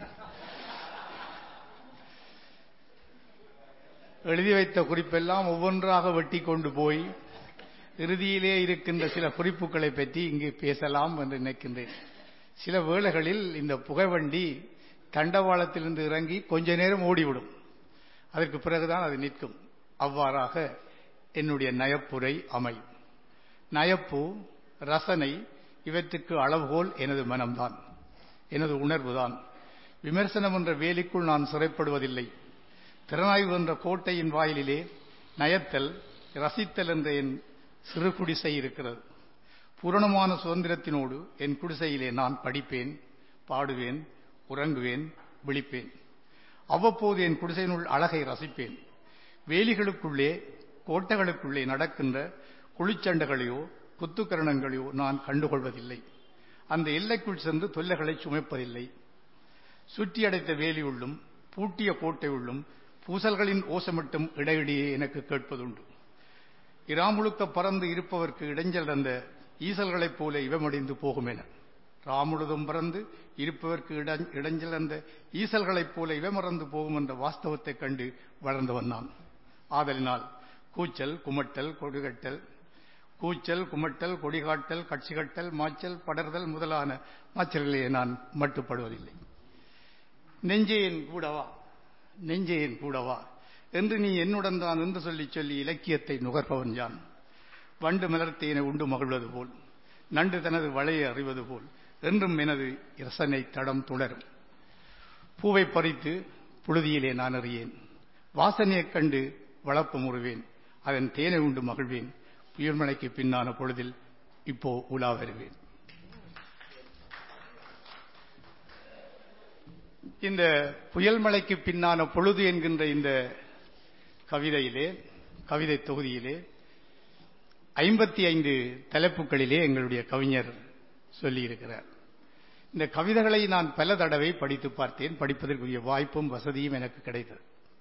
எழுதி வைத்த குறிப்பெல்லாம் ஒவ்வொன்றாக வெட்டி கொண்டு போய் இறுதியிலே இருக்கின்ற சில குறிப்புகளை பற்றி இங்கு பேசலாம் என்று நினைக்கின்றேன் சில வேளைகளில் இந்த புகைவண்டி தண்டவாளத்திலிருந்து இறங்கி கொஞ்ச நேரம் ஓடிவிடும் அதற்கு பிறகுதான் அது நிற்கும் அவ்வாறாக என்னுடைய நயப்புரை அமையும் நயப்பு ரசனை இவற்றுக்கு அளவுகோல் எனது மனம்தான் எனது உணர்வுதான் விமர்சனம் என்ற வேலிக்குள் நான் சிறைப்படுவதில்லை திறனாய்வு என்ற கோட்டையின் வாயிலிலே நயத்தல் ரசித்தல் என்ற என் சிறு குடிசை இருக்கிறது பூரணமான சுதந்திரத்தினோடு என் குடிசையிலே நான் படிப்பேன் பாடுவேன் உறங்குவேன் விழிப்பேன் அவ்வப்போது என் குடிசையினுள் அழகை ரசிப்பேன் வேலிகளுக்குள்ளே கோட்டைகளுக்குள்ளே நடக்கின்ற குளிச்சண்டைகளையோ குத்துக்கரணங்களையோ நான் கண்டுகொள்வதில்லை அந்த எல்லைக்குள் சென்று தொல்லைகளை சுமைப்பதில்லை சுற்றி அடைத்த வேலியுள்ளும் பூட்டிய கோட்டை உள்ளும் பூசல்களின் ஓசமட்டும் இடையிடையே எனக்கு கேட்பதுண்டு இராமுழுக்க பறந்து இருப்பவர்க்கு இடைஞ்சல் அந்த ஈசல்களைப் போல இவமடைந்து போகும் என ராமுழுதும் பறந்து இருப்பவர்க்கு இடைஞ்சல் அந்த ஈசல்களைப் போல இவமறந்து போகும் என்ற வாஸ்தவத்தைக் கண்டு வளர்ந்தவன் நான் ஆதலினால் கூச்சல் குமட்டல் கொடிகட்டல் கூச்சல் குமட்டல் கொடிகாட்டல் கட்சிகட்டல் மாச்சல் படர்தல் முதலான மாச்சல்களே நான் மட்டுப்படுவதில்லை நெஞ்சேன் கூடவா நெஞ்சேன் கூடவா என்று நீ என்னுடன் தான் என்று சொல்லி சொல்லி இலக்கியத்தை நுகர்பவன் யான் வண்டு மலர்த்தேனை உண்டு மகிழ்வது போல் நண்டு தனது வளையை அறிவது போல் என்றும் எனது ரசனை தடம் தொடரும் பூவை பறித்து புழுதியிலே நான் அறியேன் வாசனையைக் கண்டு வளர்ப்பு முறுவேன் அதன் தேனை உண்டு மகிழ்வேன் புயல்மலைக்கு பின்னான பொழுதில் இப்போ உலா வருவேன் இந்த புயல்மலைக்கு பின்னான பொழுது என்கின்ற இந்த கவிதையிலே கவிதை தொகுதியிலே ஐம்பத்தி ஐந்து தலைப்புகளிலே எங்களுடைய கவிஞர் சொல்லியிருக்கிறார் இந்த கவிதைகளை நான் பல தடவை படித்து பார்த்தேன் படிப்பதற்குரிய வாய்ப்பும் வசதியும் எனக்கு கிடைத்தது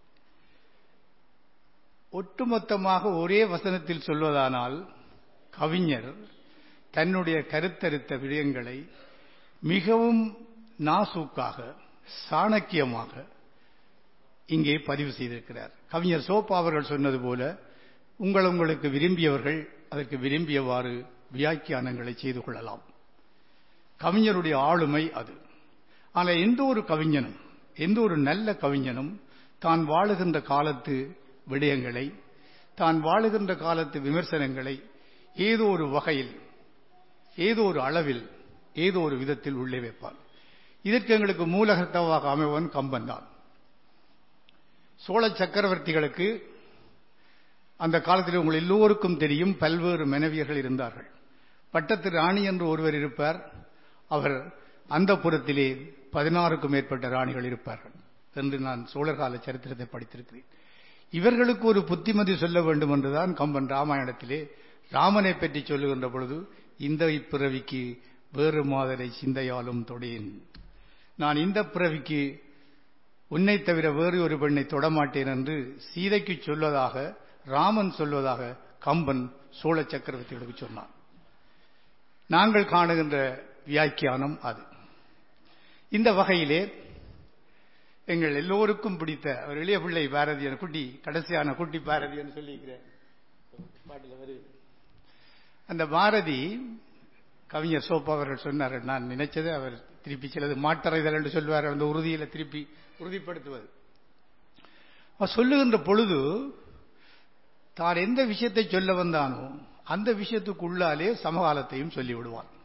ஒட்டுமொத்தமாக ஒரே வசனத்தில் சொல்வதானால் கவிஞர் தன்னுடைய கருத்தரித்த விடயங்களை மிகவும் நாசூக்காக சாணக்கியமாக இங்கே பதிவு செய்திருக்கிறார் கவிஞர் சோப்பா அவர்கள் சொன்னது போல உங்கள் உங்களுக்கு விரும்பியவர்கள் அதற்கு விரும்பியவாறு வியாக்கியானங்களை செய்து கொள்ளலாம் கவிஞருடைய ஆளுமை அது ஆனால் எந்த ஒரு கவிஞனும் எந்த ஒரு நல்ல கவிஞனும் தான் வாழுகின்ற காலத்து விடயங்களை தான் வாழுகின்ற காலத்து விமர்சனங்களை ஏதோ ஒரு வகையில் ஏதோ ஒரு அளவில் ஏதோ ஒரு விதத்தில் உள்ளே வைப்பார் இதற்கு எங்களுக்கு மூலகர்த்தவாக அமைவன் கம்பன் தான் சோழ சக்கரவர்த்திகளுக்கு அந்த காலத்தில் உங்கள் எல்லோருக்கும் தெரியும் பல்வேறு மனைவியர்கள் இருந்தார்கள் பட்டத்து ராணி என்று ஒருவர் இருப்பார் அவர் அந்த புறத்திலே பதினாறுக்கும் மேற்பட்ட ராணிகள் இருப்பார்கள் என்று நான் சோழர்கால சரித்திரத்தை படித்திருக்கிறேன் இவர்களுக்கு ஒரு புத்திமதி சொல்ல வேண்டும் என்றுதான் கம்பன் ராமாயணத்திலே ராமனை பற்றி சொல்லுகின்ற பொழுது இந்த இப்பிறவிக்கு வேறு மாதரை சிந்தையாலும் தொடேன் நான் இந்த பிறவிக்கு உன்னை தவிர வேறு ஒரு பெண்ணை தொடமாட்டேன் என்று சீதைக்கு சொல்வதாக ராமன் சொல்வதாக கம்பன் சோழ சக்கரவர்த்திகளுக்கு சொன்னான் நாங்கள் காணுகின்ற வியாக்கியானம் அது இந்த வகையிலே எங்கள் எல்லோருக்கும் பிடித்த ஒரு எளிய பிள்ளை பாரதியன் குட்டி கடைசியான குட்டி பாரதியன் சொல்லியிருக்கிறேன் பாட்டில் வருது அந்த பாரதி கவிஞர் சோப்பா அவர்கள் சொன்னார்கள் நான் நினைச்சது அவர் திருப்பி சிலது மாட்டறைதல் என்று சொல்வார் அந்த உறுதியில திருப்பி உறுதிப்படுத்துவது அவர் சொல்லுகின்ற பொழுது தான் எந்த விஷயத்தை சொல்ல வந்தானோ அந்த விஷயத்துக்குள்ளாலே சமகாலத்தையும் சொல்லிவிடுவான்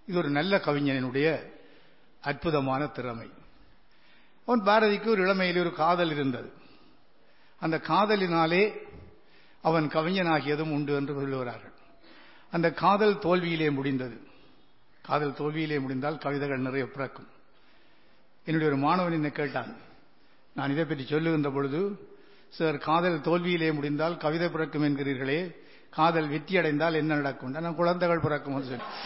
இது ஒரு நல்ல கவிஞனுடைய அற்புதமான திறமை அவன் பாரதிக்கு ஒரு இளமையில் ஒரு காதல் இருந்தது அந்த காதலினாலே அவன் கவிஞனாகியதும் உண்டு என்று சொல்லுகிறார்கள் அந்த காதல் தோல்வியிலே முடிந்தது காதல் தோல்வியிலே முடிந்தால் கவிதைகள் நிறைய பிறக்கும் என்னுடைய ஒரு மாணவன் என்னை கேட்டான் நான் இதை பற்றி சொல்லுகின்ற பொழுது சார் காதல் தோல்வியிலே முடிந்தால் கவிதை பிறக்கும் என்கிறீர்களே காதல் வெற்றி அடைந்தால் என்ன நடக்கும் நான் குழந்தைகள் பிறக்கும் என்று சொல்லி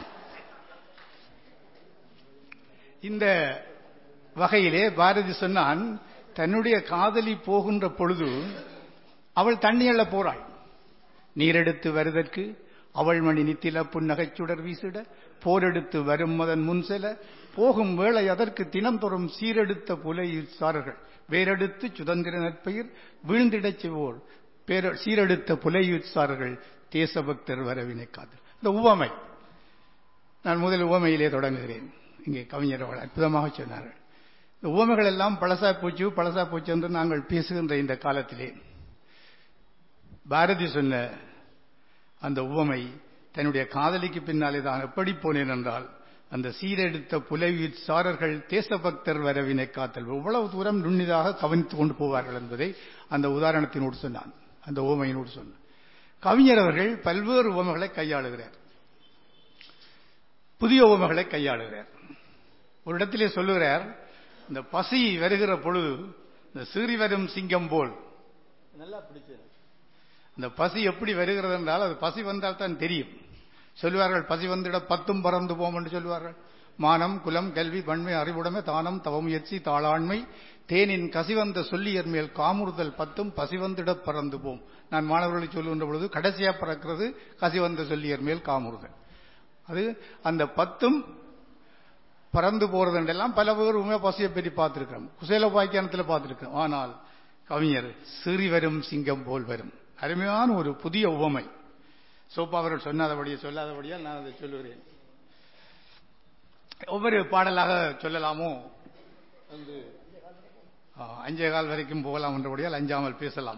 இந்த வகையிலே பாரதி சொன்னான் தன்னுடைய காதலி போகின்ற பொழுது அவள் தண்ணியல்ல போறாள் நீரெடுத்து வருதற்கு அவள் மணி நித்தில புன்னகைச்சுடர் வீசிட போரெடுத்து வரும் மதன் முன் செல போகும் வேளை அதற்கு தினந்தோறும் சீரெடுத்த புலை சாரர்கள் வேரெடுத்து சுதந்திர நற்பெயர் வீழ்ந்திடச் செய்வோர் பேர சீரெடுத்த புலையுற்சாரர்கள் தேசபக்தர் வரவினை காதல் இந்த உவமை நான் முதல் உவமையிலே தொடங்குகிறேன் இங்கே கவிஞர் அவர்கள் அற்புதமாக சொன்னார்கள் இந்த உவமைகள் எல்லாம் பழசா பூச்சு பழசா பூச்சு என்று நாங்கள் பேசுகின்ற இந்த காலத்திலே பாரதி சொன்ன அந்த உவமை தன்னுடைய காதலிக்கு பின்னாலே தான் எப்படி போனேன் என்றால் அந்த சீரெடுத்த புலவீர் சாரர்கள் தேசபக்தர் வரவினை காத்தல் எவ்வளவு தூரம் நுண்ணிதாக கவனித்துக் கொண்டு போவார்கள் என்பதை அந்த உதாரணத்தினோடு சொன்னான் அந்த உவமையினோடு சொன்னான் கவிஞர் அவர்கள் பல்வேறு உவமைகளை கையாளுகிறார் புதிய உவமைகளை கையாளுகிறார் ஒரு இடத்திலே சொல்லுகிறார் இந்த பசி வருகிற பொழுது இந்த சீறி வரும் சிங்கம் போல் நல்லா பிடிச்சது இந்த பசி எப்படி வருகிறது என்றால் அது பசி வந்தால் தான் தெரியும் சொல்லுவார்கள் பசி வந்திட பத்தும் பறந்து போம் என்று சொல்லுவார்கள் மானம் குலம் கல்வி பண்மை அறிவுடைமை தானம் தவமுயற்சி தாளாண்மை தேனின் கசிவந்த சொல்லியர் மேல் காமுறுதல் பத்தும் பசிவந்திட பறந்து போம் நான் மாணவர்களை சொல்லுகின்ற பொழுது கடைசியா பறக்கிறது கசிவந்த சொல்லியர் மேல் காமுறுதல் அது அந்த பத்தும் பறந்து போறதுன்றெல்லாம் பல பேர் உண்மை பசியை பற்றி பார்த்திருக்கிறோம் குசேல பாக்கியானத்தில் பார்த்திருக்கிறோம் ஆனால் கவிஞர் சிறி வரும் சிங்கம் போல் வரும் அருமையான ஒரு புதிய உவமை சோப்பா அவர்கள் சொன்னாதபடியே சொல்லாதபடியால் நான் அதை சொல்லுகிறேன் ஒவ்வொரு பாடலாக சொல்லலாமோ வந்து அஞ்சே கால் வரைக்கும் போகலாம் என்றபடியால் அஞ்சாமல் பேசலாம்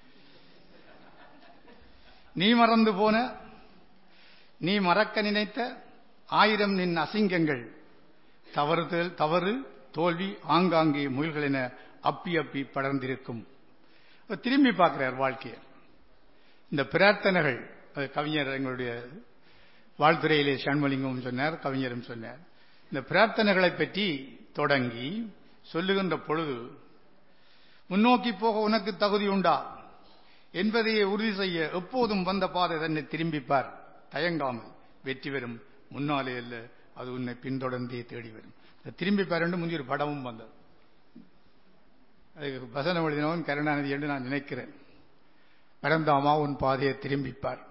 நீ மறந்து போன நீ மறக்க நினைத்த ஆயிரம் நின் அசிங்கங்கள் தவறுதல் தவறு தோல்வி ஆங்காங்கே முயல்கள் என அப்பி அப்பி படர்ந்திருக்கும் திரும்பி பார்க்கிறார் வாழ்க்கையை இந்த பிரார்த்தனைகள் கவிஞர் எங்களுடைய வாழ்த்துறையிலே சண்மலிங்கமும் சொன்னார் கவிஞரும் சொன்னார் இந்த பிரார்த்தனைகளை பற்றி தொடங்கி சொல்லுகின்ற பொழுது முன்னோக்கி போக உனக்கு தகுதி உண்டா என்பதையே உறுதி செய்ய எப்போதும் வந்த பாதை தன்னை திரும்பிப்பார் தயங்காமல் வெற்றி பெறும் முன்னாலே அல்ல அது உன்னை பின்தொடர்ந்தே தேடி வரும் திரும்பி பாருன்னு முந்தைய ஒரு படமும் வந்தது அதுக்கு வசனம் எழுதினவன் கருணாநிதி என்று நான் நினைக்கிறேன் பரந்தாமா உன் பாதையை திரும்பிப்பார்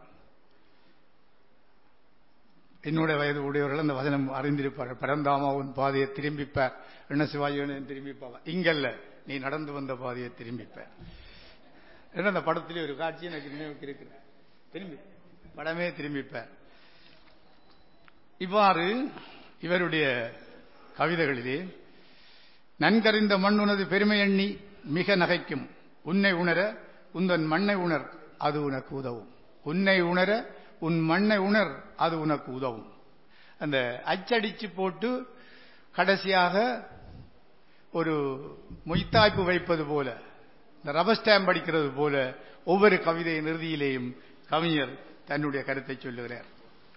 என்னுடைய வயது உடையவர்கள் அந்த வசனம் அறிந்திருப்பார்கள் பரந்தாமா உன் பாதையை திரும்பிப்பார் என்ன சிவாஜி திரும்பிப்பார் இங்கல்ல நீ நடந்து வந்த பாதையை திரும்பிப்பார் என்ன அந்த படத்திலே ஒரு காட்சி எனக்கு நினைவுக்கு இருக்கிறேன் திரும்பி படமே திரும்பிப்பார் இவ்வாறு இவருடைய கவிதைகளிலே நன்கறிந்த மண் உனது பெருமை எண்ணி மிக நகைக்கும் உன்னை உணர உந்தன் மண்ணை உணர் அது உனக்கு உதவும் உன்னை உணர உன் மண்ணை உணர் அது உனக்கு உதவும் அந்த அச்சடிச்சு போட்டு கடைசியாக ஒரு மொய்த்தாய்ப்பு வைப்பது போல இந்த ரபர் ஸ்டாம்ப் அடிக்கிறது போல ஒவ்வொரு கவிதையின் இறுதியிலேயும் கவிஞர் தன்னுடைய கருத்தை சொல்லுகிறார்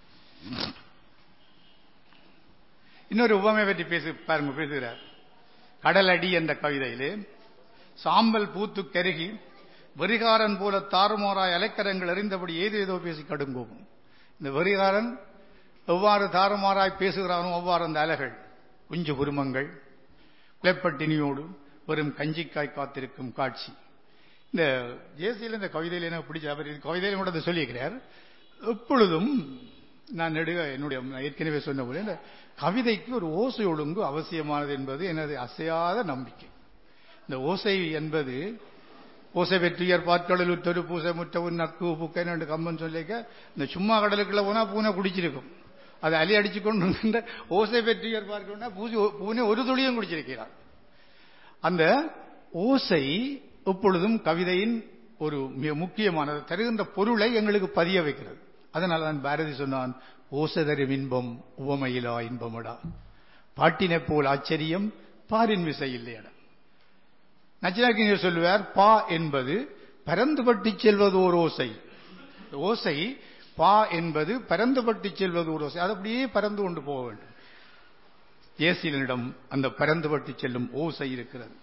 இன்னொரு உவமை பற்றி பேசு பாருங்க பேசுகிறார் கடலடி என்ற கவிதையிலே சாம்பல் பூத்து கருகி வெறிகாரன் போல தாறுமாறாய் அலைக்கரங்கள் அறிந்தபடி ஏதேதோ பேசி கடுங்கோவும் இந்த வெறிகாரன் எவ்வாறு தாறுமாறாய் பேசுகிறானோ அவ்வாறு அந்த அலைகள் குஞ்சு குருமங்கள் குலைப்பட்டினியோடு வெறும் கஞ்சிக்காய் காத்திருக்கும் காட்சி இந்த ஜேசியில் இந்த கவிதையில் எனக்கு பிடிச்ச அவர் கவிதையில கூட அதை சொல்லியிருக்கிறார் எப்பொழுதும் நான் நெடுக என்னுடைய ஏற்கனவே சொன்ன போல இந்த கவிதைக்கு ஒரு ஓசை ஒழுங்கு அவசியமானது என்பது எனது அசையாத நம்பிக்கை இந்த ஓசை என்பது ஓசை வெற்றியர் பாற்கடல் உத்தொரு பூசை முற்றவும் நக்கு புக்கன் என்று கம்பன் சொல்லிக்க இந்த சும்மா கடலுக்குள்ள போனா பூனை குடிச்சிருக்கும் அதை அலி அடிச்சு கொண்டு ஓசை வெற்றியர் பார்க்கணும்னா பூசி பூனை ஒரு துளியும் குடிச்சிருக்கிறார் அந்த ஓசை எப்பொழுதும் கவிதையின் ஒரு மிக முக்கியமானது தருகின்ற பொருளை எங்களுக்கு பதிய வைக்கிறது அதனால தான் பாரதி சொன்னான் ஓசதரும் இன்பம் உவமையிலா இன்பமடா பாட்டினைப் போல் ஆச்சரியம் பாரின் விசை இல்லையடா நச்சினாக்கிங்க சொல்லுவார் பா என்பது பரந்துபட்டு செல்வது ஒரு ஓசை ஓசை பா என்பது பரந்துபட்டு செல்வது ஒரு ஓசை அது அப்படியே பறந்து கொண்டு போக வேண்டும் ஏசிலனிடம் அந்த பரந்துபட்டு செல்லும் ஓசை இருக்கிறது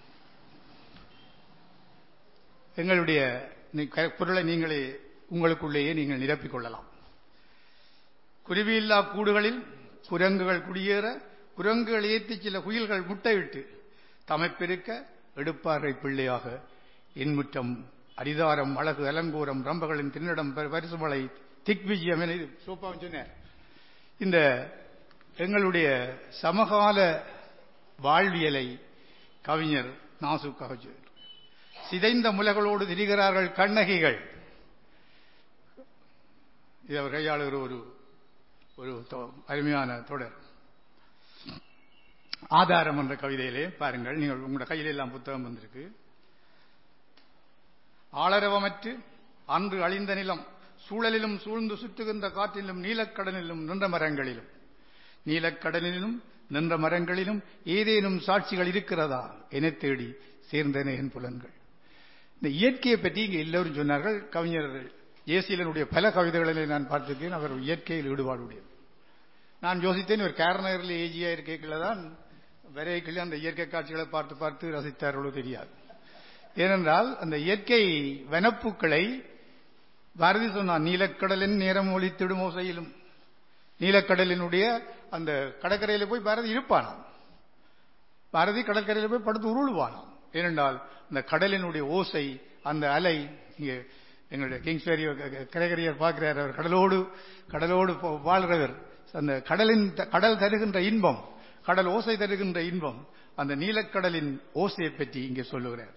எங்களுடைய நீ- க- பொருளை நீங்களே உங்களுக்குள்ளேயே நீங்கள் நிரப்பிக் கொள்ளலாம் குருவியில்லா கூடுகளில் குரங்குகள் குடியேற குரங்குகள் ஏற்றி சில குயில்கள் முட்டையிட்டு தமைப்பெருக்க எடுப்பாறை பிள்ளையாக இன்முற்றம் அரிதாரம் அழகு அலங்கூரம் ரம்பகளின் தின்னிடம் பரிசுமலை திக்விஜயம் என இது சூப்பாவும் சொன்னார் இந்த எங்களுடைய சமகால வாழ்வியலை கவிஞர் நாசுக்காக சொல்றார். சிதைந்த முலகளோடு திரிகிறார்கள் கண்ணகிகள் இது அவர் கையாளுகிற ஒரு ஒரு தொ- அருமையான தொடர் ஆதாரம் என்ற கவிதையிலே பாருங்கள் நீங்கள் உங்களோட கையில எல்லாம் புத்தகம் வந்திருக்கு ஆளரவமற்று அன்று அழிந்த நிலம் சூழலிலும் சூழ்ந்து சுற்றுகின்ற காற்றிலும் நீலக்கடலிலும் நின்ற மரங்களிலும் நீலக்கடலிலும் நின்ற மரங்களிலும் ஏதேனும் சாட்சிகள் இருக்கிறதா என தேடி சேர்ந்தன என் புலன்கள் இந்த இயற்கையை பற்றி இங்கே எல்லோரும் சொன்னார்கள் கவிஞர் ஏசிலனுடைய பல கவிதைகளிலே நான் பார்த்திருக்கேன் அவர் இயற்கையில் ஈடுபாடு உடையது நான் யோசித்தேன் ஒரு கேரனரில் ஏஜியா இருக்கைக்குள்ள தான் வரைக்கில் அந்த இயற்கை காட்சிகளை பார்த்து பார்த்து ரசித்தார்களோ தெரியாது ஏனென்றால் அந்த இயற்கை வனப்புக்களை பாரதி சொன்னார் நீலக்கடலின் நேரம் ஒளித்திடும் ஓசையிலும் நீலக்கடலினுடைய அந்த கடற்கரையில போய் பாரதி இருப்பானாம் பாரதி கடற்கரையில போய் படுத்து உருளுவானாம் ஏனென்றால் அந்த கடலினுடைய ஓசை அந்த அலை இங்கே எங்களுடைய கிங்ஸ்பேரி கரைகரையர் பார்க்கிறார் அவர் கடலோடு கடலோடு போ- வாழ்கிறவர் அந்த கடலின் த- கடல் தருகின்ற இன்பம் கடல் ஓசை தருகின்ற இன்பம் அந்த நீலக்கடலின் ஓசையை பற்றி இங்கே சொல்லுகிறார்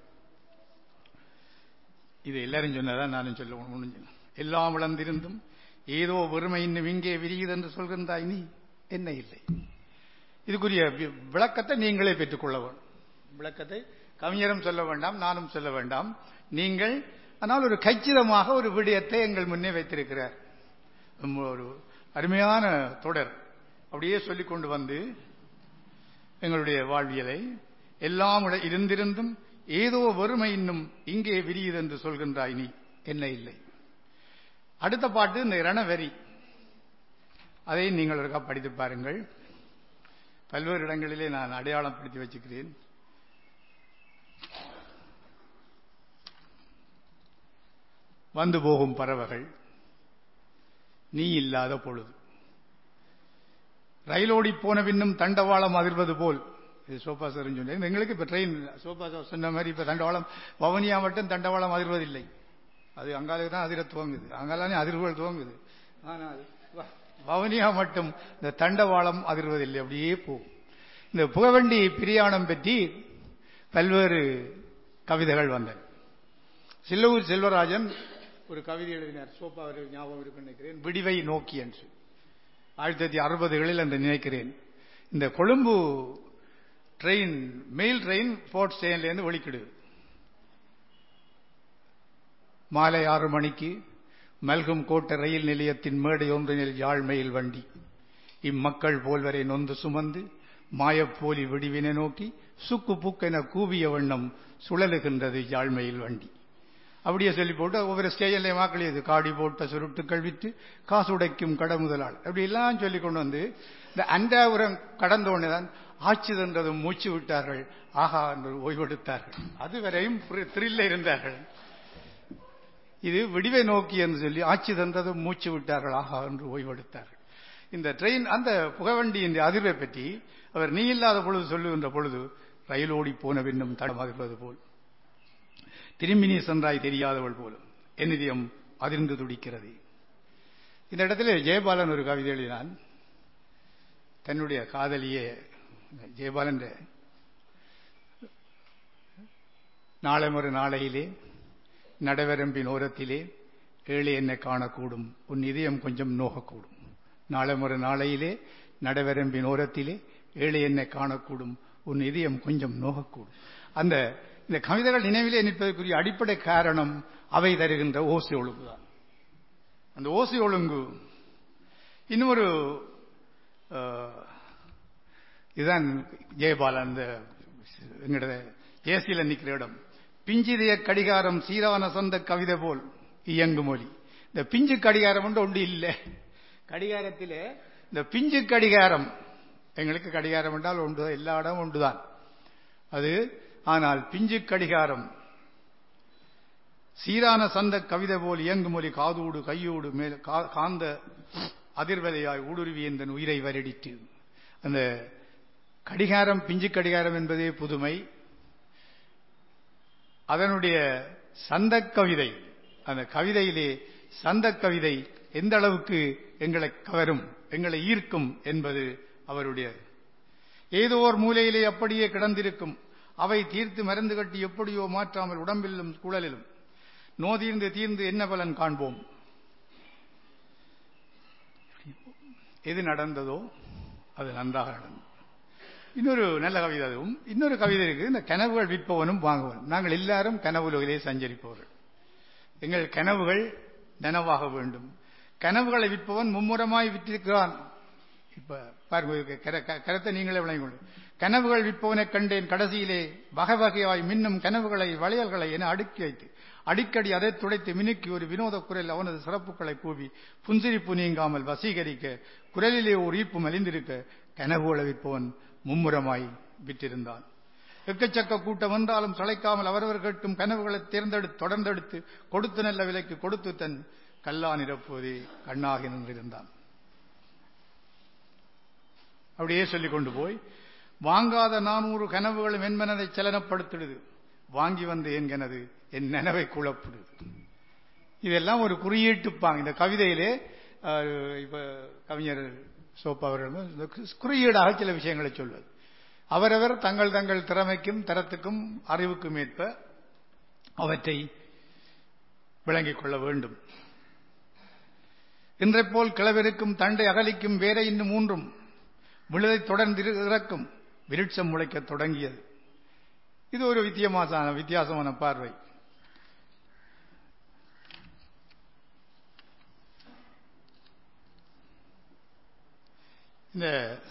இது எல்லாரும் சொன்னதான் நானும் சொல்ல முடிஞ்சு எல்லாம் விளந்திருந்தும் ஏதோ வெறுமை இன்னும் இங்கே விரியுது என்று சொல்கின்றாய் நீ என்ன இல்லை இதுக்குரிய வி- விளக்கத்தை நீங்களே பெற்றுக்கொள்ள வேண்டும் விளக்கத்தை கவிஞரும் சொல்ல வேண்டாம் நானும் சொல்ல வேண்டாம் நீங்கள் ஆனால் ஒரு கச்சிதமாக ஒரு விடயத்தை எங்கள் முன்னே வைத்திருக்கிறார் உம் ஒரு அருமையான தொடர் அப்படியே சொல்லிக் கொண்டு வந்து எங்களுடைய வாழ்வியலை எல்லாம் உட- இருந்திருந்தும் ஏதோ வறுமை இன்னும் இங்கே விரியுது என்று சொல்கின்றாய் நீ என்ன இல்லை அடுத்த பாட்டு இந்த ரணவெறி அதை நீங்கள் ஒருக்கா படித்து பாருங்கள் பல்வேறு இடங்களிலே நான் அடையாளம் படுத்தி வச்சுக்கிறேன் வந்து போகும் பறவைகள் நீ இல்லாத பொழுது ரயிலோடி போன பின்னும் தண்டவாளம் அதிர்வது போல் இது சோபா சார் சொன்னேன் எங்களுக்கு இப்ப ட்ரெயின் சோபா சார் சொன்ன மாதிரி இப்ப தண்டவாளம் வவனியா மட்டும் தண்டவாளம் அதிர்வதில்லை அது அங்காலுக்கு தான் அதிர துவங்குது அங்காலானே அதிர்வுகள் துவங்குது ஆனால் வ- வவனியா மட்டும் இந்த தண்டவாளம் அதிர்வதில்லை அப்படியே போகும் இந்த புகவண்டி பிரியாணம் பற்றி பல்வேறு கவிதைகள் வந்தன சில்லூர் செல்வராஜன் ஒரு கவிதை எழுதினார் சோப்பா அவர் ஞாபகம் இருக்குன்னு நினைக்கிறேன் விடிவை நோக்கி என்று ஆயிரத்தி தொள்ளாயிரத்தி அறுபதுகளில் என்று நினைக்கிறேன் இந்த Colombo train mail train Fort ஸ்டேன்லேருந்து வெளிக்கிடுது மாலை ஆறு மணிக்கு மல்கும் கோட்டை ரயில் நிலையத்தின் மேடை ஒன்றினில் யாழ்மையில் வண்டி இம்மக்கள் போல்வரை நொந்து சுமந்து மாயப்போலி விடிவினை நோக்கி சுக்கு புக்கென கூவிய வண்ணம் சுழலுகின்றது யாழ்மையில் வண்டி அப்படியே சொல்லி போட்டு ஒவ்வொரு ஸ்டேஜன்லேயே வாக்களியது காடி போட்ட சுருட்டுக்கள் விட்டு காசு உடைக்கும் கடை முதலாள் அப்படி எல்லாம் சொல்லி கொண்டு வந்து இந்த அண்டாபுரம் கடந்த உடனேதான் ஆட்சி தந்ததும் மூச்சு விட்டார்கள் ஆஹா என்று ஓய்வெடுத்தார்கள் அதுவரையும் த்ரில்ல இருந்தார்கள் இது விடிவை நோக்கி என்று சொல்லி ஆட்சி தந்ததும் மூச்சு விட்டார்கள் ஆஹா என்று ஓய்வெடுத்தார்கள் இந்த ட்ரெயின் அந்த புகவண்டியின் அதிர்வை பற்றி அவர் நீ இல்லாத பொழுது சொல்லுகின்ற பொழுது ரயில் ஓடி போன பின்னும் தடமாகிறது போல் திரும்பி நீ சென்றாய் தெரியாதவள் போலும் என்னிதியம் அதிர்ந்து துடிக்கிறது இந்த இடத்துல ஜெயபாலன் ஒரு கவிதை எழுதினான் தன்னுடைய காதலியே ஜெயபாலன் நாளை ஒரு நாளையிலே நடவரம்பின் ஓரத்திலே ஏழை என்னை காணக்கூடும் உன் இதயம் கொஞ்சம் நோகக்கூடும் நாளை ஒரு நாளையிலே நடவரம்பின் ஓரத்திலே ஏழை என்னை காணக்கூடும் உன் இதயம் கொஞ்சம் நோகக்கூடும் அந்த இந்த கவிதைகள் நினைவிலே நிற்பதற்குரிய அடிப்படை காரணம் அவை தருகின்ற ஓசை ஒழுங்குதான் அந்த ஓசை ஒழுங்கு இன்னொரு அஹ், இதுதான் ஜெயபாலன் அந்த எங்கட ஏசியில நிக்கிற இடம் பிஞ்சிதய கடிகாரம் சீரான சொந்த கவிதை போல் இயங்கு மொழி இந்த பிஞ்சு கடிகாரம் ஒன்று ஒன்று இல்லை கடிகாரத்திலே இந்த பிஞ்சு கடிகாரம் எங்களுக்கு கடிகாரம் என்றால் ஒன்று எல்லா இடம் ஒன்றுதான் அது ஆனால் பிஞ்சு கடிகாரம் சீரான சந்த கவிதை போல் இயங்கு மொழி காதூடு கையோடு மேல் கா- காந்த அதிர்வதையாய் ஊடுருவி இந்த உயிரை வருடிட்டு அந்த கடிகாரம் பிஞ்சு கடிகாரம் என்பதே புதுமை அதனுடைய சந்த கவிதை அந்த கவிதையிலே சந்த கவிதை எந்த அளவுக்கு எங்களை கவரும் எங்களை ஈர்க்கும் என்பது அவருடைய ஏதோ ஒரு மூலையிலே அப்படியே கிடந்திருக்கும் அவை தீர்த்து மருந்து கட்டி எப்படியோ மாற்றாமல் உடம்பிலும் குழலிலும் நோதீர்ந்து தீர்ந்து என்ன பலன் காண்போம் எது நடந்ததோ அது நன்றாக நடந்தது இன்னொரு நல்ல கவிதை அதுவும் இன்னொரு கவிதை இருக்கு இந்த கனவுகள் விற்பவனும் வாங்குவனும் நாங்கள் எல்லாரும் கனவுலகிலே சஞ்சரிப்பவர்கள் எங்கள் கனவுகள் நனவாக வேண்டும் கனவுகளை விற்பவன் மும்முரமாய் விற்றிருக்கிறான் இப்ப பாருங்க இதுக்கு கர- க- கருத்தை நீங்களே விளங்கிக் கொள்ளுங்கள். கனவுகள் விற்பவனைக் கண்டேன் கடைசியிலே வகை வகையாய் மின்னும் கனவுகளை வளையல்களை என அடுக்கி வைத்து அடிக்கடி அதை துடைத்து மினுக்கி ஒரு வினோத குரல் அவனது சிறப்புகளை கூவி புன்சிரிப்பு நீங்காமல் வசீகரிக்க குரலிலே ஒரு ஈப்பு மலிந்திருக்க கனவுகளை விற்பவன் மும்முரமாய் விற்றிருந்தான் எக்கச்சக்க கூட்டம் வந்தாலும் சளைக்காமல் அவரவர் கேட்கும் கனவுகளை தேர்ந்தெடுத்து தொடர்ந்தெடுத்து கொடுத்து நல்ல விலைக்கு கொடுத்து தன் கல்லா நிரப்புவதே கண்ணாகி நின்றிருந்தான் அப்படியே சொல்லிக் கொண்டு போய் வாங்காத நானூறு கனவுகளும் என் மனதை சலனப்படுத்திடுது வாங்கி வந்து என் கனது என் நினைவை குழப்பிடுது இதெல்லாம் ஒரு குறியீட்டுப்பாங்க இந்த கவிதையிலே அஹ், இப்ப கவிஞர் சோப்பா அவர்கள் இந்த குறியீடாக சில விஷயங்களை சொல்வது அவரவர் தங்கள் தங்கள் திறமைக்கும் தரத்துக்கும் அறிவுக்கும் ஏற்ப அவற்றை விளங்கிக் கொள்ள வேண்டும் இன்றைப் போல் கிளவிருக்கும் தண்டை அகலிக்கும் வேற இன்னும் மூன்றும் விழுதை தொடர்ந்து இரு- இறக்கும் விருட்சம் முளைக்கத் தொடங்கியது இது ஒரு வித்தியமாசான வித்தியாசமான பார்வை இந்த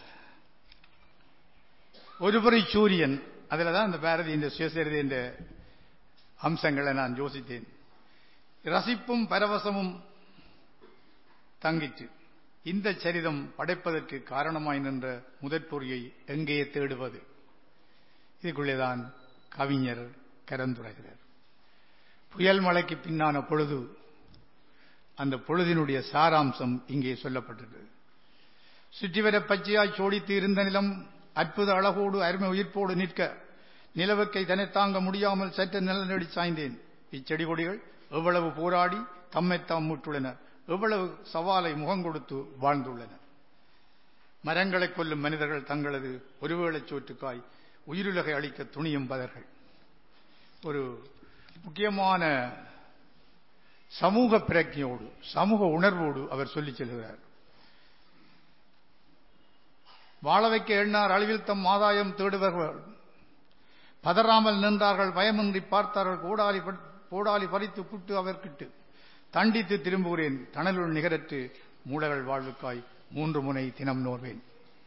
ஒருபுறை சூரியன் அதில் தான் இந்த பாரதி இந்த சுயசரிதை என்ற அம்சங்களை நான் யோசித்தேன் ரசிப்பும் பரவசமும் தங்கிற்று இந்த சரிதம் படைப்பதற்கு காரணமாய் நின்ற முதற்பொறியை எங்கே தேடுவது இதுக்குள்ளேதான் கவிஞர் கரந்துரைகிறார் புயல் மழைக்கு பின்னான பொழுது அந்த பொழுதினுடைய சாராம்சம் இங்கே சொல்லப்பட்டது சுற்றிவர பச்சையாய் சோடித்து இருந்த நிலம் அற்புத அழகோடு அருமை உயிர்ப்போடு நிற்க நிலவுக்கை தன்னை தாங்க முடியாமல் சற்று நிலநடி சாய்ந்தேன் இச்செடி கொடிகள் எவ்வளவு போராடி தம்மைத்தாம் முற்றுள்ளனர் எவ்வளவு சவாலை முகங்கொடுத்து வாழ்ந்துள்ளனர் மரங்களை கொல்லும் மனிதர்கள் தங்களது ஒருவேளை சோற்றுக்காய் உயிருலகை அளிக்க துணியும் பதர்கள் ஒரு முக்கியமான சமூக பிரக்ஞையோடு சமூக உணர்வோடு அவர் சொல்லிச் செல்கிறார் வாழ வைக்க எண்ணார் அழிவில் தம் ஆதாயம் தேடுவர்கள் பதறாமல் நின்றார்கள் பயமின்றி பார்த்தார்கள் கோடாலி ப- கோடாலி பறித்து புட்டு அவர்கிட்டு தண்டித்து திரும்புகிறேன் தணலுள் நிகரற்று மூடகள் வாழ்வுக்காய் மூன்று முனை தினம் நோர்வேன்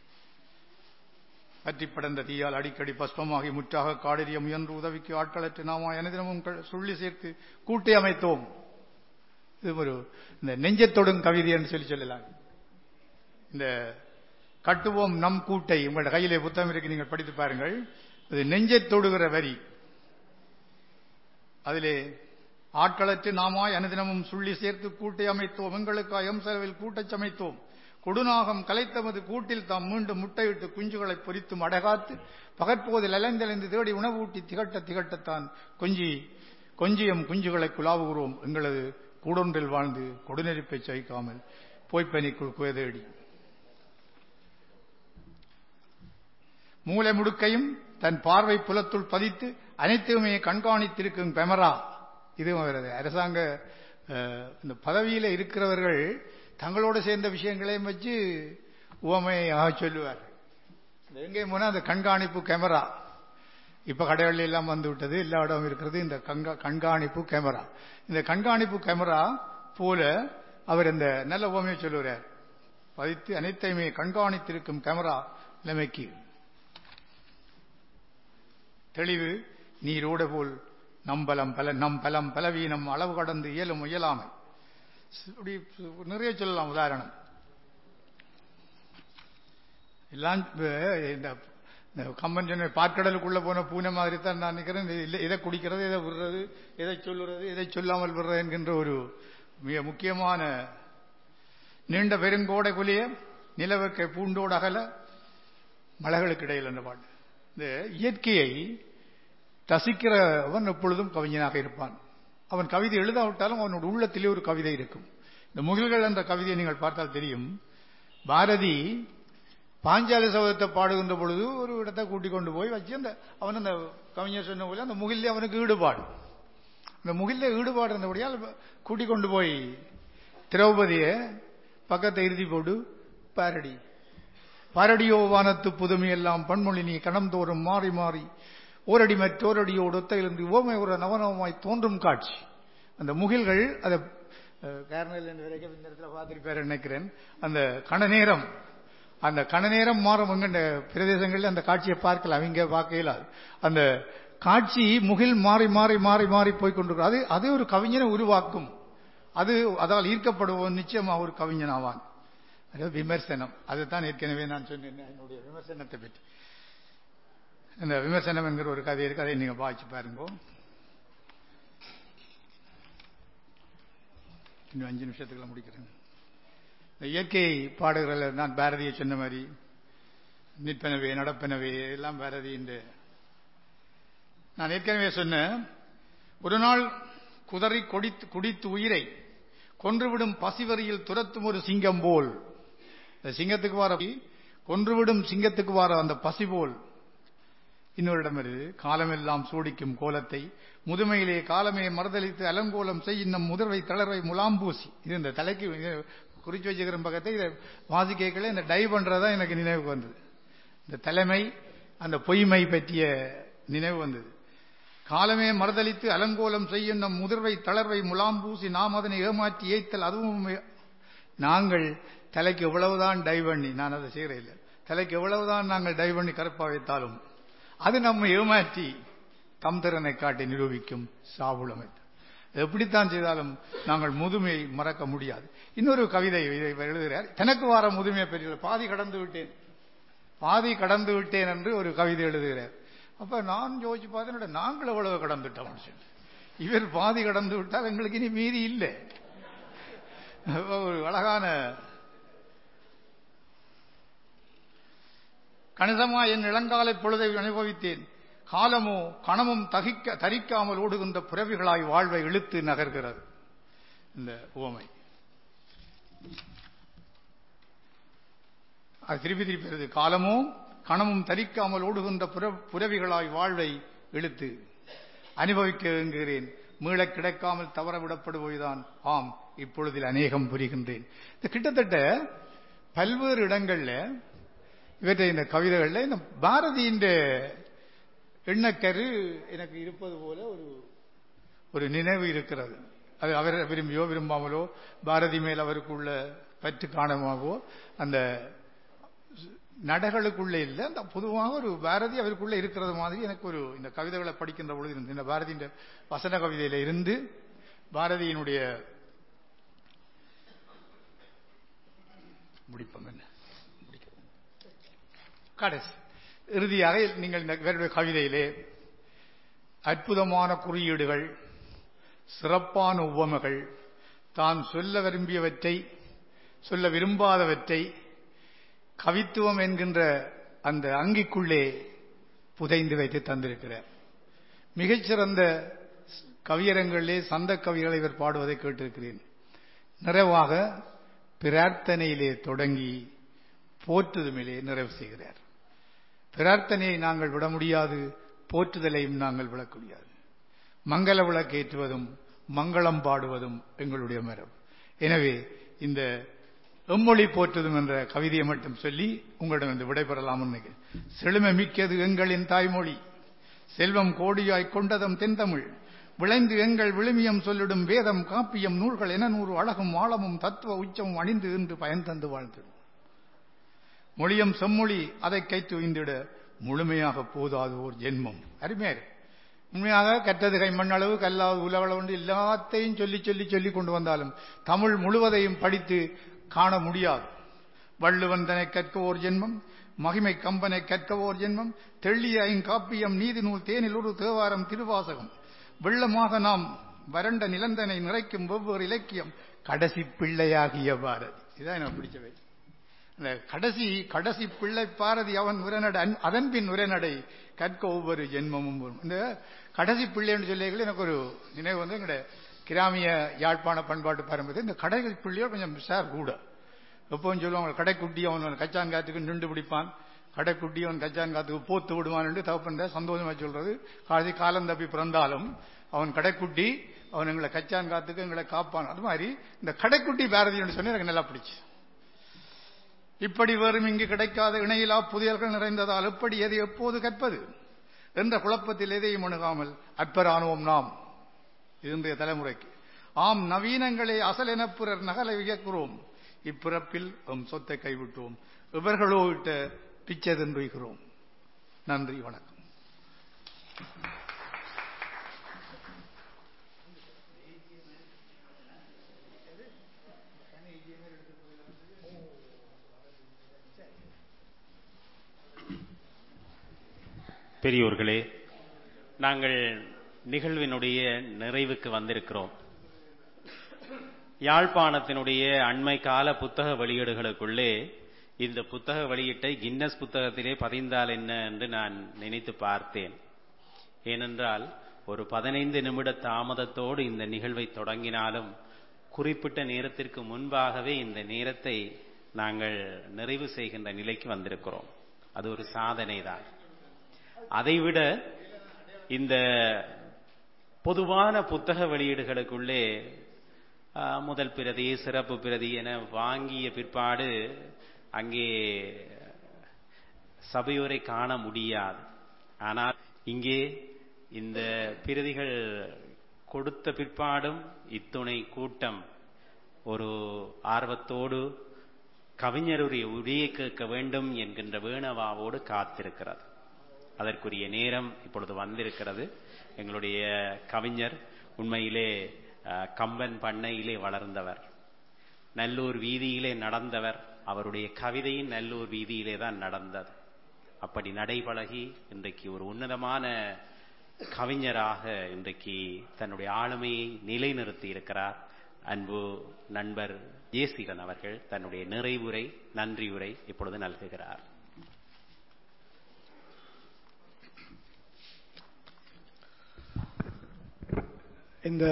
பற்றி படர்ந்த தீயால் அடிக்கடி பஸ்பமாகி முற்றாக காடெறிய முயன்று உதவிக்கு ஆட்களற்று நாமா எனதினமும் க- சொல்லி சேர்த்து கூட்டி அமைத்தோம் இது ஒரு இந்த நெஞ்சத்தொடும் கவிதை என்று சொல்லி சொல்லலாம் இந்த கட்டுவோம் நம் கூட்டை உங்களோட கையிலே புத்தகம் இருக்கு நீங்கள் படித்து பாருங்கள் அது நெஞ்சைத் தொடுகிற வரி அதிலே ஆட்களற்று நாமாய் அனுதினமும் சுள்ளி சேர்த்து கூட்டை அமைத்தோம் எங்களுக்காய் எம் செலவில் கூட்டச் சமைத்தோம் கொடுநாகம் கலைத்தமது கூட்டில் தாம் மீண்டும் முட்டையிட்டு குஞ்சுகளை பொரித்தும் அடகாத்து பகற்போதில் அலைந்தலைந்து தேடி உணவு ஊட்டி திகட்ட திகட்டத்தான் கொஞ்சி கொஞ்சியம் குஞ்சுகளை குலாவுகிறோம் எங்களது கூடொன்றில் வாழ்ந்து கொடுநெருப்பை சகிக்காமல் போய்ப்பனிக்குள் குயதேடி மூலை முடுக்கையும் தன் பார்வை புலத்துள் பதித்து அனைத்துமே கண்காணித்திருக்கும் பெமரா இது வருது அரசாங்க அஹ், இந்த பதவியில இருக்கிறவர்கள் தங்களோடு சேர்ந்த விஷயங்களையும் வச்சு உவமையாக சொல்லுவார் எங்கே போனா அந்த கண்காணிப்பு கேமரா இப்ப கடைகள் எல்லாம் வந்து விட்டது எல்லா இடம் இருக்கிறது இந்த கண்கா- கண்காணிப்பு கேமரா இந்த கண்காணிப்பு கேமரா போல அவர் இந்த நல்ல உவமையை சொல்லுவார் பதித்து அனைத்தையுமே கண்காணித்திருக்கும் கேமரா நிலைமைக்கு தெளிவு நீரோட போல் நம்பலம் பல நம் பலம் பலவீனம் அளவு கடந்து இயலும் இயலாமை இப்படி நிறைய சொல்லலாம் உதாரணம் எல்லாம் இந்த கம்பன் சொன்ன பாற்கடலுக்குள்ள போன பூனை மாதிரி தான் நான் நினைக்கிறேன் எதை குடிக்கிறது எதை விடுறது எதை சொல்லுறது எதை சொல்லாமல் விடுறது என்கின்ற ஒரு மிக முக்கியமான நீண்ட பெருங்கோடை குலிய நிலவர்க்கை பூண்டோடு அகல மலைகளுக்கு இடையில் என்ற பாட்டு இந்த இயற்கையை ரசிக்கிறவன் எப்பொழுதும் கவிஞனாக இருப்பான் அவன் கவிதை எழுதாவிட்டாலும் அவனோட உள்ளத்திலே ஒரு கவிதை இருக்கும் இந்த முகில்கள் என்ற கவிதையை நீங்கள் பார்த்தால் தெரியும் பாரதி பாஞ்சாலி சபதத்தை பாடுகின்ற பொழுது ஒரு இடத்தை கூட்டிக் கொண்டு போய் வச்சு அந்த அவன் அந்த கவிஞர் சொன்ன போல அந்த முகிலே அவனுக்கு ஈடுபாடு அந்த முகில ஈடுபாடு இருந்தபடியால் கூட்டிக் கொண்டு போய் திரௌபதியை பக்கத்தை இறுதி போட்டு பாரடி பாரடியோ வானத்து புதுமையெல்லாம் பன்மொழி நீ கணம் தோறும் மாறி மாறி ஓரடி மற்றோரடியோடு ஒத்தையிலிருந்து ஓமை ஒரு நவநவமாய் தோன்றும் காட்சி அந்த முகில்கள் அதை கேரளில் வரைக்கும் இந்த இடத்துல பார்த்திருப்பாரு நினைக்கிறேன் அந்த கண நேரம் அந்த கண நேரம் மாறும் எங்க பிரதேசங்களில் அந்த காட்சியை பார்க்கலாம் இங்க பார்க்க இயலாது அந்த காட்சி முகில் மாறி மாறி மாறி மாறி போய் கொண்டிருக்கிறது அது அது ஒரு கவிஞனை உருவாக்கும் அது அதால் ஈர்க்கப்படுவோம் நிச்சயமா ஒரு கவிஞன் ஆவான் அதாவது விமர்சனம் அதுதான் ஏற்கனவே நான் சொன்னேன் என்னுடைய விமர்சனத்தை பற்றி இந்த விமர்சனம் என்கிற ஒரு கதை இருக்கு அதை நீங்க வாய்ச்சி பாருங்க இன்னும் அஞ்சு நிமிஷத்துக்குள்ள முடிக்கிறேன் இந்த இயற்கை பாடுகிறல நான் பாரதியை சொன்ன மாதிரி நிற்பனவே நடப்பனவே எல்லாம் பாரதி என்று நான் ஏற்கனவே சொன்னேன் ஒரு நாள் குதறி கொடித்து குடித்து உயிரை கொன்றுவிடும் பசிவரியில் துரத்தும் ஒரு சிங்கம் போல் இந்த சிங்கத்துக்கு வார கொன்றுவிடும் சிங்கத்துக்கு வார அந்த பசி போல் இன்னொரு இடம் வருது காலமெல்லாம் சூடிக்கும் கோலத்தை முதுமையிலே காலமே மறுதளித்து அலங்கோலம் செய் இன்னும் முதிர்வை தளர்வை முலாம்பூசி இது இந்த தலைக்கு குறிச்சு வச்சுக்கிற பக்கத்தை இதை வாசிக்கல இந்த டை பண்றதா எனக்கு நினைவுக்கு வந்தது இந்த தலைமை அந்த பொய்மை பற்றிய நினைவு வந்தது காலமே மறுதளித்து அலங்கோலம் செய்யும் நம் முதிர்வை தளர்வை முலாம்பூசி நாம் அதனை ஏமாற்றி ஏய்த்தல் அதுவும் நாங்கள் தலைக்கு எவ்வளவுதான் டை பண்ணி நான் அதை செய்கிறேன் இல்லை தலைக்கு எவ்வளவுதான் நாங்கள் டை பண்ணி கருப்பா வைத்தாலும் அது நம்ம ஏமாற்றி தம் திறனை காட்டி நிரூபிக்கும் சாவுளமை எப்படித்தான் செய்தாலும் நாங்கள் முதுமையை மறக்க முடியாது இன்னொரு கவிதை எழுதுகிறார் தனக்கு வார முதுமையை பெரிய பாதி கடந்து விட்டேன் பாதி கடந்து விட்டேன் என்று ஒரு கவிதை எழுதுகிறார் அப்ப நான் யோசிச்சு பார்த்தேன் நாங்கள் எவ்வளவு கடந்துட்டோம் இவர் பாதி கடந்து விட்டால் எங்களுக்கு இனி மீதி இல்லை ஒரு அழகான கணிதமா என் இளங்காலை பொழுதை அனுபவித்தேன் காலமோ கணமும் தகிக்க தரிக்காமல் ஓடுகின்ற புறவிகளாய் வாழ்வை இழுத்து நகர்கிறது இந்த உவமை அது திருப்பி திருப்பி வருது காலமோ கணமும் தரிக்காமல் ஓடுகின்ற புறவிகளாய் வாழ்வை இழுத்து அனுபவிக்க என்கிறேன் மீள கிடைக்காமல் தவற விடப்படுவதுதான் ஆம் இப்பொழுதில் அநேகம் புரிகின்றேன் இந்த கிட்டத்தட்ட பல்வேறு இடங்கள்ல இவற்றை இந்த கவிதைகள்ல இந்த பாரதியின் எண்ணக்கரு எனக்கு இருப்பது போல ஒரு ஒரு நினைவு இருக்கிறது அது அவர் விரும்பியோ விரும்பாமலோ பாரதி மேல் அவருக்குள்ள பற்று காணமாகவோ அந்த நடைகளுக்குள்ளே இல்லை அந்த பொதுவாக ஒரு பாரதி அவருக்குள்ள இருக்கிறது மாதிரி எனக்கு ஒரு இந்த கவிதைகளை படிக்கின்ற பொழுது இருந்து இந்த பாரதியின் வசன கவிதையில இருந்து பாரதியினுடைய முடிப்பம் என்ன கடைசி இறுதியாக நீங்கள் இந்த இவருடைய கவிதையிலே அற்புதமான குறியீடுகள் சிறப்பான உவமைகள் தான் சொல்ல விரும்பியவற்றை சொல்ல விரும்பாதவற்றை கவித்துவம் என்கின்ற அந்த அங்கிக்குள்ளே புதைந்து வைத்து தந்திருக்கிறார் மிகச்சிறந்த கவியரங்களிலே சந்த கவிகளை இவர் பாடுவதை கேட்டிருக்கிறேன் நிறைவாக பிரார்த்தனையிலே தொடங்கி போற்றுதுமிலே நிறைவு செய்கிறார் பிரார்த்தனையை நாங்கள் விட முடியாது போற்றுதலையும் நாங்கள் விடக்க முடியாது மங்கள விளக்கேற்றுவதும் மங்களம் பாடுவதும் எங்களுடைய மரபு எனவே இந்த எம்மொழி போற்றுதும் என்ற கவிதையை மட்டும் சொல்லி உங்களிடம் இந்த விடைபெறலாம் செழுமை மிக்கது எங்களின் தாய்மொழி செல்வம் கோடியாய் கொண்டதும் தென்தமிழ் விளைந்து எங்கள் விழுமியம் சொல்லிடும் வேதம் காப்பியம் நூல்கள் என நூறு அழகும் ஆழமும் தத்துவ உச்சமும் அணிந்து என்று பயன் தந்து வாழ்ந்தது மொழியம் செம்மொழி அதை கை துய்ந்திட முழுமையாக போதாது ஓர் ஜென்மம் அருமையா இருக்கு. உண்மையாக கற்றது கை மண்ணளவு கல்லாவது உலகளவு என்று எல்லாத்தையும் சொல்லி சொல்லி சொல்லி கொண்டு வந்தாலும் தமிழ் முழுவதையும் படித்து காண முடியாது வள்ளுவன் தனை கற்க ஓர் ஜென்மம் மகிமை கம்பனை கற்க ஓர் ஜென்மம் தெள்ளிய ஐங்காப்பியம் நீதி நூல் தேனில் ஒரு தேவாரம் திருவாசகம் வெள்ளமாக நாம் வறண்ட நிலந்தனை நிறைக்கும் வெவ்வேறு இலக்கியம் கடைசி பிள்ளையாகிய பாரதி இதான் எனக்கு பிடிச்சவை இந்த கடைசி கடைசி பிள்ளை பாரதி அவன் உரைநடை அன்- அதன் பின் உரைநடை கற்க ஒவ்வொரு ஜென்மமும் வரும். இந்த கடைசி பிள்ளைன்னு சொல்லிகள் எனக்கு ஒரு நினைவு வந்து எங்களுடைய கிராமிய யாழ்ப்பாண பண்பாட்டு பாரம்பரியத்தில் இந்த கடைசி பிள்ளையோ கொஞ்சம் சார் கூட எப்பவும் சொல்லுவாங்க கடைக்குட்டி அவன் கச்சான் காத்துக்கு நின்று பிடிப்பான் கடைக்குட்டி அவன் கச்சான் காத்துக்கு போத்து விடுவான் என்று தகப்பன் சந்தோஷமா சொல்றது காசி காலம் தப்பி பிறந்தாலும் அவன் கடைக்குட்டி அவன் எங்களை கச்சான் காத்துக்கு எங்களை காப்பான் அது மாதிரி இந்த கடைக்குட்டி பாரதின்னு சொன்னி எனக்கு நல்லா பிடிச்சு இப்படி வெறும் இங்கு கிடைக்காத இணையிலா புதியல்கள் நிறைந்ததால் எப்படி எது எப்போது கற்பது என்ற குழப்பத்தில் எதையும் அணுகாமல் அற்பரானோம் நாம் இது இன்றைய தலைமுறைக்கு ஆம் நவீனங்களை அசல் என பிறர் நகலை வியக்கிறோம் இப்பிறப்பில் எம் சொத்தை கைவிட்டோம் இவர்களோ இட்ட பிச்சை தின்றுகிறோம் நன்றி வணக்கம் பெரியோர்களே நாங்கள் நிகழ்வினுடைய நிறைவுக்கு வந்திருக்கிறோம் யாழ்ப்பாணத்தினுடைய அண்மை கால புத்தக வெளியீடுகளுக்குள்ளே இந்த புத்தக வெளியீட்டை கின்னஸ் புத்தகத்திலே பதிந்தால் என்ன என்று நான் நினைத்து பார்த்தேன் ஏனென்றால் ஒரு பதினைந்து நிமிட தாமதத்தோடு இந்த நிகழ்வை தொடங்கினாலும் குறிப்பிட்ட நேரத்திற்கு முன்பாகவே இந்த நேரத்தை நாங்கள் நிறைவு செய்கின்ற நிலைக்கு வந்திருக்கிறோம் அது ஒரு சாதனை தான் அதைவிட இந்த பொதுவான புத்தக வெளியீடுகளுக்குள்ளே ஆ, முதல் பிரதி சிறப்பு பிரதி என வாங்கிய பிற்பாடு அங்கே சபையோரை காண முடியாது ஆனால் இங்கே இந்த பிரதிகள் கொடுத்த பிற்பாடும் இத்துணை கூட்டம் ஒரு ஆர்வத்தோடு கவிஞருடைய உரையை கேட்க வேண்டும் என்கின்ற வேணவாவோடு காத்திருக்கிறது அதற்குரிய நேரம் இப்பொழுது வந்திருக்கிறது எங்களுடைய கவிஞர் உண்மையிலே அஹ், கம்பன் பண்ணையிலே வளர்ந்தவர் நல்லூர் வீதியிலே நடந்தவர் அவருடைய கவிதையும் நல்லூர் வீதியிலே தான் நடந்தது அப்படி நடைபழகி இன்றைக்கு ஒரு உன்னதமான கவிஞராக இன்றைக்கு தன்னுடைய ஆளுமையை நிலைநிறுத்தி இருக்கிறார் அன்பு நண்பர் ஜேசிகன் அவர்கள் தன்னுடைய நிறைவுரை நன்றியுரை இப்பொழுது நல்குகிறார் இந்த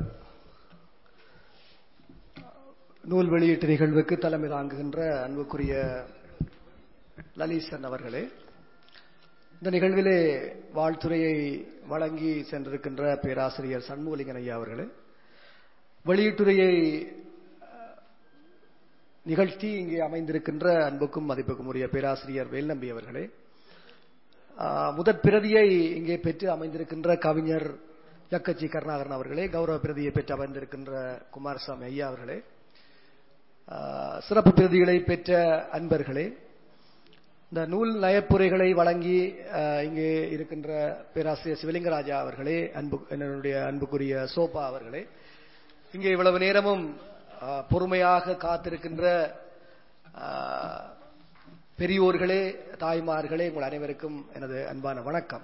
நூல் வெளியீட்டு நிகழ்வுக்கு தலைமை தாங்குகின்ற அன்புக்குரிய லலீசன் அவர்களே இந்த நிகழ்விலே வாழ்த்துறையை வழங்கி சென்றிருக்கின்ற பேராசிரியர் சண்முகலிங்கன் ஐயா அவர்களே வெளியீட்டுரையை அஹ், நிகழ்த்தி இங்கே அமைந்திருக்கின்ற அன்புக்கும் மதிப்புக்கும் உரிய பேராசிரியர் வேல்நம்பி அவர்களே ஆஹ், முதற் பிரதியை இங்கே பெற்று அமைந்திருக்கின்ற கவிஞர் யக்கச்சி கருணாகரன் அவர்களே கௌரவ பிரதியை பெற்று அமைந்திருக்கின்ற குமாரசாமி ஐயா அவர்களே ஆஹ், சிறப்பு பிரதிகளை பெற்ற அன்பர்களே இந்த நூல் நயப்புரைகளை வழங்கி ஆஹ், இங்கே இருக்கின்ற பேராசிரியர் சிவலிங்கராஜா அவர்களே அன்பு என்னுடைய அன்புக்குரிய சோபா அவர்களே இங்கே இவ்வளவு நேரமும் ஆஹ், பொறுமையாக காத்திருக்கின்ற ஆஹ், பெரியோர்களே தாய்மார்களே உங்கள் அனைவருக்கும் எனது அன்பான வணக்கம்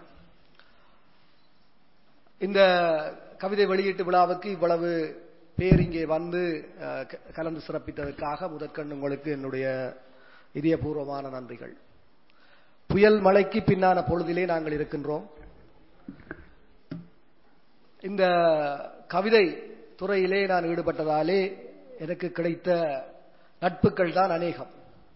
இந்த கவிதை வெளியீட்டு விழாவுக்கு இவ்வளவு பேர் இங்கே வந்து அஹ், க- கலந்து சிறப்பித்ததற்காக முதற்கண் உங்களுக்கு என்னுடைய இதயபூர்வமான நன்றிகள் புயல் மழைக்கு பின்னான பொழுதிலே நாங்கள் இருக்கின்றோம் இந்த கவிதை துறையிலே நான் ஈடுபட்டதாலே எனக்கு கிடைத்த நட்புகள் தான் அநேகம்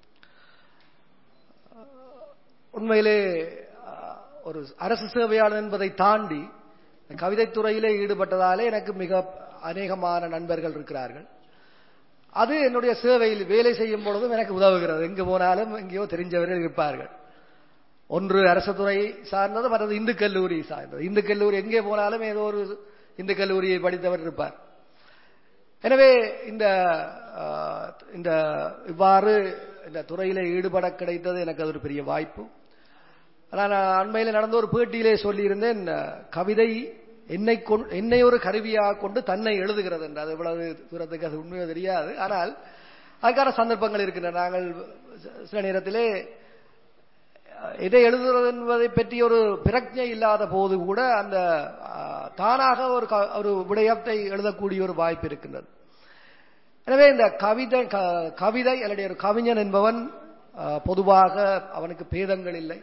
உண்மையிலே அஹ், ஒரு அரசு சேவையாளர் என்பதை தாண்டி கவிதைத் துறையிலே ஈடுபட்டதாலே எனக்கு மிக அநேகமான நண்பர்கள் இருக்கிறார்கள் அது என்னுடைய சேவையில் வேலை செய்யும் பொழுதும் எனக்கு உதவுகிறது எங்கு போனாலும் எங்கேயோ தெரிஞ்சவர்கள் இருப்பார்கள் ஒன்று அரசு துறை சார்ந்தது மற்றது இந்து கல்லூரி சார்ந்தது இந்து கல்லூரி எங்கே போனாலும் ஏதோ ஒரு இந்து கல்லூரியை படித்தவர் இருப்பார் எனவே இந்த ஆஹ், இந்த இவ்வாறு இந்த துறையிலே ஈடுபட கிடைத்தது எனக்கு அது ஒரு பெரிய வாய்ப்பு ஆனால் நான் அண்மையில் நடந்த ஒரு பேட்டியிலே சொல்லியிருந்தேன் கவிதை என்னை கொண் என்னை ஒரு கருவியாக கொண்டு தன்னை எழுதுகிறது என்று அது இவ்வளவு தூரத்துக்கு அது உண்மையோ தெரியாது ஆனால் அதுக்கான சந்தர்ப்பங்கள் இருக்கின்றன நாங்கள் சில நேரத்திலே எதை எழுதுறது என்பதை பற்றி ஒரு பிரஜை இல்லாத போது கூட அந்த தானாக ஒரு ஒரு விடயத்தை எழுதக்கூடிய ஒரு வாய்ப்பு இருக்கின்றது எனவே இந்த கவிதை கவிதை அல்லது ஒரு கவிஞன் என்பவன் பொதுவாக அவனுக்கு பேதங்கள் இல்லை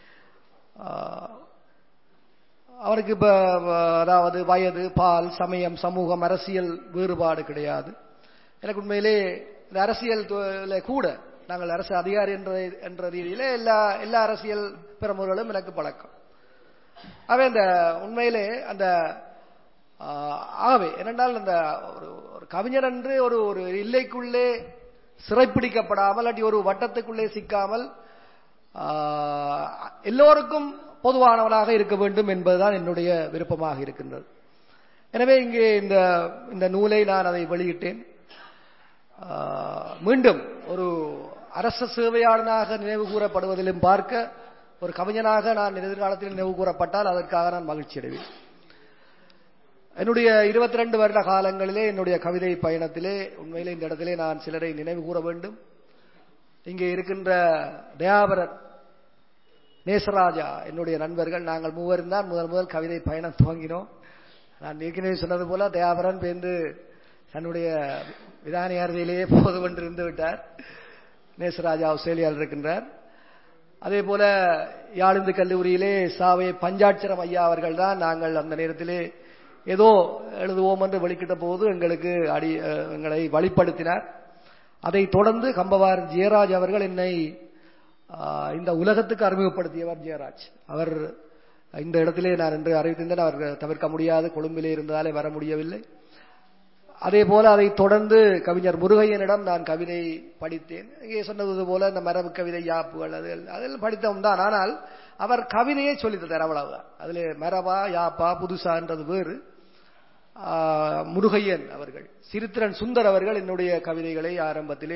அவனுக்கு இப்ப அதாவது வயது பால் சமயம் சமூகம் அரசியல் வேறுபாடு கிடையாது எனக்கு உண்மையிலே இந்த அரசியல் கூட நாங்கள் அரசு அதிகாரி என்ற என்ற ரீதியிலே எல்லா எல்லா அரசியல் பிரமுகர்களும் எனக்கு பழக்கம் ஆகவே இந்த உண்மையிலே அந்த ஆகவே என்னென்றால் அந்த ஒரு ஒரு கவிஞர் என்று ஒரு ஒரு இல்லைக்குள்ளே சிறைப்பிடிக்கப்படாமல் அல்லாட்டி ஒரு வட்டத்துக்குள்ளே சிக்காமல் எல்லோருக்கும் பொதுவானவனாக இருக்க வேண்டும் என்பதுதான் என்னுடைய விருப்பமாக இருக்கின்றது எனவே இங்கே இந்த இந்த நூலை நான் அதை வெளியிட்டேன் மீண்டும் ஒரு அரச சேவையாளனாக நினைவு கூறப்படுவதிலும் பார்க்க ஒரு கவிஞனாக நான் எதிர்காலத்தில் நினைவு கூறப்பட்டால் அதற்காக நான் மகிழ்ச்சி அடைவேன் என்னுடைய இருபத்தி ரெண்டு வருட காலங்களிலே என்னுடைய கவிதை பயணத்திலே உண்மையிலே இந்த இடத்திலே நான் சிலரை நினைவு கூற வேண்டும் இங்கே இருக்கின்ற தயாபரன் நேசராஜா என்னுடைய நண்பர்கள் நாங்கள் மூவரும் தான் முதல் முதல் கவிதை பயணம் துவங்கினோம் நான் ஏற்கனவே சொன்னது போல தயாபரன் பேருந்து தன்னுடைய விதானியாரதியிலேயே போதும் இருந்து விட்டார் நேசராஜா ஆஸ்திரேலியாவில் இருக்கின்றார் அதே போல யாழிந்து கல்லூரியிலே சாவை பஞ்சாட்சரம் ஐயா அவர்கள் தான் நாங்கள் அந்த நேரத்திலே ஏதோ எழுதுவோம் என்று வெளிக்கிட்ட போது எங்களுக்கு அடி எங்களை வழிப்படுத்தினார் அதை தொடர்ந்து கம்பவார் ஜெயராஜ் அவர்கள் என்னை இந்த உலகத்துக்கு அறிமுகப்படுத்தியவர் ஜெயராஜ் அவர் இந்த இடத்திலே நான் என்று அறிவித்திருந்தேன் அவர் தவிர்க்க முடியாது கொழும்பிலே இருந்ததாலே வர முடியவில்லை அதே போல அதை தொடர்ந்து கவிஞர் முருகையனிடம் நான் கவிதை படித்தேன் இங்கே சொன்னது போல இந்த மரபு கவிதை யாப்புகள் அது அதில் படித்தோம் தான் ஆனால் அவர் கவிதையை சொல்லித்தந்தார் அவ்வளவுதான் அதில் மரபா யாப்பா புதுசான்றது வேறு முருகையன் அவர்கள் சிறுத்திரன் சுந்தர் அவர்கள் என்னுடைய கவிதைகளை ஆரம்பத்திலே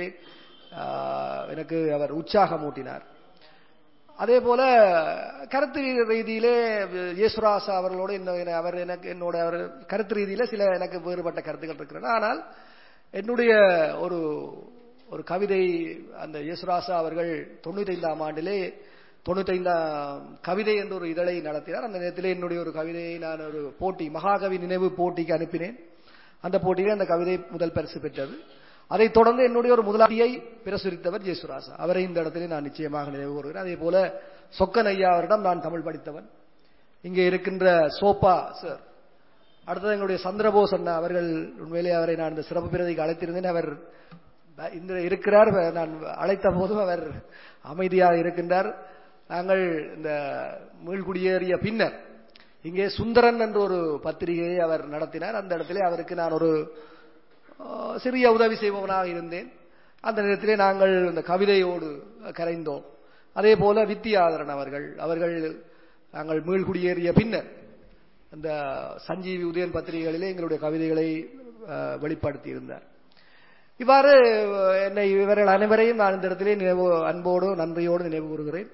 எனக்கு அவர் உற்சாகமூட்டினார் அதே போல கருத்து ரீதியிலே யேசுராசா அவர்களோடு அவர் எனக்கு என்னோட அவர் கருத்து ரீதியில சில எனக்கு வேறுபட்ட கருத்துக்கள் இருக்கின்றன ஆனால் என்னுடைய ஒரு ஒரு கவிதை அந்த யேசுராசா அவர்கள் தொண்ணூத்தி ஐந்தாம் ஆண்டிலே தொண்ணூத்தைந்தாம் கவிதை என்ற ஒரு இதழை நடத்தினார் அந்த நேரத்திலே என்னுடைய ஒரு கவிதையை நான் ஒரு போட்டி மகாகவி நினைவு போட்டிக்கு அனுப்பினேன் அந்த போட்டியிலே அந்த கவிதை முதல் பரிசு பெற்றது அதைத் தொடர்ந்து என்னுடைய ஒரு முதலாளியை பிரசுரித்தவர் ஜெயசுராசா அவரை இந்த இடத்திலே நான் நிச்சயமாக நினைவு கூறுகிறேன் அதே போல சொக்கன் ஐயா அவரிடம் நான் தமிழ் படித்தவன் இங்கே இருக்கின்ற சோப்பா சார் அடுத்தது எங்களுடைய சந்திரபோஸ் அண்ணா அவர்கள் உண்மையிலே அவரை நான் இந்த சிறப்பு பிரதிக்கு அழைத்திருந்தேன் அவர் இந்த இருக்கிறார் நான் அழைத்த போதும் அவர் அமைதியாக இருக்கின்றார் நாங்கள் இந்த மீள்குடியேறிய பின்னர் இங்கே சுந்தரன் என்ற ஒரு பத்திரிகையை அவர் நடத்தினார் அந்த இடத்திலே அவருக்கு நான் ஒரு சிறிய உதவி செய்பவனாக இருந்தேன் அந்த நேரத்திலே நாங்கள் இந்த கவிதையோடு கரைந்தோம் அதே போல வித்தியாதரன் அவர்கள் அவர்கள் நாங்கள் மீள்குடியேறிய பின்னர் அந்த சஞ்சீவி உதயன் பத்திரிகைகளிலே எங்களுடைய கவிதைகளை வெளிப்படுத்தி இருந்தார் இவ்வாறு என்னை இவர்கள் அனைவரையும் நான் இந்த இடத்திலே நினைவு அன்போடு நன்றியோடு நினைவு கூறுகிறேன்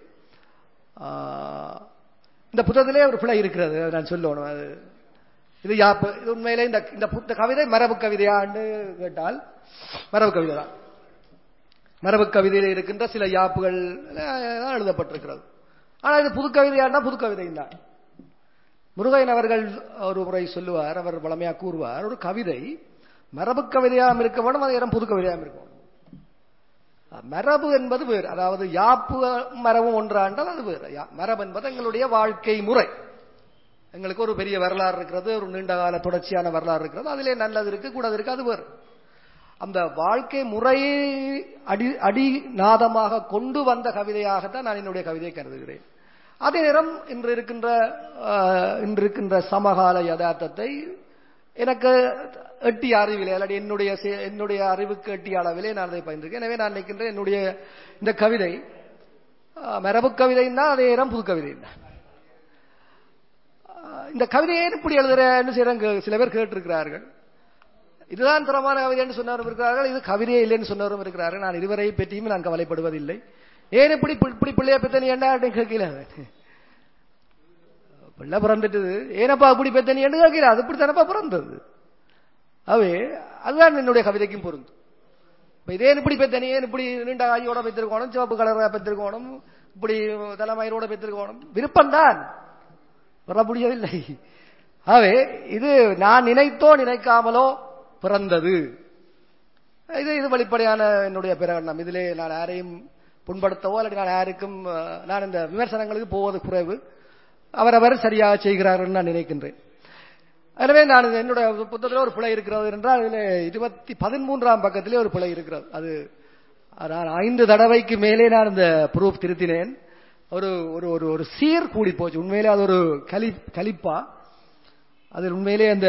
இந்த புத்தகத்திலே ஒரு பிழை இருக்கிறது நான் சொல்லணும் அது இது யாப்பு இது உண்மையிலே இந்த இந்த புத்த கவிதை மரபு கவிதையான்னு கேட்டால் மரபு கவிதை தான் மரபு கவிதையில் இருக்கின்ற சில யாப்புகள் எழுதப்பட்டிருக்கிறது ஆனால் இது புது கவிதையானா புது கவிதை தான் முருகையன் அவர்கள் ஒரு முறை சொல்லுவார் அவர் வளமையா கூறுவார் ஒரு கவிதை மரபு கவிதையாகவும் இருக்க வேண்டும் அது இடம் புது கவிதையாகவும் இருக்க வேண்டும் மரபு என்பது வேறு அதாவது யாப்பு மரபும் ஒன்றாண்டால் அது வேறு மரபு என்பது எங்களுடைய வாழ்க்கை முறை எங்களுக்கு ஒரு பெரிய வரலாறு இருக்கிறது ஒரு நீண்ட கால தொடர்ச்சியான வரலாறு இருக்கிறது அதிலே நல்லது இருக்கு கூடாது இருக்கு அது வேறு அந்த வாழ்க்கை முறையை அடி அடிநாதமாக கொண்டு வந்த கவிதையாகத்தான் நான் என்னுடைய கவிதையை கருதுகிறேன் அதே நேரம் இன்று இருக்கின்ற இன்று இருக்கின்ற சமகால யதார்த்தத்தை எனக்கு எட்டிய அறிவிலே அல்லது என்னுடைய என்னுடைய அறிவுக்கு எட்டிய அளவிலே நான் அதை பயந்திருக்கேன் எனவே நான் நினைக்கின்றேன் என்னுடைய இந்த கவிதை மரபு கவிதை தான் அதே நேரம் புது கவிதை தான் இந்த கவிதையை எப்படி எழுதுறேன்னு சில சில பேர் கேட்டிருக்கிறார்கள் இதுதான் தரமான கவிதை என்று சொன்னவரும் இருக்கிறார்கள் இது கவிதையே இல்லைன்னு சொன்னவரும் இருக்கிறார்கள் நான் இருவரை பற்றியும் நான் கவலைப்படுவதில்லை ஏன் இப்படி இப்படி பிள்ளைய பெத்தனி என்ன கேட்கல பிள்ளை பிறந்துட்டது ஏனப்பா அப்படி பெத்தனி என்று கேட்கல அது இப்படி தானப்பா பிறந்தது அவே அதுதான் என்னுடைய கவிதைக்கும் பொருந்தும் இப்ப இதே இப்படி பெத்தனி ஏன் இப்படி நீண்ட ஆகியோட பெற்றிருக்கணும் சிவப்பு கலரா பெற்றிருக்கணும் இப்படி தலைமயிரோட பெற்றிருக்கணும் விருப்பம்தான் வர முடியவில்லை ஆகவே இது நான் நினைத்தோ நினைக்காமலோ பிறந்தது இது இது வெளிப்படையான என்னுடைய பிரகடனம் இதிலே நான் யாரையும் புண்படுத்தவோ அல்லது நான் யாருக்கும் அஹ், நான் இந்த விமர்சனங்களுக்கு போவது குறைவு அவரவர் சரியாக செய்கிறார்கள் நான் நினைக்கின்றேன் எனவே நான் இது என்னுடைய புத்தகத்தில் ஒரு பிழை இருக்கிறது என்றால் அதில் இருபத்தி பதிமூன்றாம் பக்கத்திலே ஒரு பிழை இருக்கிறது அது நான் ஐந்து தடவைக்கு மேலே நான் இந்த ப்ரூஃப் திருத்தினேன் ஒரு ஒரு ஒரு ஒரு சீர் கூடி போச்சு உண்மையிலே அது ஒரு கலி கலிப்பா அதில் உண்மையிலே அந்த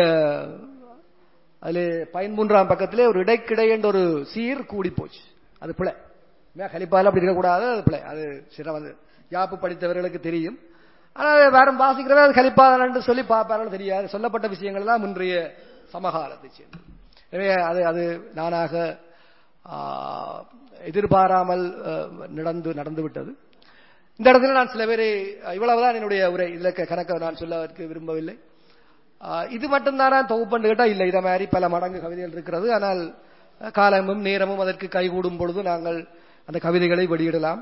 அதில் பதிமூன்றாம் பக்கத்திலே ஒரு இடைக்கிடை என்ற ஒரு சீர் கூடி போச்சு அது பிழை கலிப்பால் அப்படி இருக்கக்கூடாது அது பிழை அது சில வந்து யாப்பு படித்தவர்களுக்கு தெரியும் ஆனால் வேற வாசிக்கிறவே அது கலிப்பாதான் என்று சொல்லி பார்ப்பார்கள் தெரியாது சொல்லப்பட்ட விஷயங்கள் எல்லாம் இன்றைய சமகாலத்தை சேர்ந்து எனவே அது அது நானாக ஆ, எதிர்பாராமல் அ, நடந்து நடந்து விட்டது இந்த இடத்துல நான் சில பேரை இவ்வளவுதான் என்னுடைய உரை இதுல க- கணக்க நான் சொல்ல விரும்பவில்லை ஆ, இது மட்டும்தானா தொகுப்புன்னு கேட்டா இல்லை இதை மாதிரி பல மடங்கு கவிதைகள் இருக்கிறது ஆனால் அ, காலமும் நேரமும் அதற்கு கைகூடும் பொழுது நாங்கள் அந்த கவிதைகளை வெளியிடலாம்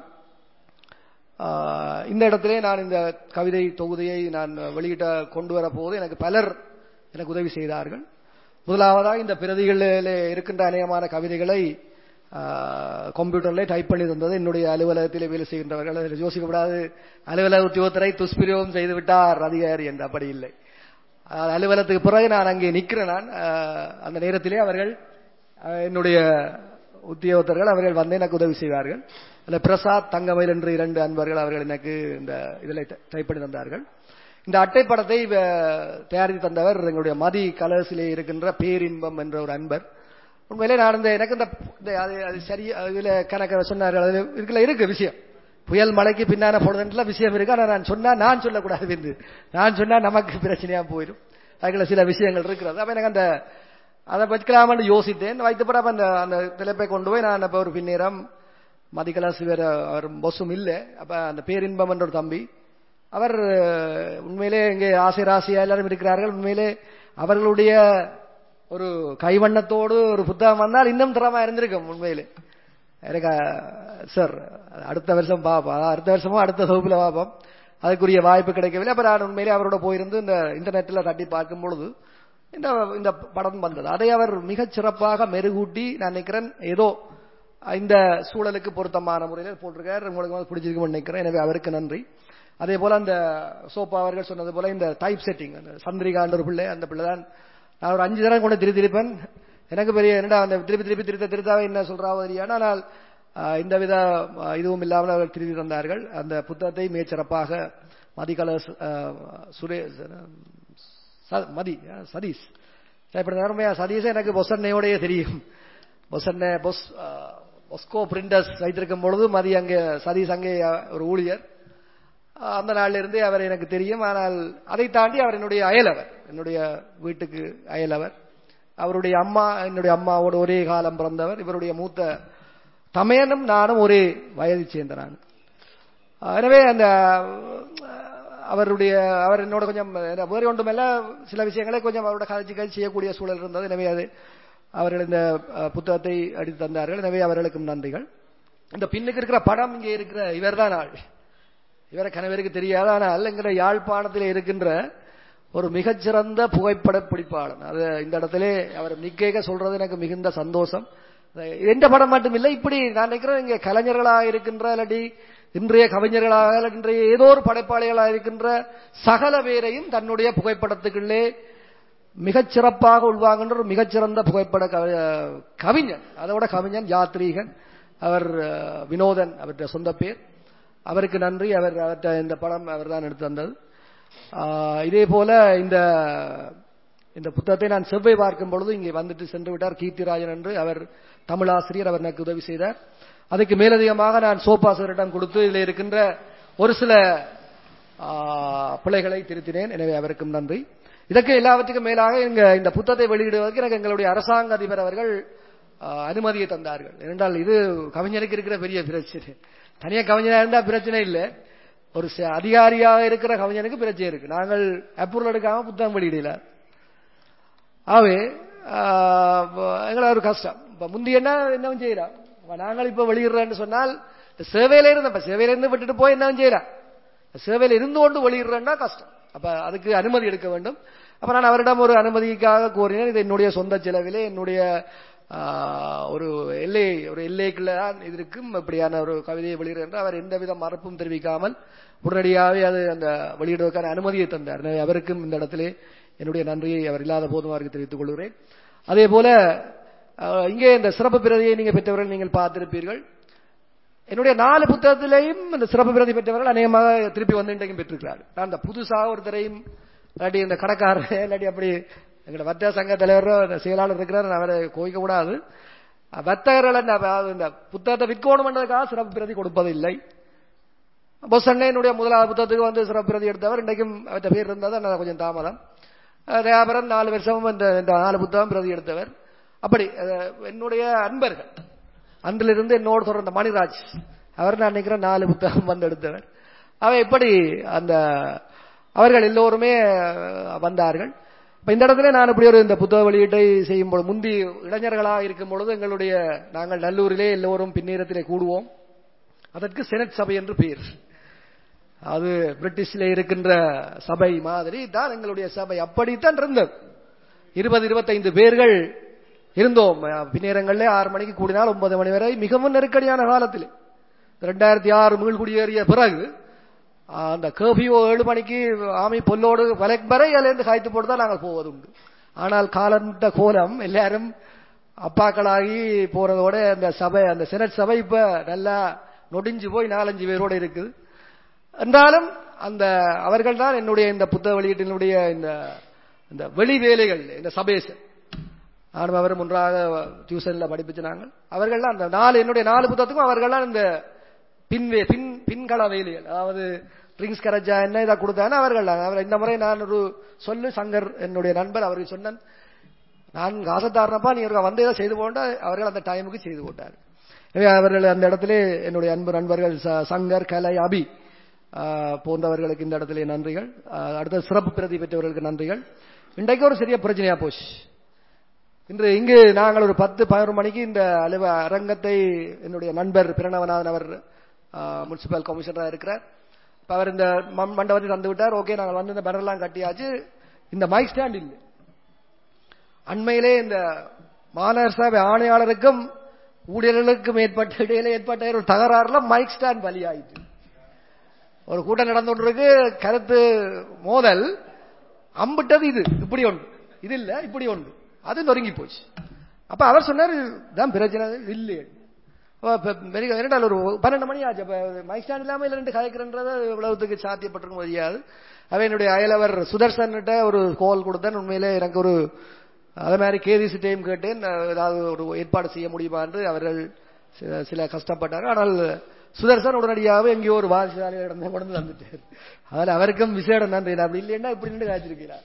ஆ, இந்த இடத்திலே நான் இந்த கவிதை தொகுதியை நான் வெளியிட்ட கொண்டு வர போது எனக்கு பலர் எனக்கு உதவி செய்தார்கள் முதலாவதாக இந்த பிரதிகளில் இருக்கின்ற அநேகமான கவிதைகளை கம்ப்யூட்டர்ல டைப் பண்ணி தந்தது என்னுடைய அலுவலகத்திலே வேலை செய்கின்றவர்கள் அதில் யோசிக்கப்படாது அலுவலக உத்தியோகத்தரை துஷ்பிரயோகம் செய்து விட்டார் அதிகாரி என்று அப்படி இல்லை அஹ் அலுவலகத்துக்கு பிறகு நான் அங்கே நிற்கிறேன் நான் அஹ் அந்த நேரத்திலே அவர்கள் அஹ் என்னுடைய உத்தியோகத்தர்கள் அவர்கள் வந்து எனக்கு உதவி செய்வார்கள் அதில் பிரசாத் தங்கமயில் என்று இரண்டு அன்பர்கள் அவர்கள் எனக்கு இந்த இதில் டைப் பண்ணி தந்தார்கள் இந்த அட்டைப்படத்தை அஹ், தயாரித்து தந்தவர் எங்களுடைய மதி கலர்ஸிலே இருக்கின்ற பேரின்பம் என்ற ஒரு அன்பர் உண்மையிலே நான் இந்த எனக்கு இந்த இந்த அது அது சரி இதுல கணக்க சொன்னார்கள் அதுல இருக்குல்ல இருக்கு விஷயம் புயல் மழைக்கு பின்னான பொழுதுல விஷயம் இருக்கு ஆனா நான் சொன்னா நான் சொல்லக்கூடாது என்று நான் சொன்னா நமக்கு பிரச்சனையா போயிடும் அதுக்குள்ள சில விஷயங்கள் இருக்கிறது அப்ப எனக்கு அந்த அதை வைக்கலாம்னு யோசித்தேன் வைத்தப்பட அப்ப அந்த அந்த தலைப்பை கொண்டு போய் நான் அப்ப ஒரு பின்னேரம் மதிக்கலாசி வேற அவர் பொஸ்ஸும் இல்லை அப்ப அந்த பேரின்பம் என்ற ஒரு தம்பி அவர் அஹ், உண்மையிலே இங்கே ஆசை ராசியா எல்லாரும் இருக்கிறார்கள் உண்மையிலே அவர்களுடைய ஒரு கைவண்ணத்தோடு ஒரு புத்தகம் வந்தால் இன்னும் திறமா இருந்திருக்கும் உண்மையிலே எனக்கு சார் அடுத்த வருஷம் பார்ப்போம் அடுத்த வருஷமும் அடுத்த தொகுப்புல பார்ப்போம் அதுக்குரிய வாய்ப்பு கிடைக்கவில்லை அப்ப நான் உண்மையிலே அவரோட போயிருந்து இந்த இன்டர்நெட்ல தட்டி பார்க்கும் பொழுது இந்த இந்த படம் வந்தது அதை அவர் மிகச் சிறப்பாக மெருகூட்டி நான் நினைக்கிறேன் ஏதோ இந்த சூழலுக்கு பொருத்தமான முறையில் போட்டிருக்கார் உங்களுக்கு வந்து பிடிச்சிருக்கும்னு நினைக்கிறேன் எனவே அவருக்கு நன்றி அதே போல அந்த சோப்பா அவர்கள் சொன்னது போல இந்த டைப் செட்டிங் அந்த சந்திரிகான்ற ஒரு பிள்ளை அந்த பிள்ளை தான் நான் ஒரு அஞ்சு தடவை கொண்டு திருத்திருப்பேன் எனக்கு பெரிய என்னடா அந்த திருப்பி திருப்பி திருத்த திருத்தாவே என்ன சொல்றாவோ தெரியாது ஆனால் ஆஹ், இந்த வித ஆஹ், இதுவும் இல்லாமல் அவர்கள் திருத்தி தந்தார்கள் அந்த புத்தகத்தை மிகச் சிறப்பாக மதிகல சுரேஷ் ச- மதி ஆஹ், சதீஷ் இப்படி நேரமையா சதீஷ் எனக்கு பொசன்னையோடய தெரியும் பொசன்னை பொஸ் ஆஹ், பொஸ்கோ பிரிண்டர்ஸ் வைத்திருக்கும் பொழுது மதி அங்கே சதீஷ் அங்கே ஒரு ஊழியர் ஆஹ், அந்த நாளிலிருந்தே இருந்தே அவர் எனக்கு தெரியும் ஆனால் அதை தாண்டி அவர் என்னுடைய அயலவர் என்னுடைய வீட்டுக்கு அயலவர் அவருடைய அம்மா என்னுடைய அம்மாவோடு ஒரே காலம் பிறந்தவர் இவருடைய மூத்த தமையனும் நானும் ஒரே வயதை சேர்ந்த நான் எனவே அந்த அஹ், அவருடைய அவர் என்னோட கொஞ்சம் என்ன, வேறு ஒன்றுமல்ல சில விஷயங்களை கொஞ்சம் அவரோட கதைச்சு கழிச்சு செய்யக்கூடிய சூழல் இருந்தது எனவே அது அவர்கள் இந்த அஹ், புத்தகத்தை அடித்து தந்தார்கள் எனவே அவர்களுக்கும் நன்றிகள் இந்த பின்னுக்கு இருக்கிற படம் இங்கே இருக்கிற இவர்தான் ஆள் இவரை கணவருக்கு தெரியாது ஆனால் என்கிற யாழ்ப்பாணத்தில் இருக்கின்ற ஒரு மிகச்சிறந்த புகைப்பட பிடிப்பாளன் அது இந்த இடத்திலே அவர் நிக்கேக சொல்றது எனக்கு மிகுந்த சந்தோஷம் எந்த படம் மட்டும் இல்லை இப்படி நான் நினைக்கிறேன் இங்க கலைஞர்களாக இருக்கின்ற இல்லாட்டி இன்றைய கவிஞர்களாக இல்லாட்டி இன்றைய ஏதோ ஒரு படைப்பாளிகளாக இருக்கின்ற சகல பேரையும் தன்னுடைய புகைப்படத்துக்குள்ளே மிகச் சிறப்பாக உள்வாங்கின்ற ஒரு மிகச்சிறந்த புகைப்பட கவி- கவிஞன் அதோட கவிஞன் யாத்ரீகன் அவர் அஹ், வினோதன் அவருடைய சொந்த பேர் அவருக்கு நன்றி அவர் அவர்கிட்ட இந்த படம் அவர் தான் எடுத்து வந்தது ஆஹ், இதே போல இந்த இந்த புத்தகத்தை நான் செவ்வாய் பார்க்கும் பொழுது இங்கே வந்துட்டு சென்று விட்டார் கீர்த்திராஜன் என்று அவர் தமிழாசிரியர் அவர் எனக்கு உதவி செய்தார் அதுக்கு மேலதிகமாக நான் சோபாசரிடம் கொடுத்து இதில் இருக்கின்ற ஒரு சில ஆஹ், பிழைகளை திருத்தினேன் எனவே அவருக்கும் நன்றி இதற்கு எல்லாவற்றுக்கும் மேலாக எங்க இந்த புத்தகத்தை வெளியிடுவதற்கு எனக்கு எங்களுடைய அரசாங்க அதிபர் அவர்கள் ஆஹ், அனுமதியை தந்தார்கள் ஏனென்றால் இது கவிஞருக்கு இருக்கிற பெரிய பிரச்சனை தனியா கவிஞனா இருந்தா பிரச்சனை இல்லை ஒரு ச- அதிகாரியாக இருக்கிற கவிஞனுக்கு பிரச்சனை இருக்கு நாங்கள் அப்ரூவல் எடுக்காம புத்தகம் வெளியிடல ஆகவே ஆஹ், ப- எங்களுக்கு ஒரு கஷ்டம் இப்ப முந்தி என்ன என்னவும் செய்யலாம் இப்ப நாங்கள் இப்ப வெளியிடுறேன்னு சொன்னால் இந்த சேவையில இருந்து இப்ப சேவையில இருந்து விட்டுட்டு போய் என்னவும் செய்யலாம் சேவையில இருந்து கொண்டு வெளியிடுறேன்னா கஷ்டம் அப்ப அதுக்கு அனுமதி எடுக்க வேண்டும் அப்ப நான் அவரிடம் ஒரு அனுமதிக்காக கோரினேன் இது என்னுடைய சொந்த செலவிலே என்னுடைய ஆஹ், ஒரு எல்லை ஒரு எல்லைக்குள்ள தான் இதற்கும் இப்படியான ஒரு கவிதையை வெளியிடுறேன் என்று அவர் எந்தவித மறுப்பும் தெரிவிக்காமல் உடனடியாகவே அது அந்த வெளியிடுவதற்கான அனுமதியை தந்தார் எனவே அவருக்கும் இந்த இடத்திலே என்னுடைய நன்றியை அவர் இல்லாத போதும் அவருக்கு தெரிவித்துக் கொள்கிறேன் அதே போல ஆஹ், இங்கே இந்த சிறப்பு பிரதியை நீங்க பெற்றவர்கள் நீங்கள் பார்த்திருப்பீர்கள் என்னுடைய நாலு புத்தகத்திலேயும் இந்த சிறப்பு பிரதி பெற்றவர்கள் அநேகமாக திருப்பி வந்து இன்றைக்கும் பெற்றிருக்கிறார்கள் நான் இந்த புதுசாக ஒருத்தரையும் இல்லாட்டி இந்த கடைக்காரர் இல்லாட்டி அப்படி எங்களோட வர்த்தக சங்க தலைவர் இந்த செயலாளர் இருக்கிறார் நான் அவரை கோயிக்க கூடாது வர்த்தகர்கள் அந்த அதாவது இந்த புத்தகத்தை விற்கணும் என்றதுக்காக சிறப்பு பிரதி கொடுப்பதில்லை பொஸ் அண்ணே என்னுடைய முதலாவது புத்தகத்துக்கு வந்து சிறப்பு பிரதி எடுத்தவர் இன்றைக்கும் அவற்ற பேர் இருந்தது ஆனால் கொஞ்சம் தாமதம் அஹ் தயாபரன் நாலு வருஷமும் இந்த இந்த நாலு புத்தகம் பிரதி எடுத்தவர் அப்படி அஹ், என்னுடைய அன்பர்கள் அன்றிலிருந்து என்னோடு தொடர்ந்த மணிராஜ் அவர் நான் நினைக்கிறேன் நாலு புத்தகம் வந்து எடுத்தவர் அவை எப்படி அந்த அவர்கள் எல்லோருமே அஹ், வந்தார்கள் இப்ப இந்த இடத்துல நான் இப்படி ஒரு இந்த புத்தக வெளியீட்டை செய்யும் பொழுது முந்தி இளைஞர்களாக இருக்கும் பொழுது எங்களுடைய நாங்கள் நல்லூரிலே எல்லோரும் பின்னேரத்திலே கூடுவோம் அதற்கு செனட் சபை என்று பெயர் அது பிரிட்டிஷ்ல இருக்கின்ற சபை மாதிரி தான் எங்களுடைய சபை அப்படித்தான் இருந்தது இருபது இருபத்தைந்து பேர்கள் இருந்தோம் அஹ், பின்னேரங்களிலே ஆறு மணிக்கு கூடினால் ஒன்பது மணி வரை மிகவும் நெருக்கடியான காலத்தில் ரெண்டாயிரத்தி ஆறு மீள்குடியேறிய பிறகு ஆஹ், அந்த கர்பியோ ஏழு மணிக்கு ஆமி பொல்லோடு வலைக்கு வரை அதிலிருந்து காய்த்து போட்டு தான் நாங்கள் போவது உண்டு ஆனால் காலந்த கோலம் எல்லாரும் அப்பாக்களாகி போறதோட அந்த சபை அந்த செனட் சபை இப்ப நல்லா நொடிஞ்சு போய் நாலஞ்சு பேரோட இருக்குது என்றாலும் அந்த அவர்கள் தான் என்னுடைய இந்த புத்தக வெளியீட்டினுடைய இந்த இந்த வெளி வேலைகள் இந்த சபேசன் நானும் அவரும் ஒன்றாக டியூஷன்ல படிப்பிச்சு நாங்கள் அவர்கள்லாம் அந்த நாலு என்னுடைய நாலு புத்தகத்துக்கும் அவர்கள்லாம் இந்த பின்வே பின் பின்கள வேலைகள் அதாவது ட்ரிங்க்ஸ் கரஜா என்ன இதை கொடுத்தானே அவர்கள் தான். அவர் இந்த முறை நான் ஒரு சொல்லு சங்கர் என்னுடைய நண்பர் அவருக்கு சொன்னேன் நான் காசத்தாரனப்பா நீ ஒருக்கா வந்து இதை செய்து போண்டா அவர்கள் அந்த டைமுக்கு செய்து போட்டார் எனவே அவர்கள் அந்த இடத்திலே என்னுடைய அன்பு நண்பர்கள் ச- சங்கர் கலை அபி ஆஹ், போன்றவர்களுக்கு இந்த இடத்திலே நன்றிகள் ஆஹ், அடுத்த சிறப்பு பிரதி பெற்றவர்களுக்கு நன்றிகள் இன்றைக்கு ஒரு சிறிய பிரச்சனையா போச்சு இன்று இங்கு நாங்கள் ஒரு பத்து பதினொரு மணிக்கு இந்த அலுவ அரங்கத்தை என்னுடைய நண்பர் பிரணவநாதன் அவர் முனிசிபல் கமிஷனராக இருக்கிறார் இப்ப அவர் இந்த மண் மண்டபத்தை தந்து விட்டார் ஓகே நாங்கள் வந்து இந்த பேனர்லாம் கட்டியாச்சு இந்த மைக் ஸ்டாண்ட் இல்லை அண்மையிலே இந்த மாநகர சபை ஆணையாளருக்கும் ஊழியர்களுக்கும் ஏற்பட்ட இடையில ஏற்பட்ட ஒரு தகராறுல மைக் ஸ்டாண்ட் பலியாயிட்டு ஒரு கூட்டம் நடந்து கொண்டிருக்கு கருத்து மோதல் அம்பிட்டது இது இப்படி ஒன்று இது இல்ல இப்படி ஒன்று அது நொறுங்கி போச்சு அப்ப அவர் சொன்னார் தான் பிரச்சனை இல்லை இரண்டாள் ஒரு பன்னெண்டு மணி ஆச்சு அப்ப மைக் ஸ்டாண்ட் இல்லாம இல்ல ரெண்டு கதைக்கிறன்றது இவ்வளவுக்கு சாத்தியப்பட்டிருக்கும் முடியாது அவ என்னுடைய அயலவர் சுதர்சன்கிட்ட ஒரு கோல் கொடுத்தேன் உண்மையிலே எனக்கு ஒரு அதே மாதிரி கேதிசி டைம் கேட்டேன் அஹ், ஏதாவது ஒரு ஏற்பாடு செய்ய முடியுமா என்று அவர்கள் சில- சில கஷ்டப்பட்டார்கள் ஆனால் சுதர்சன் உடனடியாக எங்கேயோ ஒரு வாசிசாலையில் இடமே கொண்டு வந்துட்டார் அதில் அவருக்கும் விசேட நன்றி நான் அப்படி இல்லைன்னா இப்படி நின்று காய்ச்சிருக்கிறார்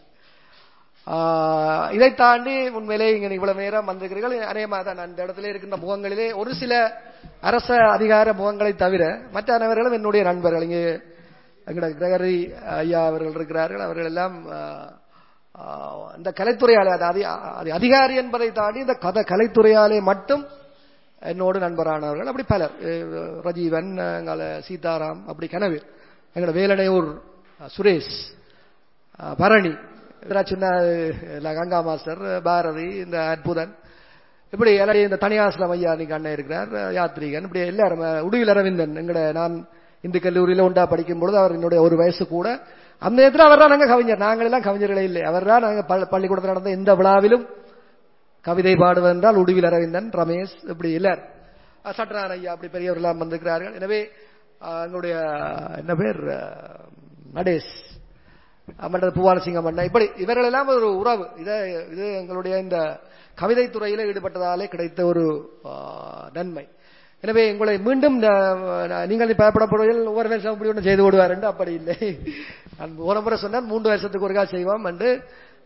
ஆஹ் இதை தாண்டி உண்மையிலே இங்க இவ்வளவு நேரம் வந்திருக்கிறீர்கள் அநேகமாக தான் அந்த இடத்துல இருக்கின்ற முகங்களிலே ஒரு சில அரச அதிகார முகங்களை தவிர மற்ற அனைவர்களும் என்னுடைய நண்பர்கள் இங்கே எங்களோட கிரகரி ஐயா அவர்கள் இருக்கிறார்கள் அவர்கள் எல்லாம் ஆஹ், ஆஹ், இந்த கலைத்துறையாலே அது அதி- அது அதிகாரி என்பதை தாண்டி இந்த கதை கலைத்துறையாலே மட்டும் என்னோடு நண்பரானவர்கள் அப்படி பலர் அஹ், ரஜீவன் எங்கள சீதாராம் அப்படி கனவு எங்களோட வேலனையூர் அஹ், சுரேஷ் அஹ், பரணி இதெல்லாம் சின்ன அஹ், கங்கா மாஸ்டர் பாரதி இந்த அற்புதன் இப்படி எல்லாரையும் இந்த தனியாசிரம் ஐயா நீங்க அண்ணன் இருக்கிறார் அஹ், யாத்ரீகன் இப்படி எல்லாரும் அஹ், உடுவில் அரவிந்தன் எங்கட நான் இந்து கல்லூரியில உண்டா படிக்கும் பொழுது அவர் என்னுடைய ஒரு வயசு கூட அந்த நேரத்தில் அவர் தான் நாங்க கவிஞர் நாங்கள் எல்லாம் கவிஞர்களே இல்லை அவர் தான் நாங்க பள்ளி- பள்ளிக்கூடத்தில் நடந்த எந்த விழாவிலும் கவிதை பாடுவதென்றால் உடுவில் அரவிந்தன் ரமேஷ் இப்படி எல்லார் அஹ், சட்டநாதன் ஐயா அப்படி பெரியவர்களாம் வந்திருக்கிறார்கள் எனவே அஹ், எங்களுடைய என்ன பேர் அஹ், நடேஷ் மற்ற பூவாலசிங்கம் அண்ணா இப்படி இவர்கள் எல்லாம் ஒரு உறவு இதை இது எங்களுடைய இந்த கவிதை துறையில ஈடுபட்டதாலே கிடைத்த ஒரு ஆ, நன்மை எனவே உங்களை மீண்டும் ந- நீங்கள் பயப்படப்படுவதில் ஒவ்வொரு வருஷம் இப்படி ஒன்று செய்து விடுவார் என்று அப்படி இல்லை நான் ஒரு முறை சொன்னால் மூன்று வருஷத்துக்கு ஒருக்கா செய்வோம் என்று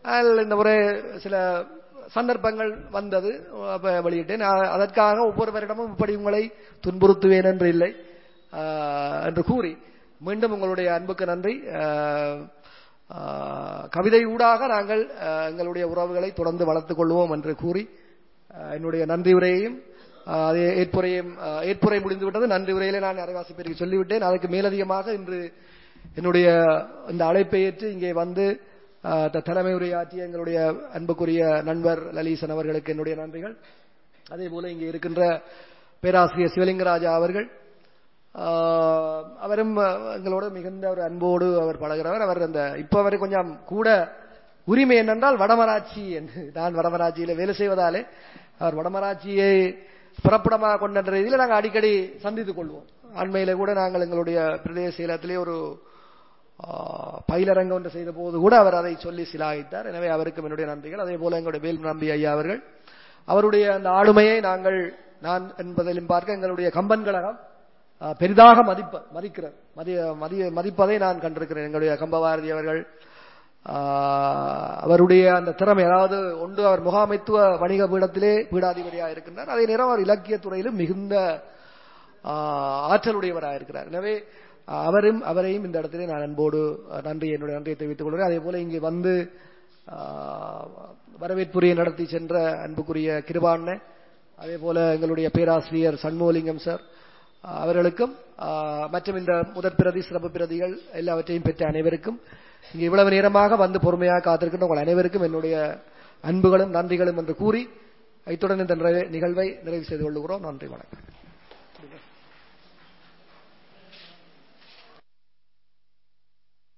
அதில் இந்த முறை சில சந்தர்ப்பங்கள் வந்தது அப்ப வெளியிட்டேன் நான் அதற்காக ஒவ்வொரு வருடமும் இப்படி உங்களை துன்புறுத்துவேன் என்று இல்லை ஆஹ், என்று கூறி மீண்டும் உங்களுடைய அன்புக்கு நன்றி ஆஹ், ஆஹ், கவிதை ஊடாக நாங்கள் ஆஹ், எங்களுடைய உறவுகளை தொடர்ந்து வளர்த்துக் கொள்வோம் என்று கூறி ஆஹ், என்னுடைய நன்றி உரையையும் ஆஹ், அது ஏற்புரையும் ஆஹ், ஏற்புரை முடிந்துவிட்டது நன்றி உரையிலே நான் அரைவாசி பேருக்கு சொல்லிவிட்டேன் அதுக்கு மேலதிகமாக இன்று என்னுடைய இந்த அழைப்பை ஏற்று இங்கே வந்து ஆஹ், த- தலைமை உரையாற்றிய எங்களுடைய அன்புக்குரிய நண்பர் லலீசன் அவர்களுக்கு என்னுடைய நன்றிகள் அதே போல இங்கே இருக்கின்ற பேராசிரியர் சிவலிங்கராஜா அவர்கள் ஆஹ், அவரும் அஹ், எங்களோட மிகுந்த ஒரு அன்போடு அவர் பழகிறவர் அவர் அந்த இப்ப அவர் கொஞ்சம் கூட உரிமை என்னென்றால் வடமராட்சி என்று நான் வடமராட்சியில வேலை செய்வதாலே அவர் வடமராட்சியை புறப்படமாக கொண்ட ரீதியில் நாங்கள் அடிக்கடி சந்தித்துக் கொள்வோம் அண்மையில கூட நாங்கள் எங்களுடைய பிரதேச செயலத்திலே ஒரு ஆஹ், பயிலரங்கம் ஒன்று செய்த போது கூட அவர் அதை சொல்லி சிலாகித்தார் எனவே அவருக்கும் என்னுடைய நன்றிகள் அதே போல எங்களுடைய வேல் நம்பி ஐயா அவர்கள் அவருடைய அந்த ஆளுமையை நாங்கள் நான் என்பதிலும் பார்க்க எங்களுடைய கம்பன் கழகம் ஆஹ், பெரிதாக மதிப்ப மதிக்கிறார் மதி மதி மதிப்பதை நான் கண்டிருக்கிறேன் எங்களுடைய கம்பபாரதி அவர்கள் ஆஹ், அவருடைய அந்த திறமை அதாவது ஒன்று அவர் முகாமைத்துவ வணிக பீடத்திலே பீடாதிபதியாக இருக்கின்றார் அதே நேரம் அவர் இலக்கியத் துறையிலும் மிகுந்த ஆஹ், ஆற்றலுடையவராக இருக்கிறார் எனவே ஆஹ், அவரும் அவரையும் இந்த இடத்திலே நான் அன்போடு ஆஹ், நன்றி என்னுடைய நன்றியை தெரிவித்துக் கொள்கிறேன் அதே போல இங்கே வந்து ஆஹ், வரவேற்புரையை நடத்தி சென்ற அன்புக்குரிய கிருபாண்ண அதே போல எங்களுடைய பேராசிரியர் சண்முகலிங்கம் சார் ஆஹ், அவர்களுக்கும் ஆஹ், மற்றும் இந்த முதற் பிரதி சிறப்பு பிரதிகள் எல்லாவற்றையும் பெற்ற அனைவருக்கும் இங்கே இவ்வளவு நேரமாக வந்து பொறுமையாக காத்திருக்கின்ற உங்கள் அனைவருக்கும் என்னுடைய அன்புகளும் நன்றிகளும் என்று கூறி இத்துடன் இந்த நிறைவே- நிகழ்வை நிறைவு செய்து கொள்கிறோம் நன்றி வணக்கம்